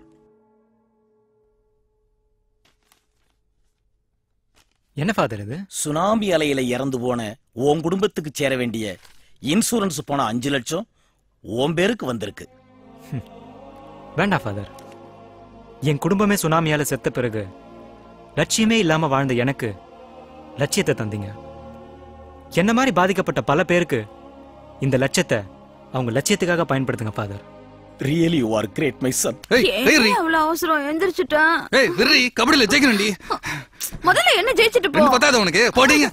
S17: என்ன ஃபாதர் இது
S4: சுனாமி அலையில இறந்து போன உன் குடும்பத்துக்கு சேர வேண்டிய இன்சூரன்ஸ் போன அஞ்சு லட்சம் உன் பேருக்கு வந்திருக்கு
S17: வேண்டாம் ஃபாதர் என் குடும்பமே சுனாமியால செத்த பிறகு லட்சியமே இல்லாம வாழ்ந்த எனக்கு லட்சியத்தை தந்தீங்க என்ன மாதிரி பாதிக்கப்பட்ட பல பேருக்கு இந்த லட்சத்தை அவங்க லட்சியத்துக்காக பயன்படுத்துங்க father
S4: really you are great my son
S21: ஏன் அவ்வளவு அவசரம் எந்திரிச்சுட்டான்
S20: ஏய் விர்ரி கபடியில ஜெயிக்கணும்டி
S21: முதல்ல என்ன ஜெயிச்சிட்டு போ
S20: ரெண்டு பத்தாது உனக்கு போட்டீங்க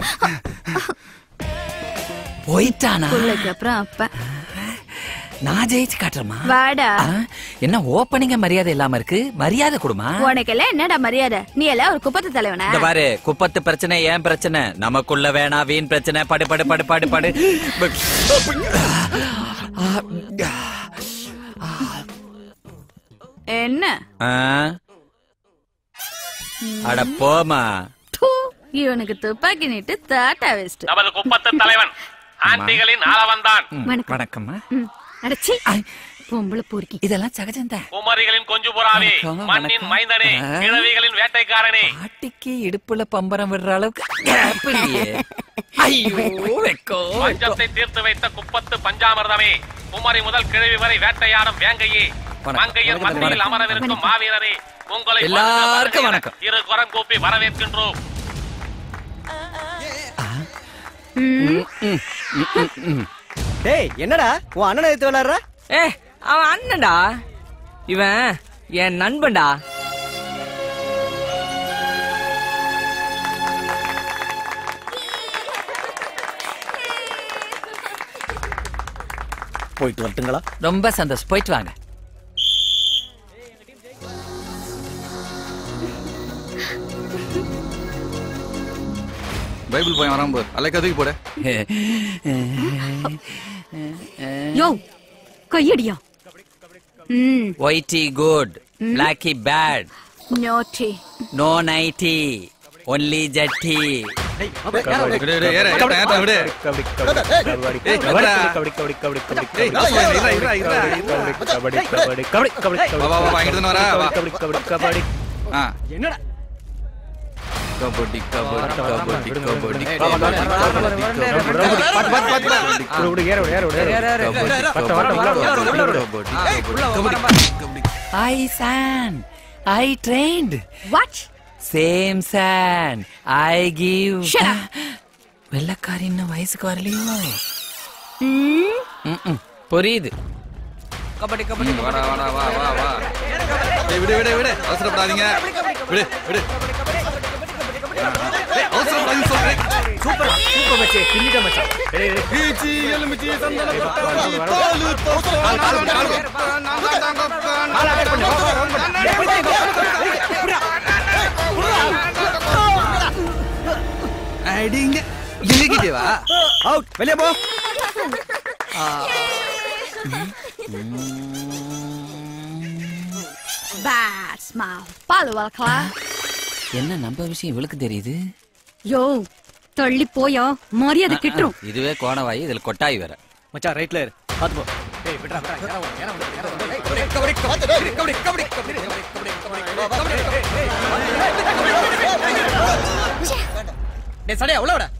S1: போயிட்டானா
S21: பிள்ளைக்கு அப்புறம் அப்பா
S1: நான் ஜெயிச்சு காட்டுறமா
S21: வாடா
S1: என்ன ஓப்பனிங்க மரியாதை இல்லாம இருக்கு மரியாதை கொடுமா
S21: உனக்கெல்லாம் என்னடா மரியாதை நீ எல்லாம் ஒரு குப்பத்து தலைவனா
S1: இந்த பாரு குப்பத்து பிரச்சனை ஏன் பிரச்சனை நமக்குள்ள வேணா வீண் பிரச்சனை படு படு படு படு படு
S21: என்ன
S1: ஆ? அட போமா
S21: தூ, இவனுக்கு துப்பாக்கி நீட்டு தாட்டா வேஸ்ட்
S22: நமது குப்பத்து தலைவன் ஆண்டிகளின் ஆளவந்தான்
S1: வணக்கம்மா
S9: அடச்சி பொம்பளை பொறுக்கி
S1: இதெல்லாம் சகஜம்தான்
S22: குமரிகளின் கொஞ்சு புறாவே
S1: வணக்கம்,
S22: மண்ணின்
S1: வணக்கம்.
S22: மைந்தனே
S1: ஆ.
S22: கிழவிகளின் வேட்டைக்காரனே
S1: பாட்டிக்கு இடுப்புல பம்பரம் விடுற அளவுக்கு gap இல்லையே. ஐயோ வெக்கோ
S22: பஞ்சத்தை தீர்த்து வைத்த குப்பத்து பஞ்சாமிர்தமே குமரி முதல் கிழவி வரை வேட்டையாடும் வேங்கையே
S1: வணக்கம்.
S22: மங்கையர்
S1: வணக்கம்,
S22: மத்தியில்
S1: வணக்கம்.
S22: அமரவிருக்கும் மாவீரரே உங்களை
S1: எல்லாருக்கும்
S22: வருக, வருக என
S1: வணக்கம்.
S22: இரு குரம் கூப்பி வரவேற்கின்றோம்
S3: டேய் என்னடா உன் அண்ணனை எடுத்து விளையாடுற
S7: ஏ அவன் அண்ணன்டா இவன் என் நண்பன்டா
S4: போயிட்டு வரட்டுங்களா
S1: ரொம்ப சந்தோஷம் போயிட்டு வாங்க
S20: பைபிள் போய் வராம போர் அல்ல கதைக்கு போட
S9: யோ கையடியா ம்
S1: whitey good blackie bad
S21: naughty
S1: no nighty only ஜட்டி
S20: என்னடா kabaddi kabaddi kabaddi kabaddi kabaddi
S1: I son I trained
S21: what
S1: same son I give வெள்ளக்காரி இன்னும் வயசுக்கு வரலையோ ம்ம். புரியுது
S7: கபடி கபடி
S20: வாடா வாடா வா வா வா ஏய், விடு விடு விடு அவசரப்படாதீங்க விடு விடு ஏய், அவசரப்படாதீங்க சொல்றேன்
S7: சூப்பர் சூப்பர் மச்சி பின்னிட்ட மச்சான்
S20: ஈச்சி எலுமிச்சி சந்தன கொட்டாவி பாலு அடிங்க எங்ககிட்டே வா அவுட் வெளியே போ
S21: பேட் ஸ்மைல் பால் வளர்க்கலாம்
S1: என்ன நம்ம விஷயம் இவளுக்கு தெரியுது
S9: யோ தள்ளி போயா மரியாதை கிட்டுரும்
S1: இதுவே கோணவாயி இதுல கொட்டாய் வேற
S3: மச்சான் ரைட்ல இரு பாத்து போ ஏய் விட்றா விட்றா யாரா வா, யாரா வா, யாரா வா. டேய் சடையா உள்ள விட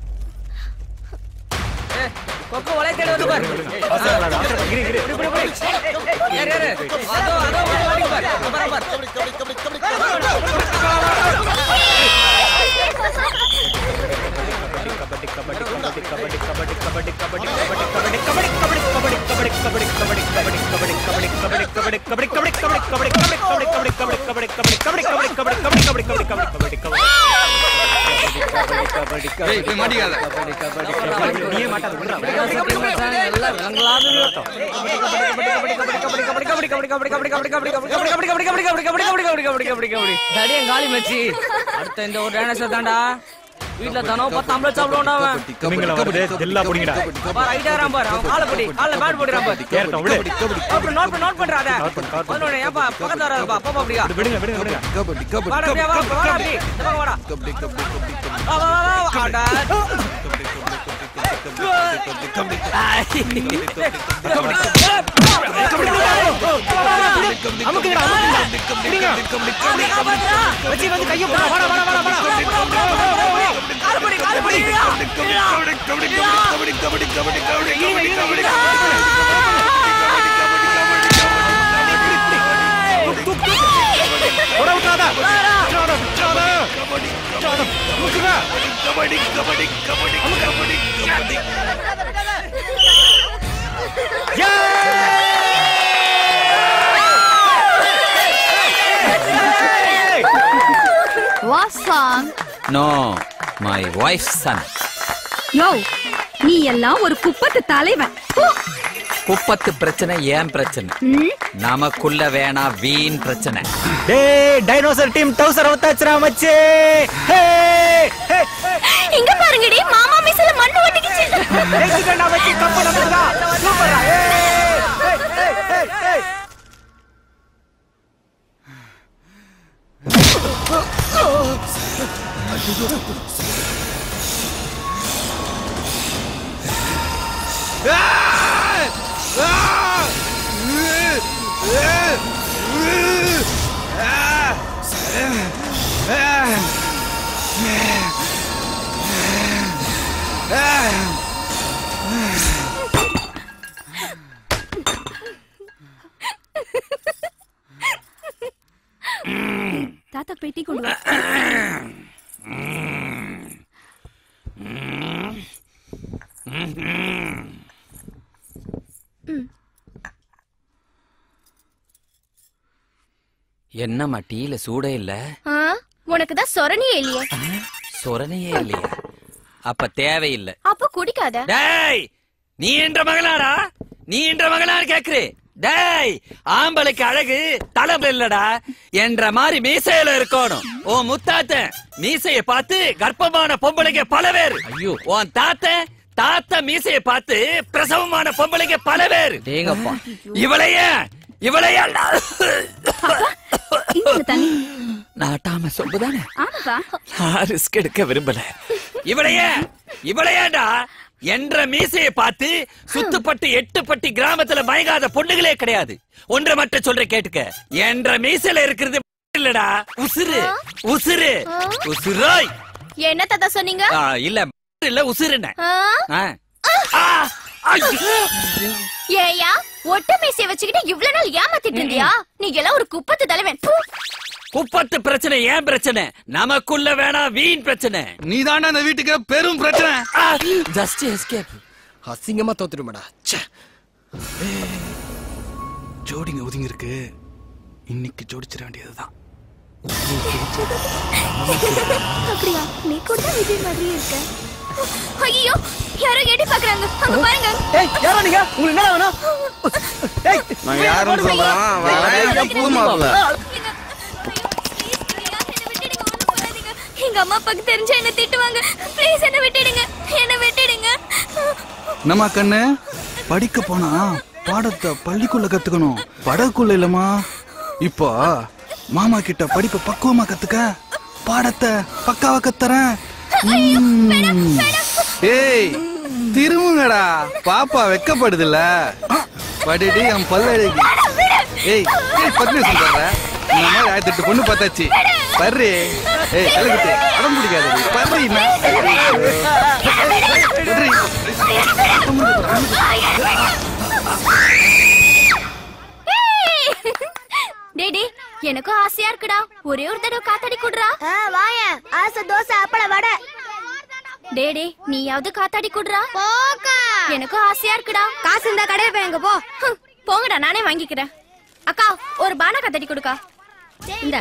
S7: கொக்கு வலை தேடி வந்து பாரு இரு, இரு. இப்படி, இப்படி, இப்படி. ஏறு, ஏறு. அதோ, அதோ, ஒரு வாட்டி பாரு. பாரு, பாரு.
S20: ஏய் போய் மாட்டிக்காத
S3: நீயே மாட்டாத விட்றா
S7: எல்லாம் விலங்கலாத விளையாட்டம். தடியன் காலி மச்சி அடுத்த இந்த ஒரு டைனோசர் தான்டா வீட்ல தானோ பத்து ஐம்பது சாப்பிடுவான்டா அவன்
S17: திமிங்கலம் வருது தில்லா புடிங்கடா
S7: பாரு ஐட்டாயிரம் பாரு அவன் காலை படி காலை பேட் போடுறான் பாரு
S17: ஏறட்டும் விடு
S7: அப்புறம் நோட் பண்ணி நோட் பண்றாத பதினொன்று ஏப்பா பக்கத்துல வராதுப்பா பாப்பா அப்படியா
S17: விடுங்க விடுங்க விடுங்க
S7: வாடா அப்படியே வா வாடா அப்படி இந்த பக்கம் வாடா வா வா வா வா வாடா
S3: வச்சி வந்து கைய போடா வாடா வாடா வாடா வாடா போடா விட்டாதா விட்டாதா விட்டாதா விட்டாதா முக்குடா kabaddi kabaddi kabaddi kabaddi kabaddi
S9: what song
S1: no my wife son
S9: யோ நீ எல்லாம் ஒரு குப்பத்து தலைவன் ஹு!
S1: குப்பத்து பிரச்சனை ஏன் பிரச்சனை
S9: ம்,
S1: நமக்குள்ள வேணா வீண் பிரச்சனை
S14: டேய் டைனோசர் டீம் டவுசர் ஒத்தாச்சுடா மச்சி ஹே ஹே
S12: இங்க பாருங்கடி மாமா மிஸ்ல மண்ணு ஒட்டிக்கிச்சு
S14: ஜெயிச்சுட்டா மச்சி கப்பல் வந்துடா சூப்பரா ஏய் ஏய் ஏய் ஏய்
S9: தாத்தா பெட்டி கொண்டு வா
S1: என்னம்மா டீல சூடே இல்ல
S12: ஆ, உனக்கு தான் சொரணியே இல்லையே
S1: சொரணையே இல்லையா அப்ப தேவையில்லை
S12: அப்ப குடிக்காத
S1: டேய் நீ என்ற மகளாடா நீ என்ற மகளான்னு கேக்குறே டேய் ஆம்பளைக்கு அழகு தலைமை இல்லடா என்ற மாதிரி மீசையில இருக்கணும் உன் முத்தாத்தன் மீசைய பார்த்து கர்ப்பமான பொம்பளைங்க பல பேர் ஐயோ உன் தாத்தன் தாத்தா மீசைய பார்த்து பிரசவமான பொம்பளைங்க பல பேர்
S7: டேங்கப்பா
S1: இவளைய இவளைய
S9: இங்க தண்ணி
S1: நாட்டாம சொல்லுதானே
S9: ஆமாப்பா
S1: நான் ரிஸ்க் எடுக்க விரும்பல இவளைய இவளையாடா என்ற மீசைய பார்த்து சுத்துப்பட்டு எட்டுப்பட்டி கிராமத்துல மயங்காத பொண்ணுகளே கிடையாது ஒன்றை மட்டும் சொல்ற கேட்டுக்க என்ற மீசையில இருக்கிறது இல்லடா உசுரு உசுரு உசுராய்
S12: என்ன தாத்தா சொன்னீங்க
S1: ஆ, இல்ல இல்ல உசுருன
S12: ஆ? ஏயா ஒட்ட மீசைய வச்சுக்கிட்டு இவ்வளவு நாள் ஏமாத்திட்டு இருந்தியா நீ எல்லாம் ஒரு குப்பத்து தலைவன் பு.
S1: குப்பத்து பிரச்சனை ஏன் பிரச்சனை நமக்குள்ள வேணா வீண் பிரச்சனை
S20: நீ தாண்டா அந்த வீட்டுக்கு பெரும் பிரச்சனை
S1: ஜஸ்ட் எஸ்கேப்
S3: அசிங்கமா தோத்துடுமாடா
S20: ஜோடிங்க ஒதுங்கி இருக்கு இன்னைக்கு ஜோடிச்சிட வேண்டியதுதான்
S12: அப்படியா நீ கூட தான் விஜய் மாதிரியே இருக்க ஐயோ யாரோ எட்டி பாக்குறாங்க அங்க பாருங்க
S14: ஏய் யாரா நீங்க உங்களுக்கு என்ன வேணும் ஏய்
S20: நான் யாருன்னு சொல்றேன் வரேன் புது மாப்பிள்ள
S12: எங்க அம்மா அப்பாக்கு தெரிஞ்சா என்ன திட்டுவாங்க ப்ளீஸ் என்ன விட்டுடுங்க என்ன விட்டுடுங்க
S20: என்னம்மா கண்ணு படிக்க போனா பாடத்தை பள்ளிக்குள்ள கத்துக்கணும் படகுக்குள்ள இல்லம்மா இப்போ மாமா கிட்ட படிப்பை பக்குவமா கத்துக்க பாடத்தை பக்காவா கத்துறேன் ம். ஏய் திரும்புங்கடா பாப்பா வெக்கப்படுதுல்ல படிடி என் பல்லழகி ஏய் ஏய் பத்னி சொல்ற இந்த மாதிரி ஆயிரத்தி எட்டு பொண்ணு பார்த்தாச்சு பர்றி ஏய் கலக்கிட்டு அடம் பிடிக்காது பர்றி
S12: டேய் டேய் எனக்கும் ஆசையா இருக்குடா ஒரே ஒரு தடவை காத்தாடி குடுறா வாய ஆசை தோசை அப்பள வடை டேய் டேய் நீயாவது காத்தாடி குடுறா போக்கா எனக்கும் ஆசையா இருக்குடா காசு இருந்தா கடையில போய் அங்க போ போங்கடா நானே வாங்கிக்கிறேன் அக்கா ஒரு பானா காத்தாடி கொடுக்கா இந்த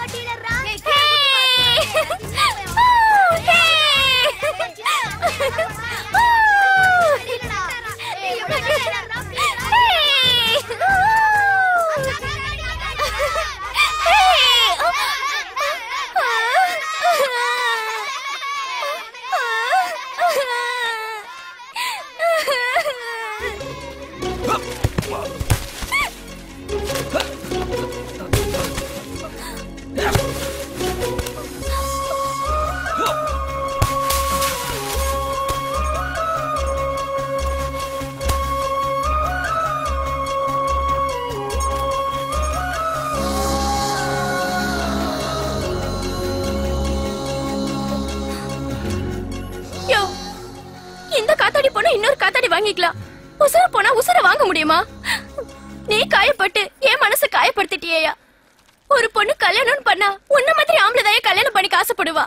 S12: யோ இந்த காத்தாடி போனா இன்னொரு காத்தாடி வாங்கிக்கலாம் உசுர போனா உசுர வாங்க முடியுமா நீ காயப்பட்டு என் மனசை காயப்படுத்திட்டியா ஒரு பொண்ணு கல்யாணம்னு பண்ணா உன்ன மாதிரி ஆம்பளைதாய கல்யாணம் பண்ணிக்க ஆசைப்படுவா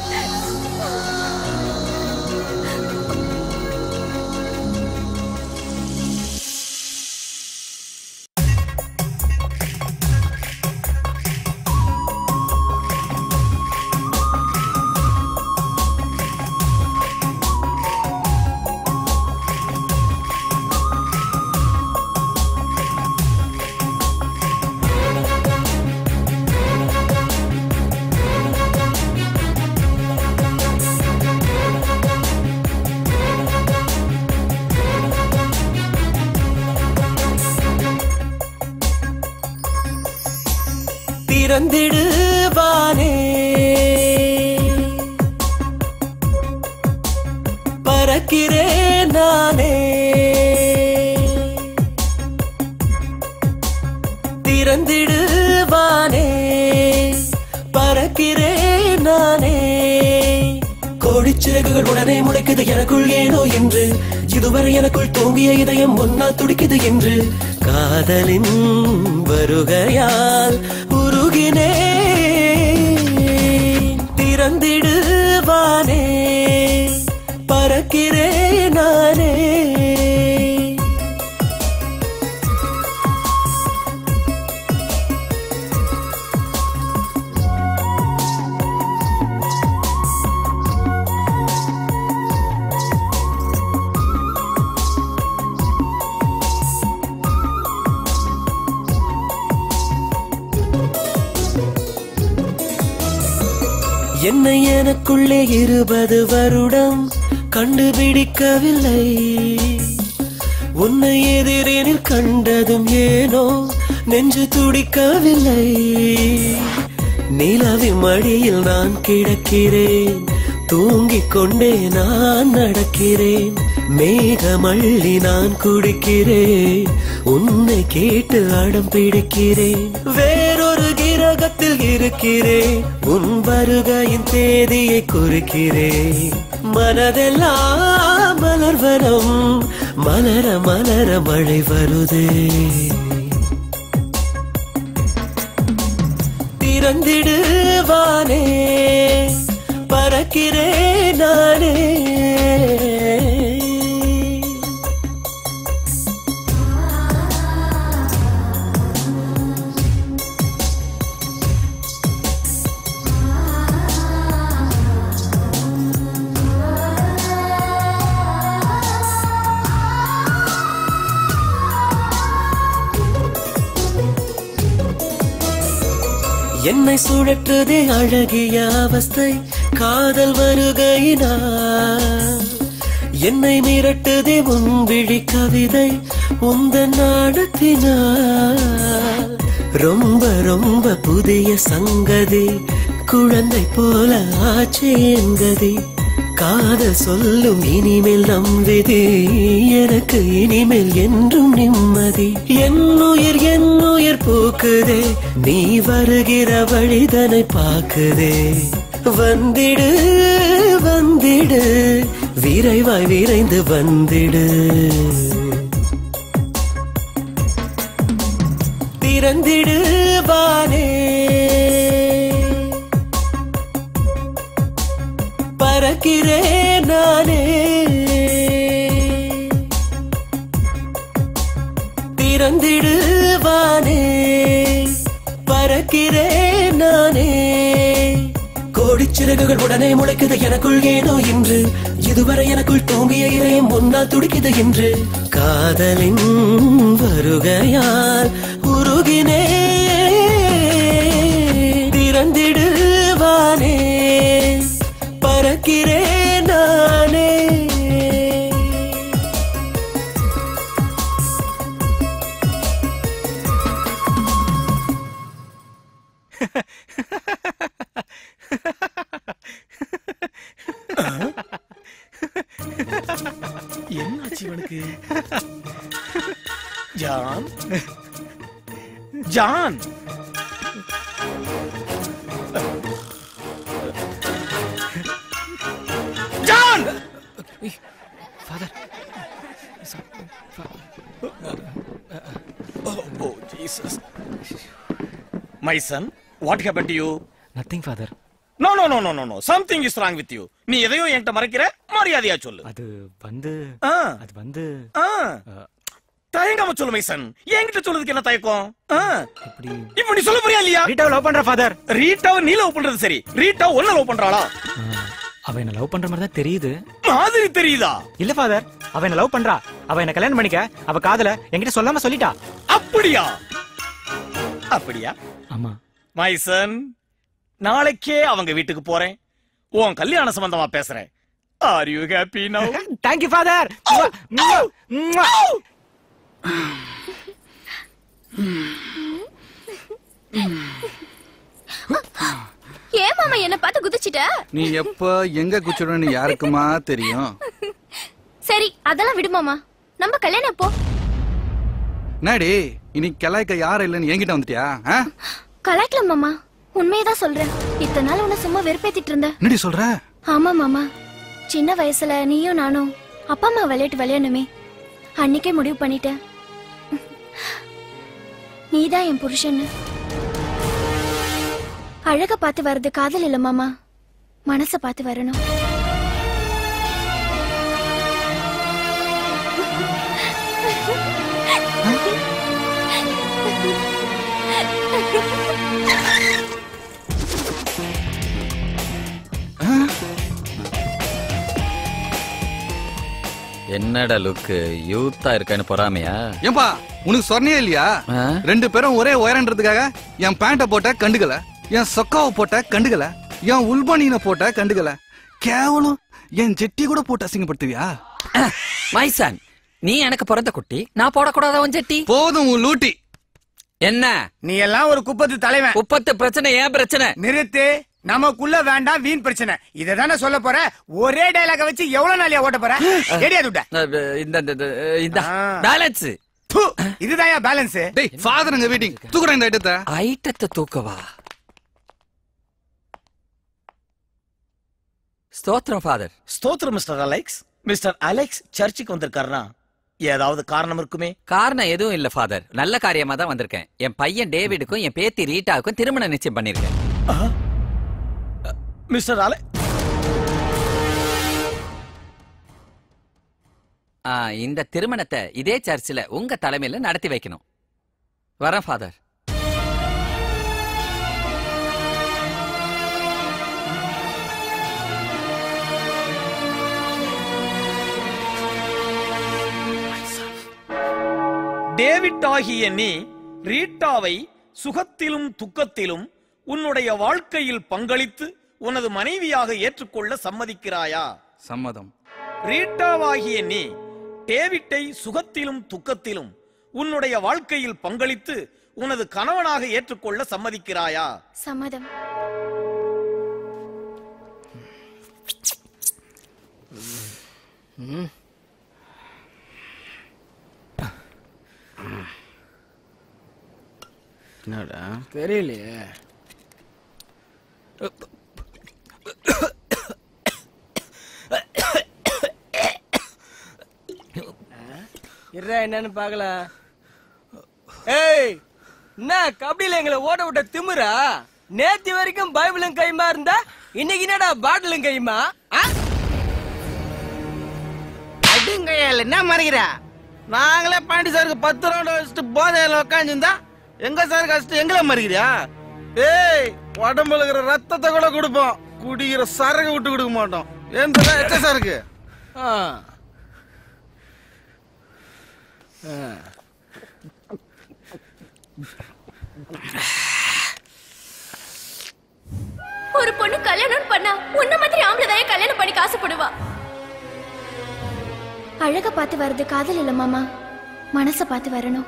S6: திறந்திடுவானே பறக்கிறேன் நானே திறந்திடுவானே பறக்கிறேன் நானே கோடிச்சிறகுகள் உடனே முளைக்குது எனக்குள் ஏனோ என்று இதுவரை எனக்குள் தூங்கிய இதயம் ஒன்னா துடிக்குது என்று காதலின் வருகையால் உருகினே திறந்திடுவானே பறக்கிறேன் நானே என்னை எனக்குள்ளே இருபது வருடம் கண்டுபிடிக்கவில்லை உன்னை எதிரினில் கண்டதும் ஏனோ நெஞ்சு துடிக்கவில்லை நிலவின் மடியில் நான் கிடக்கிறேன் தூங்கிக் கொண்டே நான் நடக்கிறேன் மேகமள்ளி நான் குடிக்கிறேன் உன்னை கேட்டு அடம் பிடிக்கிறேன் வேறொரு கிரகத்தில் இருக்கிறேன் உன் வருகையின் தேதியை குறிக்கிறேன் மனதெல்லாம் மலர்வனம் மலர மலர மழை வருதே திறந்திடுவானே பறக்கிறேன் நானே என்னை சுழற்றுதே அழகிய அவஸ்தை காதல் வருகையினா என்னை மிரட்டுதே முன்விழி கவிதை உந்த நாடத்தினா ரொம்ப ரொம்ப புதிய சங்கதி குழந்தை போல ஆச்சு என்கதி காதல் சொல்லும் இனிமேல் நம் விதி எனக்கு இனிமேல் என்றும் நிம்மதி என் உயிர் என் உயிர் பூக்குதே நீ வருகிற வழிதனை பாக்குதே வந்திடு வந்திடு விரைவாய் விரைந்து வந்திடு திறந்திடு வானே பறக்கிறேன் நானே திறந்திடு வானே பறக்கிறேன் நானே கோடிச்சிறகுகள் உடனே முளைக்குது எனக்குள் ஏனோ இன்று இதுவரை எனக்குள் தூங்கிய இதயம் முன்னால் துடிக்குது என்று காதலின் வருகையால் உருகினே திறந்திடுவானே பறக்கிறேன் நானே
S4: என்னாச்சு இவனுக்கு John John John
S17: father
S4: oh Jesus my son what happen to you
S17: nothing father
S4: no no no no no no something is wrong with you நீ எதையோ என்கிட்ட மறைக்கிற மரியாதையா சொல்லு
S17: அது வந்து
S4: ஆ.
S17: அது வந்து
S4: ஆ. தயங்காம சொல்லு மைசன் என்கிட்ட சொல்றதுக்கு என்ன தயக்கம் ஆ. இப்ப நீ சொல்ல போறியா இல்லையா
S17: ரீட்டாவை லவ் பண்ற ஃபாதர்
S4: ரீட்டாவை நீ லவ் பண்றது சரி ரீட்டா ஒன்ன லவ் பண்றாளா
S17: அவ என்ன லவ் பண்ற மாதிரி தான் தெரியுது
S4: மாதிரி தெரியுதா
S17: இல்ல ஃபாதர் அவ என்ன லவ் பண்றா அவ என்ன கல்யாணம் பண்ணிக்க அவ காதல என்கிட்ட சொல்லாம சொல்லிட்டா
S4: அப்படியா அப்படியா
S17: ஆமா
S4: மைசன் நாளைக்கே அவங்க வீட்டுக்கு போறேன் உன் கல்யாண சம்பந்தமா பேசுறேன் are you happy now
S17: thank you father
S12: ஏன் மாமா என்ன பார்த்து குதிச்சிட்ட
S20: நீ எப்ப எங்க குச்சிடுன்னு யாருக்குமா தெரியும்
S12: சரி அதெல்லாம் விடு மாமா நம்ம கல்யாணம் எப்போ
S20: என்னடி இன்னைக்கு கிளாய்க்க யாரும் இல்லைன்னு என்கிட்ட வந்துட்டியா ஆ?
S12: கலாய்க்கல மாமா உண்மையதான் சொல்றேன் இத்தனை நாள் உன்னை சும்மா வெறுப்பேத்திட்டு இருந்த
S20: என்னடி சொல்ற
S12: ஆமா மாமா சின்ன வயசுல நீயும் நானும் அப்பா அம்மா விளையாட்டு விளையாடணுமே அன்னைக்கே முடிவு பண்ணிட்டேன் நீதான் என் புருஷன்னு அழக பார்த்து வர்றது காதல் இல்ல மாமா மனச பார்த்து வரணும்
S1: என்னடா லுக்கு யூத்தா இருக்கேன்னு பொறாமையா
S20: ஏன்பா உனக்கு சொன்னே இல்லையா ரெண்டு பேரும் ஒரே உயரன்றதுக்காக என் பேண்ட போட்ட கண்டுக்கல என் சொக்காவை போட்ட கண்டுக்கல என் உள்பனியனை போட்ட கண்டுக்கல கேவலம் என் ஜெட்டி கூட போட்டு அசிங்கப்படுத்துவியா
S1: மைசான் நீ எனக்கு பிறந்த குட்டி நான் போடக்கூடாத உன் ஜட்டி
S20: போதும் உன் லூட்டி
S1: என்ன
S2: நீ எல்லாம் ஒரு குப்பத்து தலைவன்
S1: குப்பத்து பிரச்சனை ஏன் பிரச்சனை
S2: நிறுத்து நமக்குள்ள வேண்டாம் வீண் பிரச்சனை இத தானே சொல்ல போற ஒரே டைலாக வச்சு எவ்வளவு நாளையா ஓட்ட போற ஏடியா துட்ட
S1: இந்த இந்த- இந்த இந்த பேலன்ஸ்
S2: இதுதான் பேலன்ஸ்
S20: டேய் ஃபாதர் வெயிட்டிங் தூக்குறேன் இந்த ஐட்டத்தை
S1: ஐட்டத்தை தூக்கவா ஸ்தோத்திரம் ஃபாதர்
S4: ஸ்தோத்திரம் மிஸ்டர் அலெக்ஸ் மிஸ்டர் அலெக்ஸ் சர்ச்சுக்கு வந்திருக்காருனா ஏதாவது காரணம் இருக்குமே
S1: காரணம் எதுவும் இல்ல ஃபாதர் நல்ல காரியமா தான் வந்திருக்கேன் என் பையன் டேவிடுக்கும் என் பேத்தி ரீட்டாவுக்கும் திருமண நிச்சயம் பண்ணிருக்கேன்
S4: மிஸ்டர் அலை
S1: ஆ, இந்த திருமணத்தை இதே சர்ச்சில் உங்க தலைமையில நடத்தி வைக்கணும் வரேன் ஃபாதர்
S4: டேவிட் ஆகிய நீ ரீட்டாவை சுகத்திலும் துக்கத்திலும் உன்னுடைய வாழ்க்கையில் பங்களித்து உனது மனைவியாக ஏற்றுக்கொள்ள சம்மதிக்கிறாயா
S20: சம்மதம்
S4: ரீட்டாவாகிய நீ டேவிட்டை சுகத்திலும் துக்கத்திலும் உன்னுடைய வாழ்க்கையில் பங்களித்து உனது கணவனாக ஏற்றுக்கொள்ள சம்மதிக்கிறாயா
S12: சம்மதம்
S3: ம்.
S4: என்னடா
S3: தெரியலையே இருடா என்னன்னு பாக்கலாம் ஏய் என்ன கபடியில எங்களை ஓட விட்ட திமிரா நேத்து வரைக்கும் பைபிளும் கைமா இருந்தா இன்னைக்கு என்னடா பாட்டிலும் கைமா
S4: அடிங்கையால என்ன மறைக்கிறா நாங்களே பாண்டி சாருக்கு பத்து ரவுண்ட் வச்சுட்டு போதையில உட்காந்துருந்தா எங்க சார் கஷ்டம் எங்களை மறிக்கிறியா ஏய் உடம்புல இருக்கிற ரத்தத்தை கூட கொடுப்போம் குடிக்கிற சரக்கு விட்டு கொடுக்க மாட்டோம் ஏன் சொல்ல எச்ச சரக்கு
S12: ஒரு பொண்ணு கல்யாணம் பண்ணா உன்ன மாதிரி ஆம்பளை தான் கல்யாணம் பண்ணி ஆசைப்படுவா அழக பார்த்து வர்றது காதல் இல்ல மாமா மனச பார்த்து வரணும்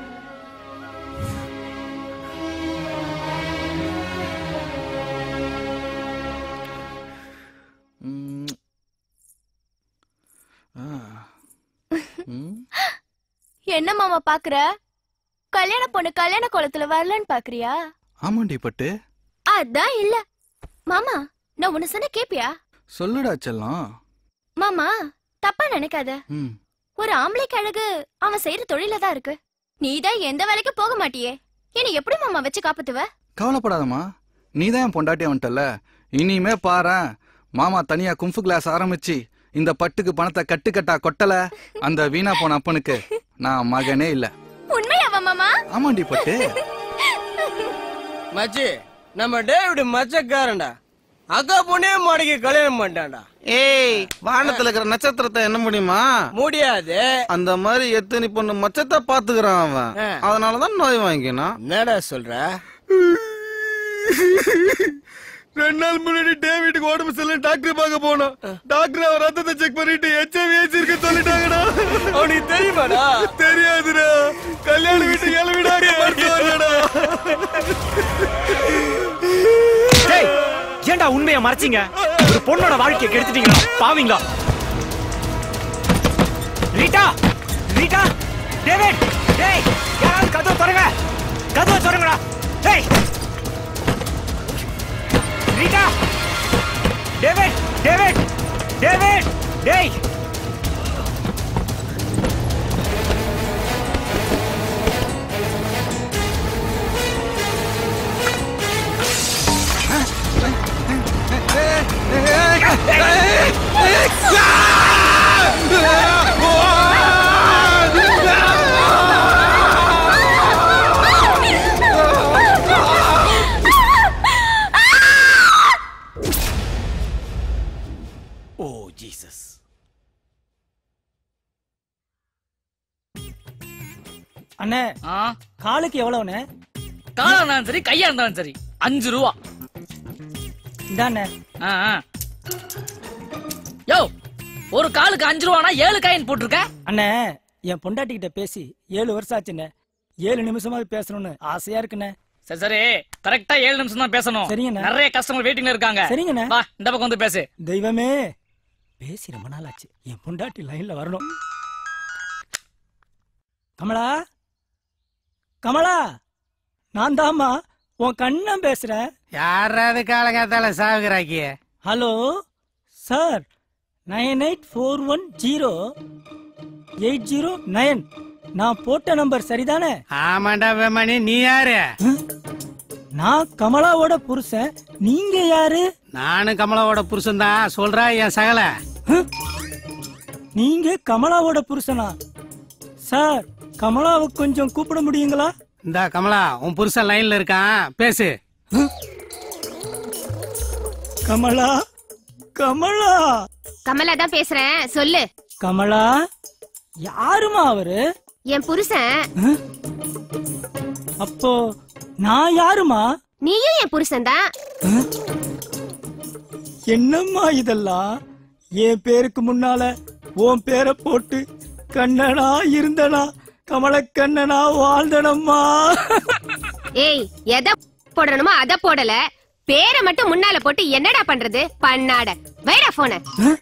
S12: என்ன மாமா பாக்குற கல்யாண பொண்ணு கல்யாண கோலத்துல வரலன்னு பாக்குறியா
S20: ஆமாண்டி பட்டு
S12: அதான் இல்ல மாமா நான் உன்ன சொன்ன கேப்பியா
S20: சொல்லுடா செல்லம்
S12: மாமா தப்பா நினைக்காத
S20: ம்
S12: ஒரு ஆம்பளைக்கு அழகு அவன் செய்யற தொழில தான் இருக்கு நீதான் எந்த வேலைக்கு போக மாட்டியே என்னை எப்படி மாமா வச்சு காப்பாத்துவ
S20: கவலைப்படாதம்மா நீ தான் என் பொண்டாட்டி வந்துட்டல இனிமே பாரேன் மாமா தனியா கும்ஃபு கிளாஸ் ஆரம்பிச்சு இந்த பட்டுக்கு பணத்தை கட்டுக்கட்டா கொட்டல அந்த வீணா போன அப்பனுக்கு நான் மகனே இல்ல
S12: உண்மையாவா மாமா
S20: ஆமாண்டி பட்டு
S3: மச்சி நம்ம டேவிட் மச்சக்காரன்டா அக்கா பொண்ணே மாடிக்கு கல்யாணம் பண்ணிட்டான்டா
S4: ஏய் வானத்துல இருக்கிற நட்சத்திரத்தை என்ன முடியுமா
S3: முடியாது
S4: அந்த மாதிரி எத்தனை பொண்ணு மச்சத்தை பாத்துக்கிறான் அவன்
S3: ஆ.
S4: அதனாலதான் நோய் வாங்கிக்கணும்
S3: என்னடா சொல்ற
S4: ரெண்டு நாள் முன்னாடி டேவிட்டுக்கு உடம்பு சரியில்லை டாக்டர் பார்க்க போனோம் டாக்டர் அவர் ரத்தத்தை செக் பண்ணிட்டு எச்ஐவி ஏசி இருக்க சொல்லிட்டாங்கடா
S3: அவனுக்கு தெரியுமாடா
S4: தெரியாதுடா கல்யாண வீட்டு கிளம்பிடாங்க
S17: டேய், ஏன்டா உண்மையை மறைச்சீங்க ஒரு பொண்ணோட வாழ்க்கையை கெடுத்துட்டீங்களா பாவீங்களா ரீட்டா ரீட்டா டேவிட் டேய் யாராவது கதவை திறங்க கதவை திறங்கடா டேய் ரீட்டா டேவிட் டேவிட் டேவிட் டேய்
S4: ஓ ஜீசஸ்
S14: அண்ணே காலுக்கு எவ்வளவுண்ணே
S5: காலா இருந்தாலும் சரி கையா இருந்தாலும் சரி அஞ்சு ரூபா
S14: இந்தாண்ணே
S5: ஆ, ஆ. யோ ஒரு காலுக்கு அஞ்சு ரூபானா ஏழு காயின் போட்டிருக்க
S14: அண்ணே என் பொண்டாட்டி கிட்ட பேசி ஏழு வருஷம் ஆச்சுண்ணே ஏழு நிமிஷமாவது பேசணும்னு ஆசையா இருக்குண்ணே
S5: சரி சரி கரெக்டா ஏழு நிமிஷம் தான் பேசணும்
S14: சரிங்கண்ணே.
S5: நிறைய கஸ்டமர் வெயிட்டிங்ல இருக்காங்க
S14: சரிங்கண்ணே.
S5: வா இந்த பக்கம் வந்து பேசு
S14: தெய்வமே பேசி ரொம்ப நாள் ஆச்சு என் பொண்டாட்டி லைன்ல வரணும் கமலா கமலா நான் தாம்மா உன் கண்ணன் பேசுறேன்
S2: யாராவது காலகாத்தால சாகுறாக்கிய
S14: hello sir nine eight four one zero eight zero nine நான் போட்ட நம்பர் சரிதானே
S2: ஆமாண்டா வேமணி நீ யாரு
S14: நான் கமலாவோட புருஷன் நீங்க யாரு
S2: நானும் கமலாவோட புருஷன் தான் சொல்றா என் சகல
S14: நீங்க கமலாவோட புருஷனா சார் கமலாவை கொஞ்சம் கூப்பிட முடியுங்களா
S2: இந்த கமலா உன் புருஷன் லைன்ல இருக்கான் பேசு
S14: கமலா கமலா
S12: கமலா தான் பேசுறேன் சொல்லு
S14: கமலா யாருமா அவரு
S12: என் புருஷன்
S14: அப்போ நான் யாருமா
S12: நீயும் என் புருஷன் தான்
S14: என்னம்மா இதெல்லாம் என் பேருக்கு முன்னால உன் பேரை போட்டு கண்ணனா இருந்தனா கமலக்கண்ணனா வாழ்ந்தனம்மா
S12: ஏய் எதை போடணுமோ அத போடல
S8: பேரை மட்டும் முன்னால போட்டு என்னடா பண்றது பண்ணாட வைரா போன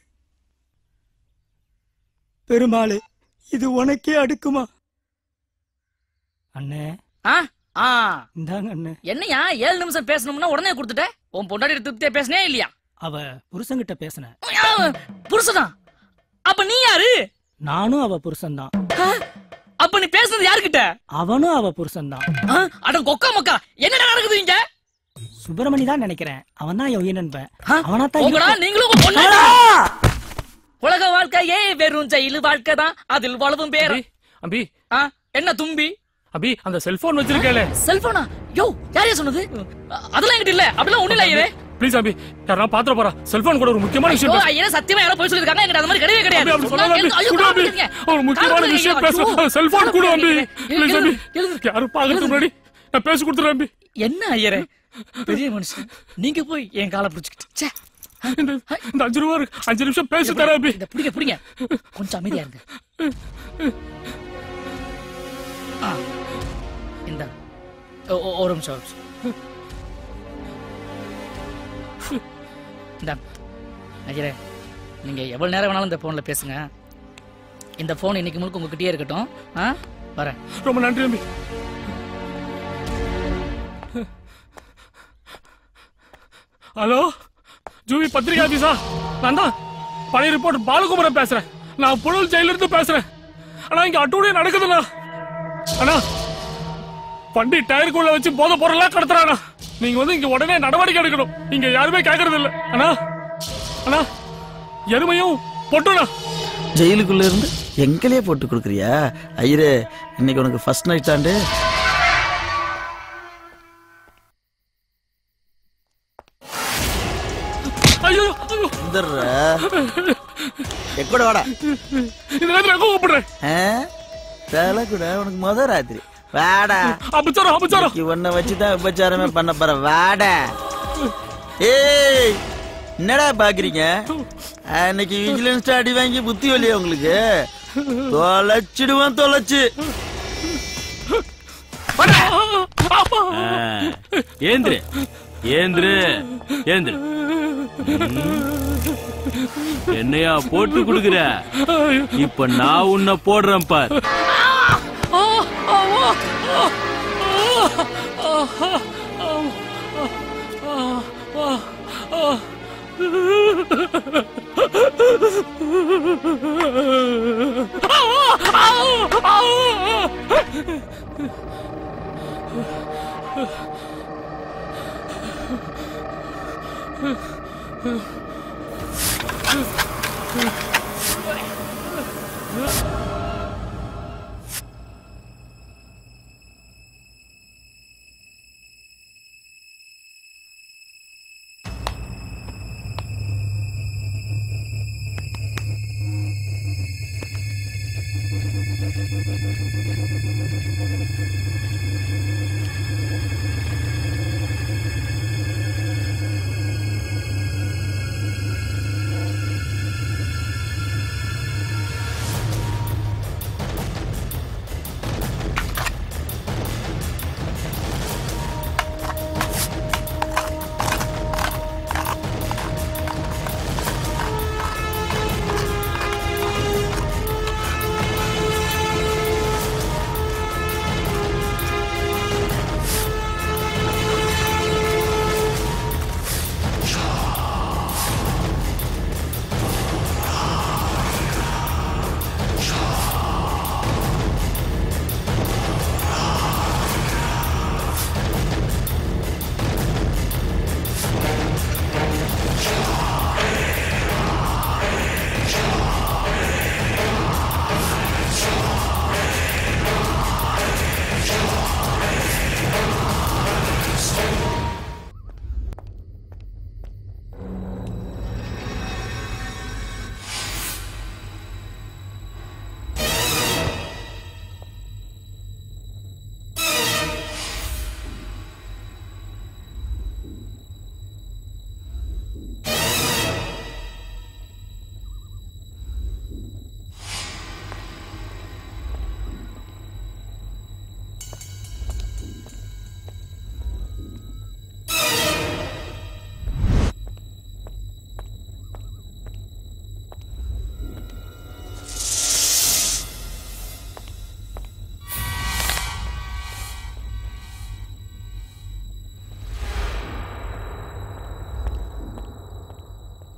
S14: பெருமாளே இது உனக்கே அடுக்குமா அண்ணே
S5: ஆ ஆ
S14: இந்தாங்க அண்ணே
S5: என்னையா ஏழு நிமிஷம் பேசணும்னா உடனே கொடுத்துட்ட உன் பொண்டாடி திருப்தியா பேசினே இல்லையா
S14: அவ புருஷன்கிட்ட பேசினேன்
S5: ஆ, புருஷனா அப்ப நீ யாரு
S14: நானும் அவ புருஷன்தான்
S5: அப்ப நீ பேசுனது யாருக்கிட்ட
S14: அவனும் அவ புருஷன்தான்
S5: ஆ, அட கொக்கா மக்கா என்னடா நடக்குது இங்க
S14: சுப்பிரமணி தான் நினைக்கிறேன் அவன் தான் என் உயிர் நண்பன் அவனா
S5: உங்களா
S14: தான்
S5: நீங்களும் உங்க பொண்ணா உலக வாழ்க்கையே வெறும் ஜெயிலு வாழ்க்கை தான் அதில் வளவும் பேர்
S16: அபி
S5: ஆ, என்ன தும்பி
S16: அபி அந்த செல்போன் வச்சிருக்கேல
S5: செல்போனா யோ யாரையா சொன்னது அ- அதெல்லாம் என்கிட்ட இல்ல அப்படிலாம் ஒண்ணு இல்ல ஐயரே
S16: ப்ளீஸ் அபி யாரா பாத்திர போறா செல்போன் கூட ஒரு முக்கியமான விஷயம்
S5: ஐயோ
S16: பேச-
S5: ஐயரே சத்தியமா யாரோ போய் சொல்லிருக்காங்க என்கிட்ட அது மாதிரி கிடையவே கிடையாது
S16: அபி, அப்படி சொல்லாத
S5: நான்
S16: அபி.
S5: கேட்க- ஐயோ,
S16: குடு அபி.
S5: காப்பாத்துங்க.
S16: ஒரு முக்கியமான
S5: காப்பாத்துங்க.
S16: விஷயம்
S5: ஐயோ,
S16: பேச செல்போன் கூட அபி ப்ளீஸ் அபி
S5: எழுது.
S16: யாரும் பாக்கிறதுக்கு முன்னாடி நான் பேசி கொடுத்துறேன் அபி
S5: என்ன ஐயரே பெரிய மனுஷன் நீங்க போய் என் காலை பிடிச்சிக்கிட்டு ச்சே.
S16: இந்த இந்த அஞ்சு ரூபா இருக்கு. அஞ்சு நிமிஷம் பேசி தரேன் அபி
S5: இந்த பிடிங்க பிடிங்க கொஞ்சம் அமைதியா இருங்க ஆ, இந்த ஓ, ஓ, ஒரு நிமிஷம் ஒரு நிமிஷம் இந்த ஐயரே நீங்க எவ்வளவு நேரம் வேணாலும் இந்த போன்ல பேசுங்க இந்த போன் இன்னைக்கு முழுக்க உங்ககிட்டயே இருக்கட்டும் ஆ வரேன்
S16: ரொம்ப நன்றி அபி ஹலோ ஜூவி பத்திரிகை ஆபீஸா நான் தான் பழைய ரிப்போர்ட் பாலகுமரன் பேசுறேன் நான் புழல் ஜெயில இருந்து பேசுறேன் ஆனா இங்க அட்டூழியம் நடக்குதுண்ணா அண்ணா வண்டி டயருக்குள்ள வச்சு போத பொருளெல்லாம் கடத்துறானா நீங்க வந்து இங்க உடனே நடவடிக்கை எடுக்கணும் இங்க யாருமே கேக்குறது இல்ல அண்ணா அண்ணா எருமையும் பொட்டுண்ணா
S23: ஜெயிலுக்குள்ள இருந்து எங்களையே போட்டு கொடுக்குறியா ஐயரே இன்னைக்கு உனக்கு ஃபர்ஸ்ட் நைட் தாண்டு
S16: ஐயோ ஐயோ.
S23: வந்துடுற எக்கூட வாடா
S16: இந்த நேரத்துல எங்க கூப்பிடுறேன்
S23: ஆ? தலை கூட உனக்கு முத ராத்திரி வாடா
S16: அபச்சாரம் அபச்சாரம்
S23: இன்னைக்கு உன்னை வச்சுதான் உபச்சாரமே பண்ண போற வாடா ஏய் என்னடா பாக்குறீங்க அன்னைக்கு விஜிலன்ஸ் அடி வாங்கி புத்தி வழியா உங்களுக்கு தொலைச்சிடுவான் தொலைச்சு
S22: ஏந்திரு ஏந்திரு ஏந்திரு என்னையா போட்டு குடுக்குற இப்ப நான் உன்னை போடுறேன் பார்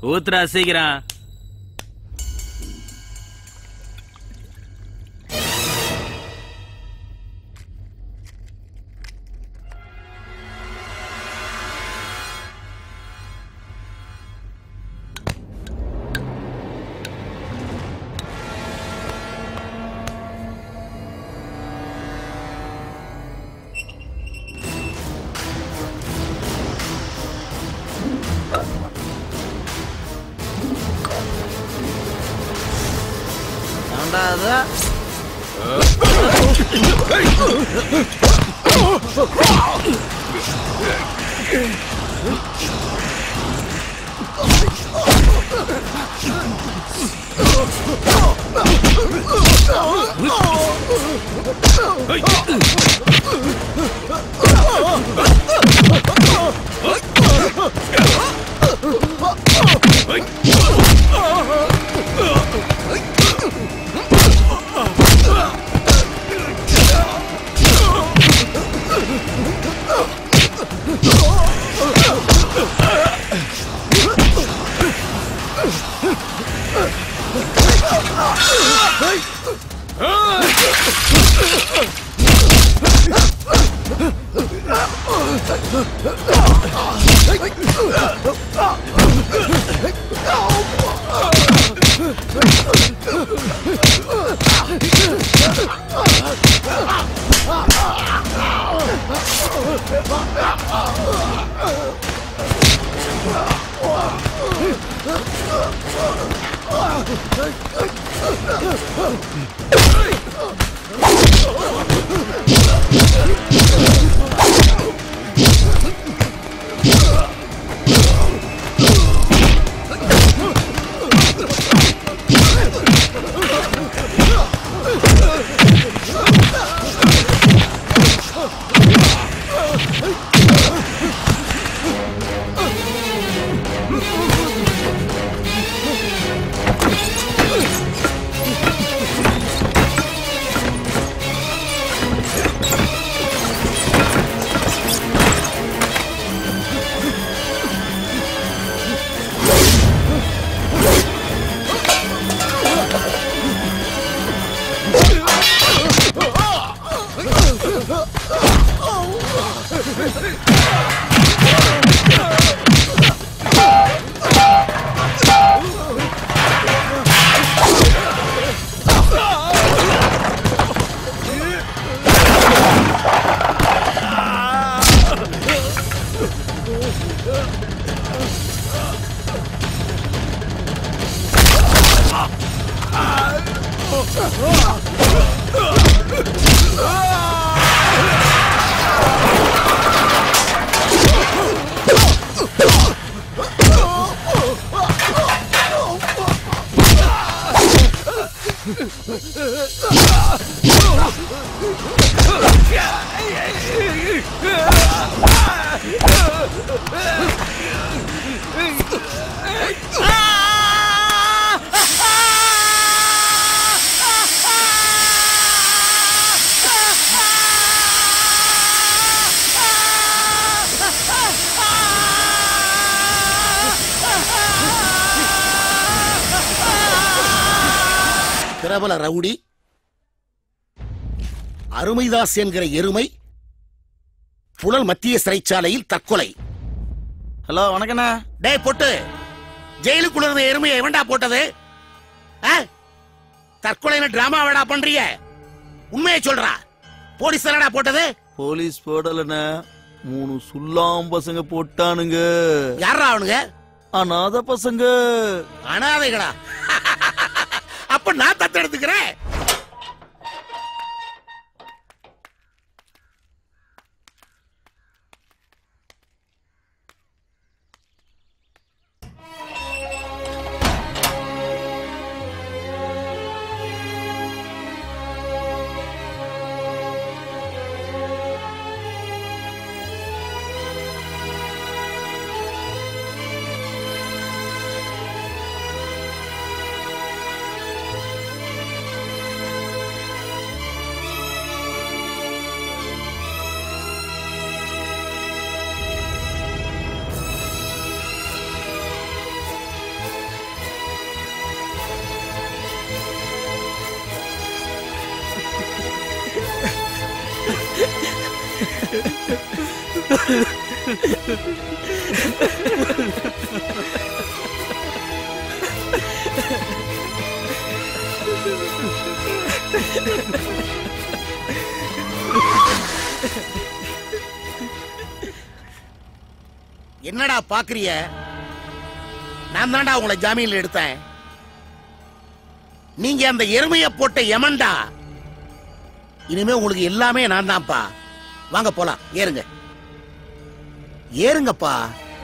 S22: ஊத்துறா சீக்கிரம்
S23: ஏன்டா அது
S15: பிரபல ரவுடி அருமைதாஸ் என்கிற எருமை புழல் மத்திய சிறைச்சாலையில் தற்கொலை
S23: ஹலோ வணக்கண்ணா
S15: டேய் பொட்டு ஜெயிலுக்குள்ள இருந்த எருமையை எவன்டா போட்டது ஆ? தற்கொலைன்னு டிராமா வேடா பண்றீங்க உண்மையை சொல்றா போலீஸ் தானடா போட்டது
S23: போலீஸ் போடலண்ணா மூணு சுல்லாம் பசங்க போட்டானுங்க
S15: யாரா அவனுங்க
S23: அனாத பசங்க
S15: அனாதைகளா அப்ப நான் தத்து எடுத்துக்கிறேன் என்னடா பாக்குறிய நான் தான்டா உங்களை ஜாமீன்ல எடுத்தேன் நீங்க அந்த எருமைய போட்ட யமன்டா இனிமே உங்களுக்கு எல்லாமே நான் தான்ப்பா வாங்க போலாம் ஏறுங்க ஏறுங்கப்பா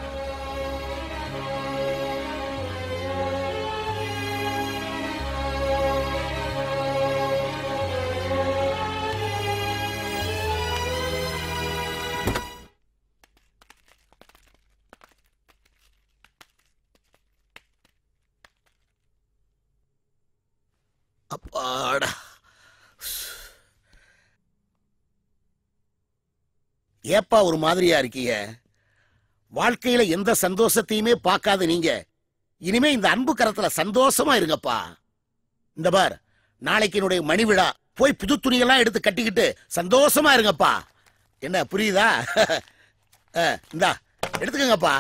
S15: அப்பாடா ஏப்பா ஒரு மாதிரியா இருக்கீங்க வாழ்க்கையில எந்த சந்தோஷத்தையுமே பார்க்காத நீங்க இனிமே இந்த அன்பு கரத்துல சந்தோஷமா இருங்கப்பா இந்த பார் நாளைக்கு என்னுடைய மணி விழா போய் புது துணியெல்லாம் எடுத்து கட்டிக்கிட்டு சந்தோஷமா இருங்கப்பா என்ன புரியுதா அஹ், இந்தா எடுத்துக்கங்கப்பா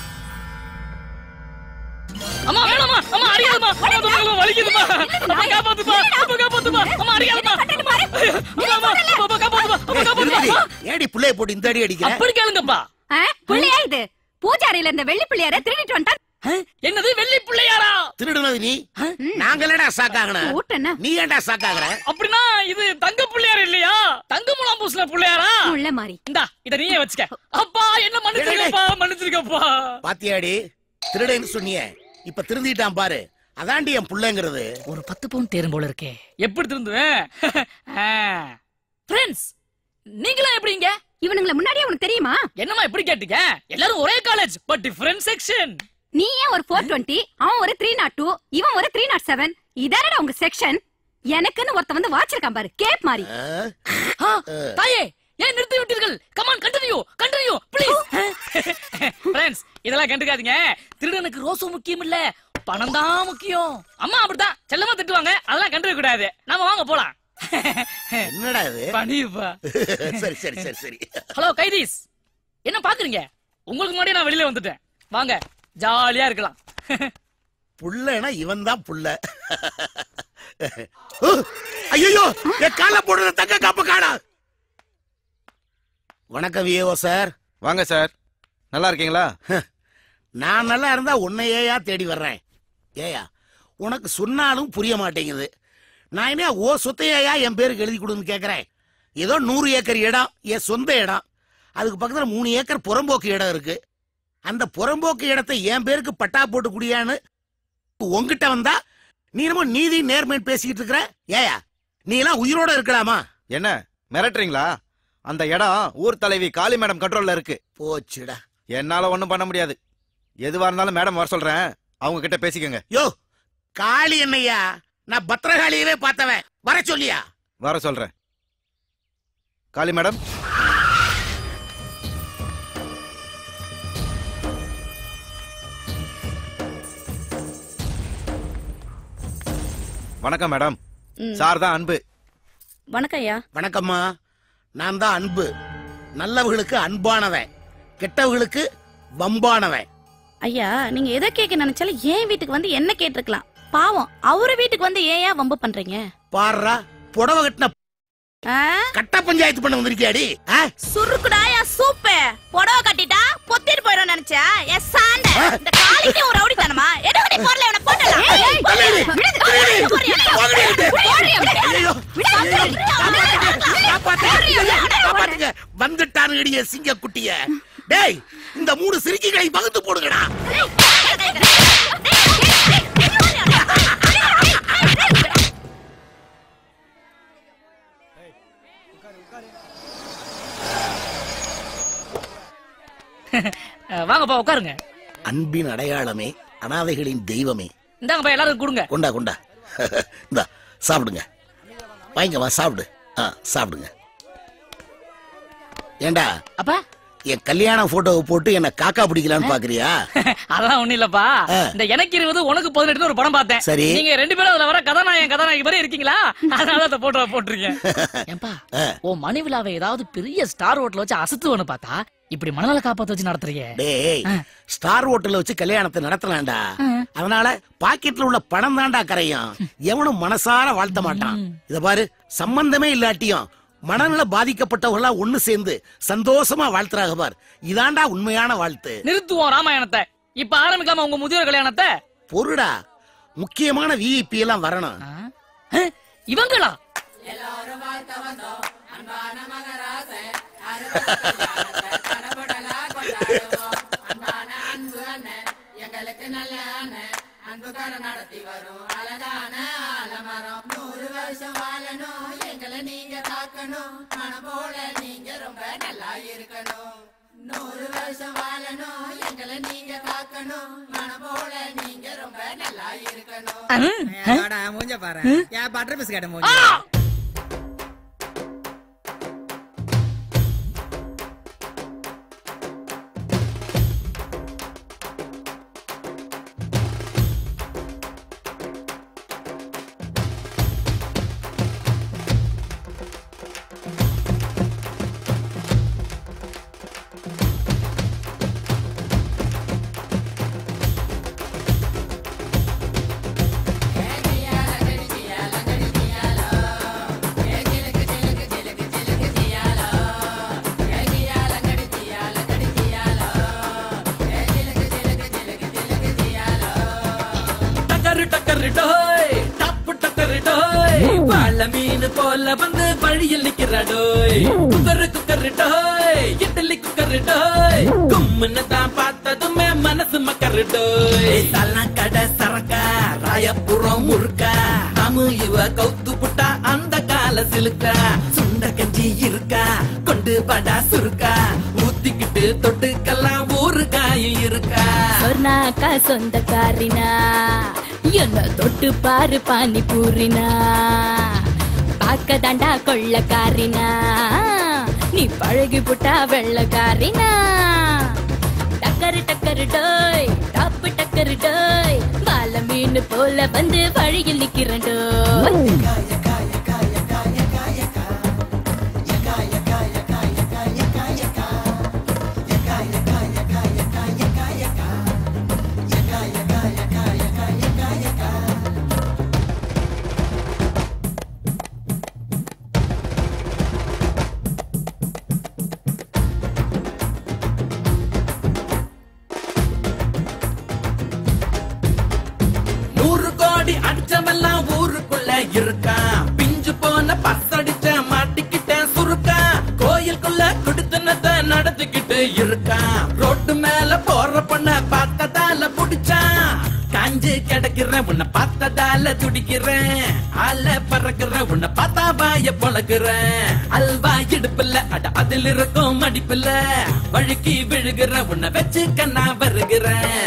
S5: அம்மா வேணாமா அம்மா அறியாதம்மா அம்மா தொண்டை வலிக்குதுமா அம்மா காப்பாத்துமா அம்மா காப்பாத்துமா அம்மா அறியாதம்மா அம்மா அம்மா அம்மா காப்பாத்துமா அம்மா காப்பாத்துமா
S15: ஏடி, ஏடி புள்ளைய போட்டு இந்த அடி அடிக்கிற
S5: அப்படி கேளுங்கப்பா
S9: ஆ, பிள்ளையா இது பூஜாரியில இருந்த வெள்ளி பிள்ளையார திருடிட்டு வந்துட்டான்
S5: என்னது வெள்ளி பிள்ளையாரா
S15: திருடுனது நீ நாங்களடா சாக்காகன நீ ஏன்டா சாக்காகற
S5: அப்படின்னா இது தங்க பிள்ளையார் இல்லையா தங்க முலாம் பூசின பிள்ளையாரா
S9: உள்ள மாறி
S5: இந்தா இத நீயே வச்சுக்க அப்பா என்ன மன்னிச்சிருக்கப்பா மன்னிச்சிருக்கப்பா
S15: பாத்தியாடி திருடன்னு சொன்னியே இப்ப திருந்திட்டான் பாரு அதாண்டி என் புள்ளைங்கிறது
S5: ஒரு பத்து பவுன் தேரும் போல இருக்கே எப்படி திருந்துவேன் ஃப்ரெண்ட்ஸ் நீங்களா எப்படிங்க
S9: இவனுங்களை முன்னாடியே உனக்கு தெரியுமா
S5: என்னம்மா எப்படி கேட்டீங்க எல்லாரும் ஒரே காலேஜ் பட் டிஃபரண்ட் செக்ஷன்
S9: நீ ஏன் ஒரு ஃபோர் டுவெண்ட்டி அவன் ஒரு த்ரீ நாட் டூ இவன் ஒரு த்ரீ நாட் செவன் இதானடா உங்க செக்ஷன் எனக்குன்னு ஒருத்த வந்து வாச்சிருக்கான் பாரு கேப் மாதிரி
S5: தாயே ஏன் நிறுத்தி விட்டீர்கள் come on continue continue please friends இதெல்லாம் கண்டுக்காதீங்க திருடனுக்கு ரோசம் முக்கியம் இல்ல பணம் தான் முக்கியம் அம்மா அப்படித்தான் செல்லமா திட்டுவாங்க அதெல்லாம் கண்டுக்க கூடாது நாம வாங்க போலாம்
S15: என்னடா இது
S5: பணியுப்பா
S15: சரி சரி சரி சரி
S5: ஹலோ கைதீஸ் என்ன பாக்குறீங்க உங்களுக்கு முன்னாடியே நான் வெளியில வந்துட்டேன் வாங்க ஜாலியா இருக்கலாம்
S15: புள்ளனா இவன் தான் புள்ள ஐயோ என் கால போடுற தங்க காப்பு காணா வணக்கம் விஏஓ சார்
S20: வாங்க சார் நல்லா இருக்கீங்களா
S15: நான் நல்லா இருந்தா உன்னையேயா தேடி வர்றேன் ஏயா உனக்கு சொன்னாலும் புரிய மாட்டேங்குது நான் என்ன ஓ சொத்தையா என் பேருக்கு எழுதி கொடுன்னு கேக்குறேன் ஏதோ நூறு ஏக்கர் இடம் என் சொந்த இடம் அதுக்கு பக்கத்துல மூணு ஏக்கர் புறம்போக்கு இடம் இருக்கு அந்த புறம்போக்கு இடத்தை என் பேருக்கு பட்டா போட்டு குடியான்னு உன்கிட்ட வந்தா நீ என்னமோ நீதி நேர்மைன்னு பேசிக்கிட்டு இருக்கிற ஏயா நீ எல்லாம் உயிரோட இருக்கலாமா
S20: என்ன மிரட்டுறீங்களா அந்த இடம் ஊர் தலைவி காளி மேடம் கண்ட்ரோல்ல இருக்கு
S15: போச்சுடா
S20: என்னால ஒண்ணும் பண்ண முடியாது எதுவா இருந்தாலும் மேடம் வர சொல்றேன் அவங்க கிட்ட பேசிக்கங்க
S15: யோ காளி என்னையா நான் பத்திரகாளியவே பார்த்தவன் வர சொல்லியா
S20: வர சொல்றேன் காளி மேடம் வணக்கம் மேடம்
S11: ம்.
S20: சார் தான் அன்பு
S11: வணக்கம் ஐயா
S15: வணக்கம்மா நான் தான் அன்பு நல்லவர்களுக்கு அன்பானவன் கெட்டவர்களுக்கு வம்பானவன்
S11: ஐயா நீங்க எதை கேட்க நினைச்சாலும் ஏன் வீட்டுக்கு வந்து என்ன கேட்டிருக்கலாம் பாவம் அவரு வீட்டுக்கு வந்து ஏன் ஏன் வம்பு பண்றீங்க
S15: பாருடா புடவை கட்டின
S11: ஆ?
S15: கட்ட பஞ்சாயத்து பண்ண வந்திருக்கியாடி ஆ?
S11: சுருக்குடாயா சூப்பு புடவை கட்டிட்டா பொத்திட்டு போயிடும் நினைச்சா என் சாண்ட இந்த காலிக்கு ஒரு ரவுடித்தனமா எடுக்கடி பொருளை இவனை போட்டலாம்
S15: ஐயோ, காப்பாத்துங்க வந்துட்டாரு இடிய சிங்க குட்டிய டேய் இந்த மூணு சிறுக்கிகளை வகுத்து போடுங்கடா
S5: அஹ், வாங்கப்பா உட்காருங்க
S15: அன்பின் அடையாளமே அனாதைகளின் தெய்வமே
S5: இந்தாங்கப்பா எல்லாரும் கொடுங்க
S15: கொண்டா கொண்டா இந்தா சாப்பிடுங்க வாங்க வா சாப்பிடு ஆ சாப்பிடுங்க ஏண்டா
S5: அப்பா
S15: என் கல்யாண போட்டோவை போட்டு என்ன காக்கா பிடிக்கலான்னு பாக்குறியா
S5: அதெல்லாம் ஒண்ணு இல்லப்பா இந்த எனக்கு இருபது உனக்கு பதினெட்டு ஒரு படம் பார்த்தேன்
S15: சரி.
S5: நீங்க ரெண்டு பேரும் அதுல வர கதாநாயகன் கதாநாயகி மாதிரி இருக்கீங்களா அதனால அந்த போட்டோ போட்டிருக்கேன் ஏன்பா
S15: ஆ.
S5: ஓ மணி விழாவை ஏதாவது பெரிய ஸ்டார் ஹோட்டல் வச்சு அசத்துவனு பார்த்தா இப்படி மனநல காப்பாத்த வச்சு நடத்துறீங்க
S15: டேய் ஸ்டார் ஹோட்டல்ல வச்சு கல்யாணத்தை நடத்தலாம்டா அதனால பாக்கெட்ல உள்ள பணம் தான்டா கரையும் எவனும் மனசார வாழ்த்த மாட்டான் இத பாரு சம்பந்தமே இல்லாட்டியும் மனநல பாதிக்கப்பட்டவர்களா ஒண்ணு சேர்ந்து சந்தோஷமா வாழ்த்துறாங்க பார் இதான்டா உண்மையான வாழ்த்து
S5: நிறுத்துவோம் ராமாயணத்தை இப்ப ஆரம்பிக்காம உங்க முதியோர் கல்யாணத்தை
S15: பொருடா முக்கியமான விஐபி எல்லாம் வரணும்
S5: இவங்களா
S10: எங்களுக்கு நல்ல அன்புக்கார நடத்தி வரும் அழகான ஆலமரம் நூறு வருஷம் வாழணும் எங்களை நீங்க காக்கணும் மனம் போல நீங்க ரொம்ப நல்லா இருக்கணும் நூறு வருஷம் வாழணும் எங்களை நீங்க காக்கணும் மனம் போல நீங்க ரொம்ப நல்லா இருக்கணும்
S7: மூஞ்ச பாரு ஏன் பட்டர் பிஸ்கட் மூஞ்ச
S6: டக்கரு டக்கரு டோய் டப்பு டக்கரு டோய் வாழ மீன் போல வந்து வழியில் நிக்கிற டோய் குக்கரு குக்கரு டோய் இட்லி குக்கரு டோய் கும்முன்னு தான் பார்த்ததுமே மனசு மக்கரு டோய் தல்லாம் கடை சரக்கா ராயபுரம் முறுக்கா நாமு இவ கவுத்து புட்டா அந்த கால சிலுக்கா சுண்ட கஞ்சி இருக்கா கொண்டு படா சுருக்கா ஊத்திக்கிட்டு தொட்டுக்கெல்லாம் ஊரு காயும் இருக்கா
S18: சொன்னாக்கா சொந்தக்காரினா என்ன தொட்டு பாரு பானி பூரினா பார்க்க தாண்டா கொள்ளக்காரினா நீ பழகி புட்டா வெள்ளக்காரினா டக்கரு டக்கரு டோய் டாப்பு டக்கரு டோய் பால மீன் போல வந்து வழியில் நிக்கிறேன் டோய்
S6: நூறு கோடி அடிச்சவெல்லாம் ஊருக்குள்ள இருக்கான் பிஞ்சு போன பஸ் அடிச்ச மாட்டிக்கிட்டேன் சுருக்கா கோயிலுக்குள்ள குடுத்தனத்தை நடத்திக்கிட்டு இருக்கான் ரோட்டு மேல போற பொண்ண பார்த்ததால புடிச்சான் காஞ்சு கிடக்குற உன்னை பார்த்ததால துடிக்கிறேன் ஆல பறக்குற உன்னை பார்த்தா வாய பொழக்குறேன் அல்வா இடுப்புல அட அதில் இருக்கும் மடிப்புல வழுக்கி விழுகிற உன்னை வச்சு கண்ணா வருகிறேன்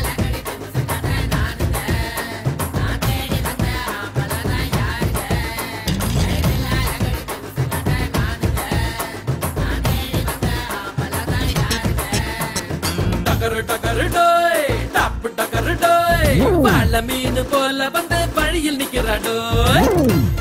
S6: டக்கரு டக்கரு டோய் டப்பு டக்கரு டோய் வாழ மீன் போல வந்து வழியில் நிக்கிற டோய்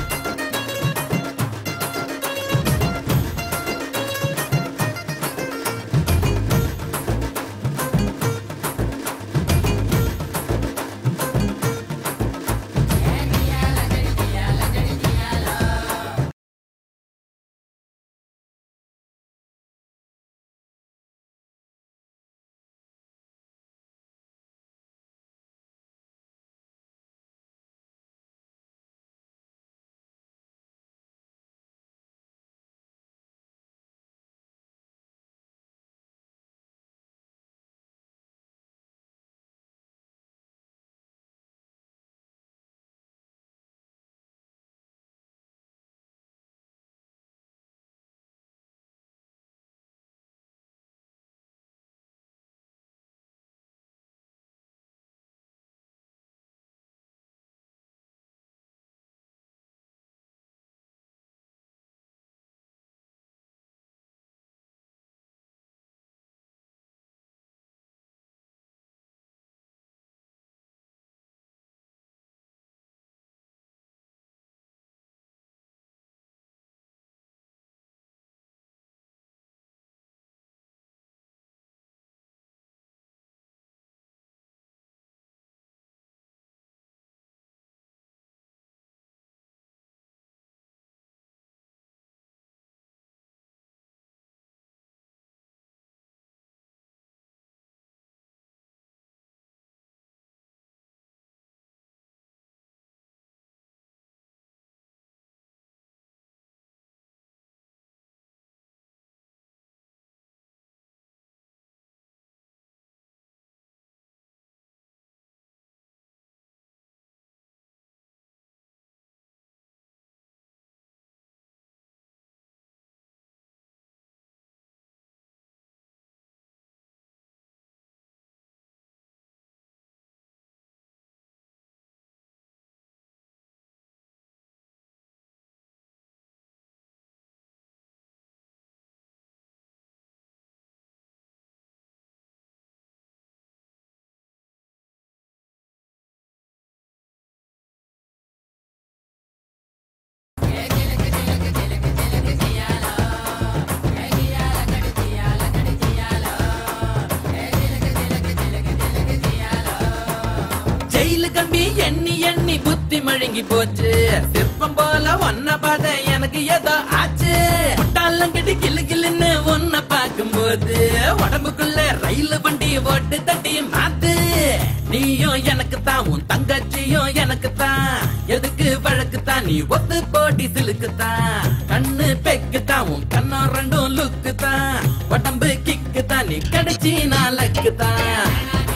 S6: ரயில் கம்பி எண்ணி எண்ணி புத்தி மழுங்கி போச்சு சிற்பம் போல ஒன்ன பார்த்த எனக்கு ஏதோ ஆச்சு முட்டாளங்கிட்டு கிளு கிளுன்னு ஒன்ன பார்க்கும்போது உடம்புக்குள்ள ரயில் வண்டி ஓட்டு தட்டி மாத்து நீயும் எனக்கு தான் உன் தங்கச்சியும் எனக்கு தான் எதுக்கு வழக்கு தான் நீ ஒத்து போட்டி சிலுக்கு தான் கண்ணு பெக்கு தான் உன் கண்ணம் ரெண்டும் லுக்கு தான் உடம்பு கிக்கு தான் நீ கடிச்சி நாளக்கு தான்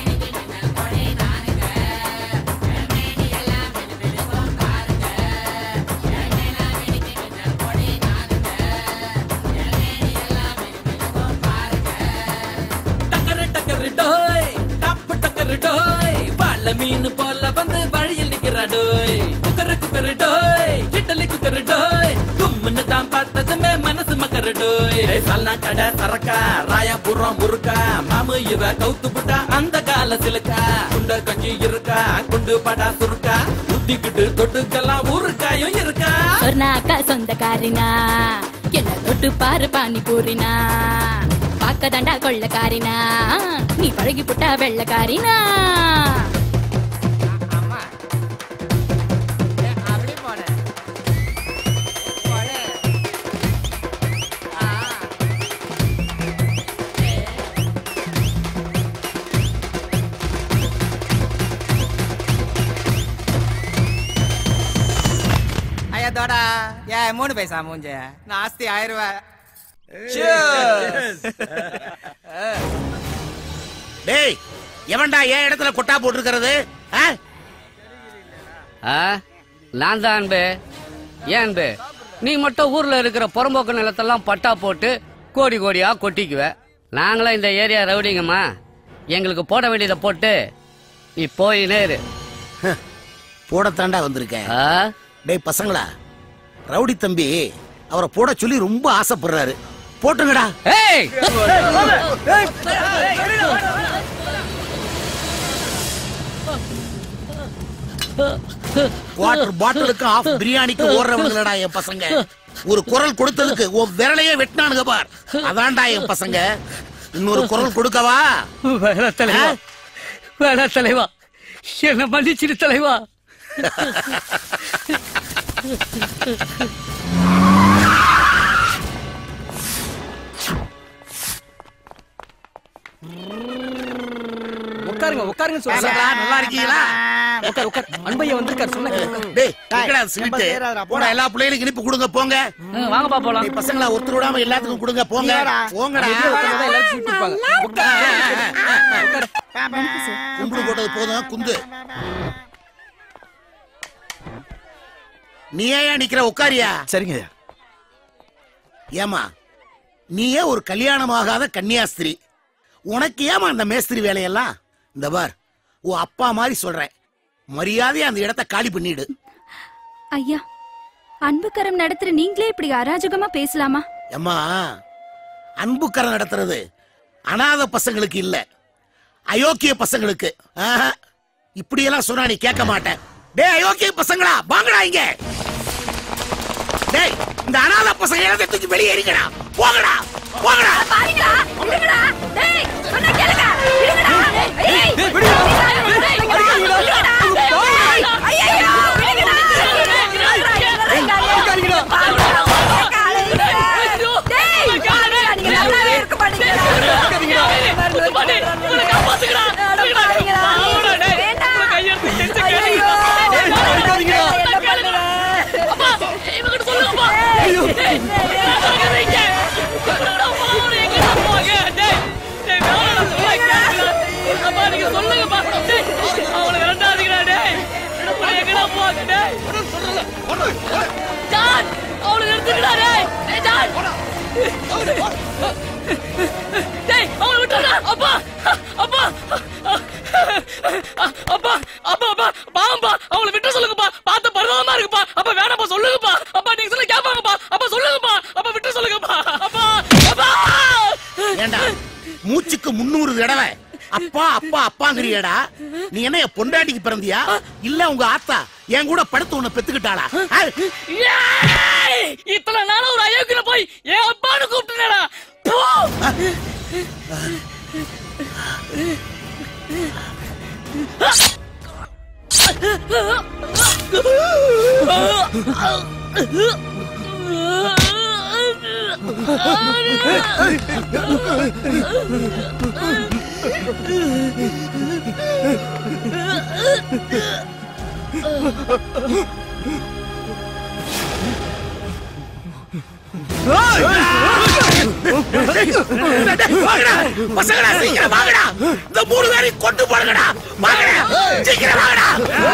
S6: டக்கரு டக்கரு டோய் டப்பு டக்கரு டோய் வாழ மீன் போல வந்து வழியில் நிக்கிறா டோய் குக்கரு குக்கரு டோய் இட்டலி குக்கரு டோய் கும்முன்னு தான் பார்த்ததுமே மனசு மக்கரு டோய் சல்னா கடை சரக்கா ராயாபுரம் முருக்கா மாமு இவ கவுத்து புட்டா அந்த கால சிலுக்கா குண்ட கஞ்சி இருக்கா குண்டு படா சுருக்கா ஊத்திக்கிட்டு தொட்டுக்கெல்லாம் ஊருக்காயும் இருக்கா
S18: சொர்ணாக்கா சொந்தக்காரினா என்ன தொட்டு பாரு பானி பூரினா பாக்க தாண்டா கொள்ளக்காரினா நீ பழகி புட்டா வெள்ளக்காரினா
S7: ஐயா தோடா ஏ மூணு பைசா மூஞ்ச நான் ஆஸ்தி ஆயிரம் ரூபாய்
S15: டேய் எவன்டா என் இடத்துல கொட்டா போட்டிருக்கிறது ஆ?
S13: ஆ நான் தான் அன்பு ஏன் அன்பு நீ மட்டும் ஊர்ல இருக்கிற புறம்போக்கு நிலத்தெல்லாம் பட்டா போட்டு கோடி கோடியா கொட்டிக்குவ நாங்களும் இந்த ஏரியா ரவுடிங்கம்மா எங்களுக்கு போட வேண்டியதை போட்டு நீ போயினே இரு
S15: போடத்தாண்டா வந்திருக்கேன் டேய் பசங்களா ரவுடி தம்பி அவரை போட சொல்லி ரொம்ப ஆசைப்படுறாரு போட்டுங்கடா
S13: ஏய்
S15: வாட்டர் பாட்டிலுக்கு ஆஃப் பிரியாணிக்கு ஓடுறவங்களடா என் பசங்க ஒரு குரல் கொடுத்ததுக்கு உன் விரலையே வெட்டினானுங்க பார் அதான்டா என் பசங்க இன்னொரு குரல் கொடுக்கவா
S13: வேணா தலைவா வேணா தலைவா என்ன மன்னிச்சிரு தலைவா
S3: உட்காருங்க உட்காருங்க
S15: பசங்களா, நல்லா இருக்கீங்களா?
S3: உட்கார் உட்கார் அன்பையா வந்திருக்காரு சொன்ன
S15: டேய் எங்கடா ஸ்வீட் போடா எல்லா பிள்ளைகளுக்கும் இனிப்பு கொடுங்க போங்க
S13: வாங்கப்பா போலாம்
S15: டேய் பசங்களா ஒருத்தர் விடாம எல்லாத்துக்கும் கொடுங்க போங்க போங்கடா கும்பிடு போட்டது போதும் குந்து நீ ஏன் நிக்கிற உட்காரியா
S23: சரிங்க
S15: ஏமா நீயே ஒரு கல்யாணம் ஆகாத கன்னியாஸ்திரி உனக்கு ஏமா அந்த மேஸ்திரி வேலையெல்லாம் இந்த பார் உன் அப்பா மாதிரி சொல்றேன் மரியாதையா அந்த இடத்த காலி பண்ணிடு
S9: ஐயா அன்புக்கரம் நடத்துற நீங்களே இப்படி அராஜகமா பேசலாமா
S15: அம்மா அன்புக்கரம் நடத்துறது அனாதை பசங்களுக்கு இல்ல அயோக்கிய பசங்களுக்கு ஆஹா. இப்படியெல்லாம் சொன்னா நீ கேட்க மாட்டேன் டேய் அயோக்கிய பசங்களா வாங்கடா இங்க டேய் இந்த அனாதை பசங்க இடத்தை தூக்கி வெளியே எறிங்கடா போங்கடா போங்கடா
S10: பாருங்கடா விடுங்கடா டேய் சொன்னா கேளுங்க விடுங்கடா ஏய் விடுங்கடா ஐயோ விடுங்கடா
S5: அப்பா அப்பா அப்பா அப்பா அப்பா பாம்பா அவளை விட்டு சொல்லுங்கப்பா பார்த்து பரிதாபமா இருக்குப்பா அப்பா வேணாப்பா சொல்லுங்கப்பா அப்பா நீங்க சொல்ல கேட்பாங்கப்பா அப்பா சொல்லுங்கப்பா அப்பா விட்டு சொல்லுங்கப்பா அப்பா அப்பா
S15: ஏண்டா மூச்சுக்கு முன்னூறு தடவை அப்பா அப்பா அப்பாங்கிறியடா நீ என்ன என் பொண்டாட்டிக்கு பிறந்தியா இல்ல உங்க ஆத்தா என் கூட படுத்து உன்னை பெத்துக்கிட்டாளா ஆ?
S5: ஏய்! இத்தனை நாளா ஒரு அயோக்கியல போய் என் அப்பான்னு கூப்பிட்டுனடா
S15: வாங்கடா பசங்கடா சீக்கிரம் வாங்கடா இந்த மூணு பேரையும் கொண்டு போடுங்கடா வாங்கடா சீக்கிரம் வாங்கடா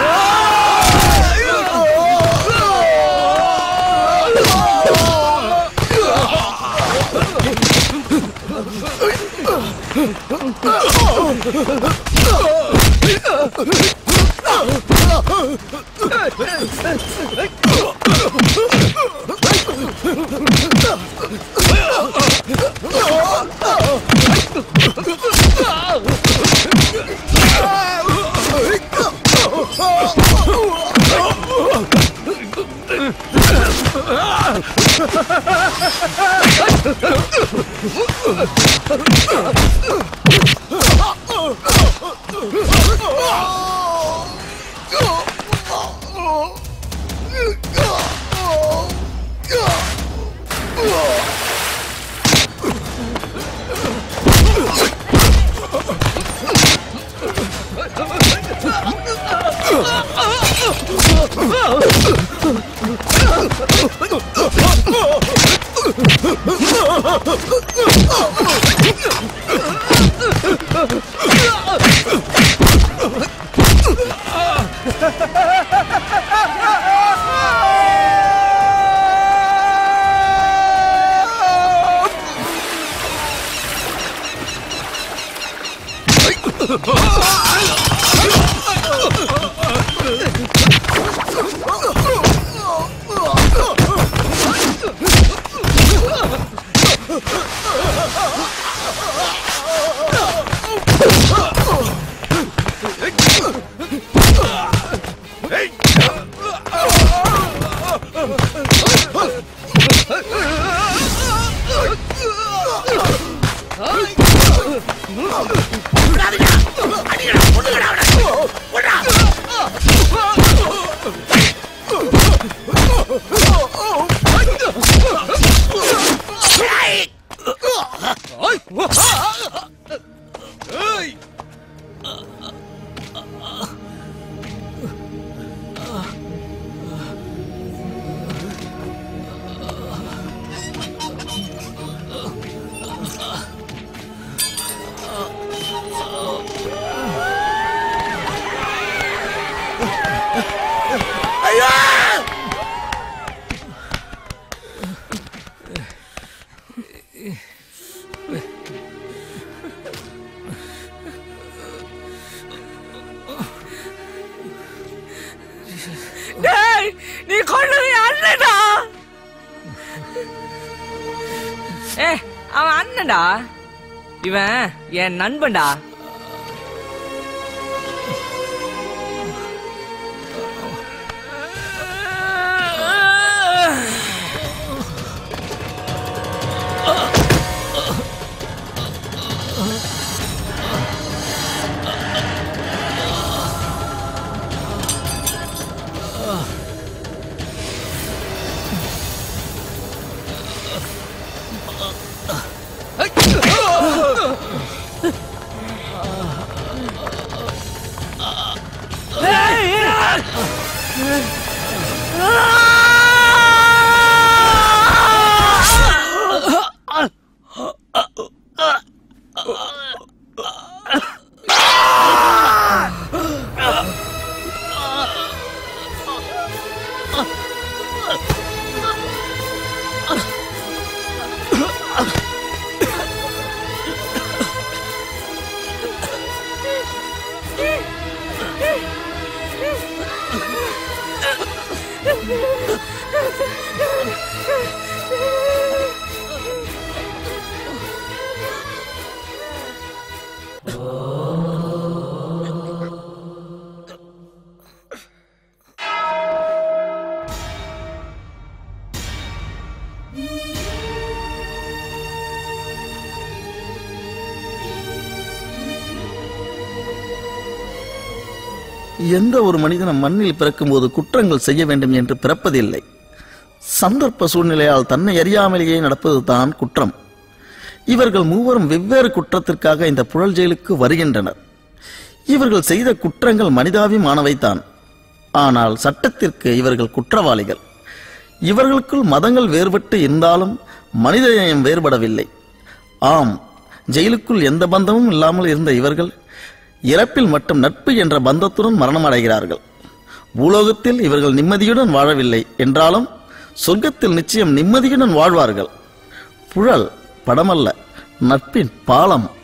S15: ஐயா
S7: டேய் நீ கொண்டது என் அண்ணன்டா ஏ அவன் அண்ணன்டா இவன் என் நண்பன்டா
S10: Ah!
S23: எந்த ஒரு மனிதனும் மண்ணில் பிறக்கும்போது குற்றங்கள் செய்ய வேண்டும் என்று பிறப்பதில்லை சந்தர்ப்ப சூழ்நிலையால் தன்னை அறியாமலேயே நடப்பதுதான் குற்றம் இவர்கள் மூவரும் வெவ்வேறு குற்றத்திற்காக இந்த புழல் ஜெயிலுக்கு வருகின்றனர் இவர்கள் செய்த குற்றங்கள் மனிதாபிமானவைத்தான் ஆனால் சட்டத்திற்கு இவர்கள் குற்றவாளிகள் இவர்களுக்குள் மதங்கள் வேறுபட்டு இருந்தாலும் மனிதநேயம் வேறுபடவில்லை ஆம் ஜெயிலுக்குள் எந்த பந்தமும் இல்லாமல் இருந்த இவர்கள் இறப்பில் மட்டும் நட்பு என்ற பந்தத்துடன் மரணமடைகிறார்கள் பூலோகத்தில் இவர்கள் நிம்மதியுடன் வாழவில்லை என்றாலும் சொர்க்கத்தில் நிச்சயம் நிம்மதியுடன் வாழ்வார்கள் புழல் படமல்ல நட்பின் பாலம்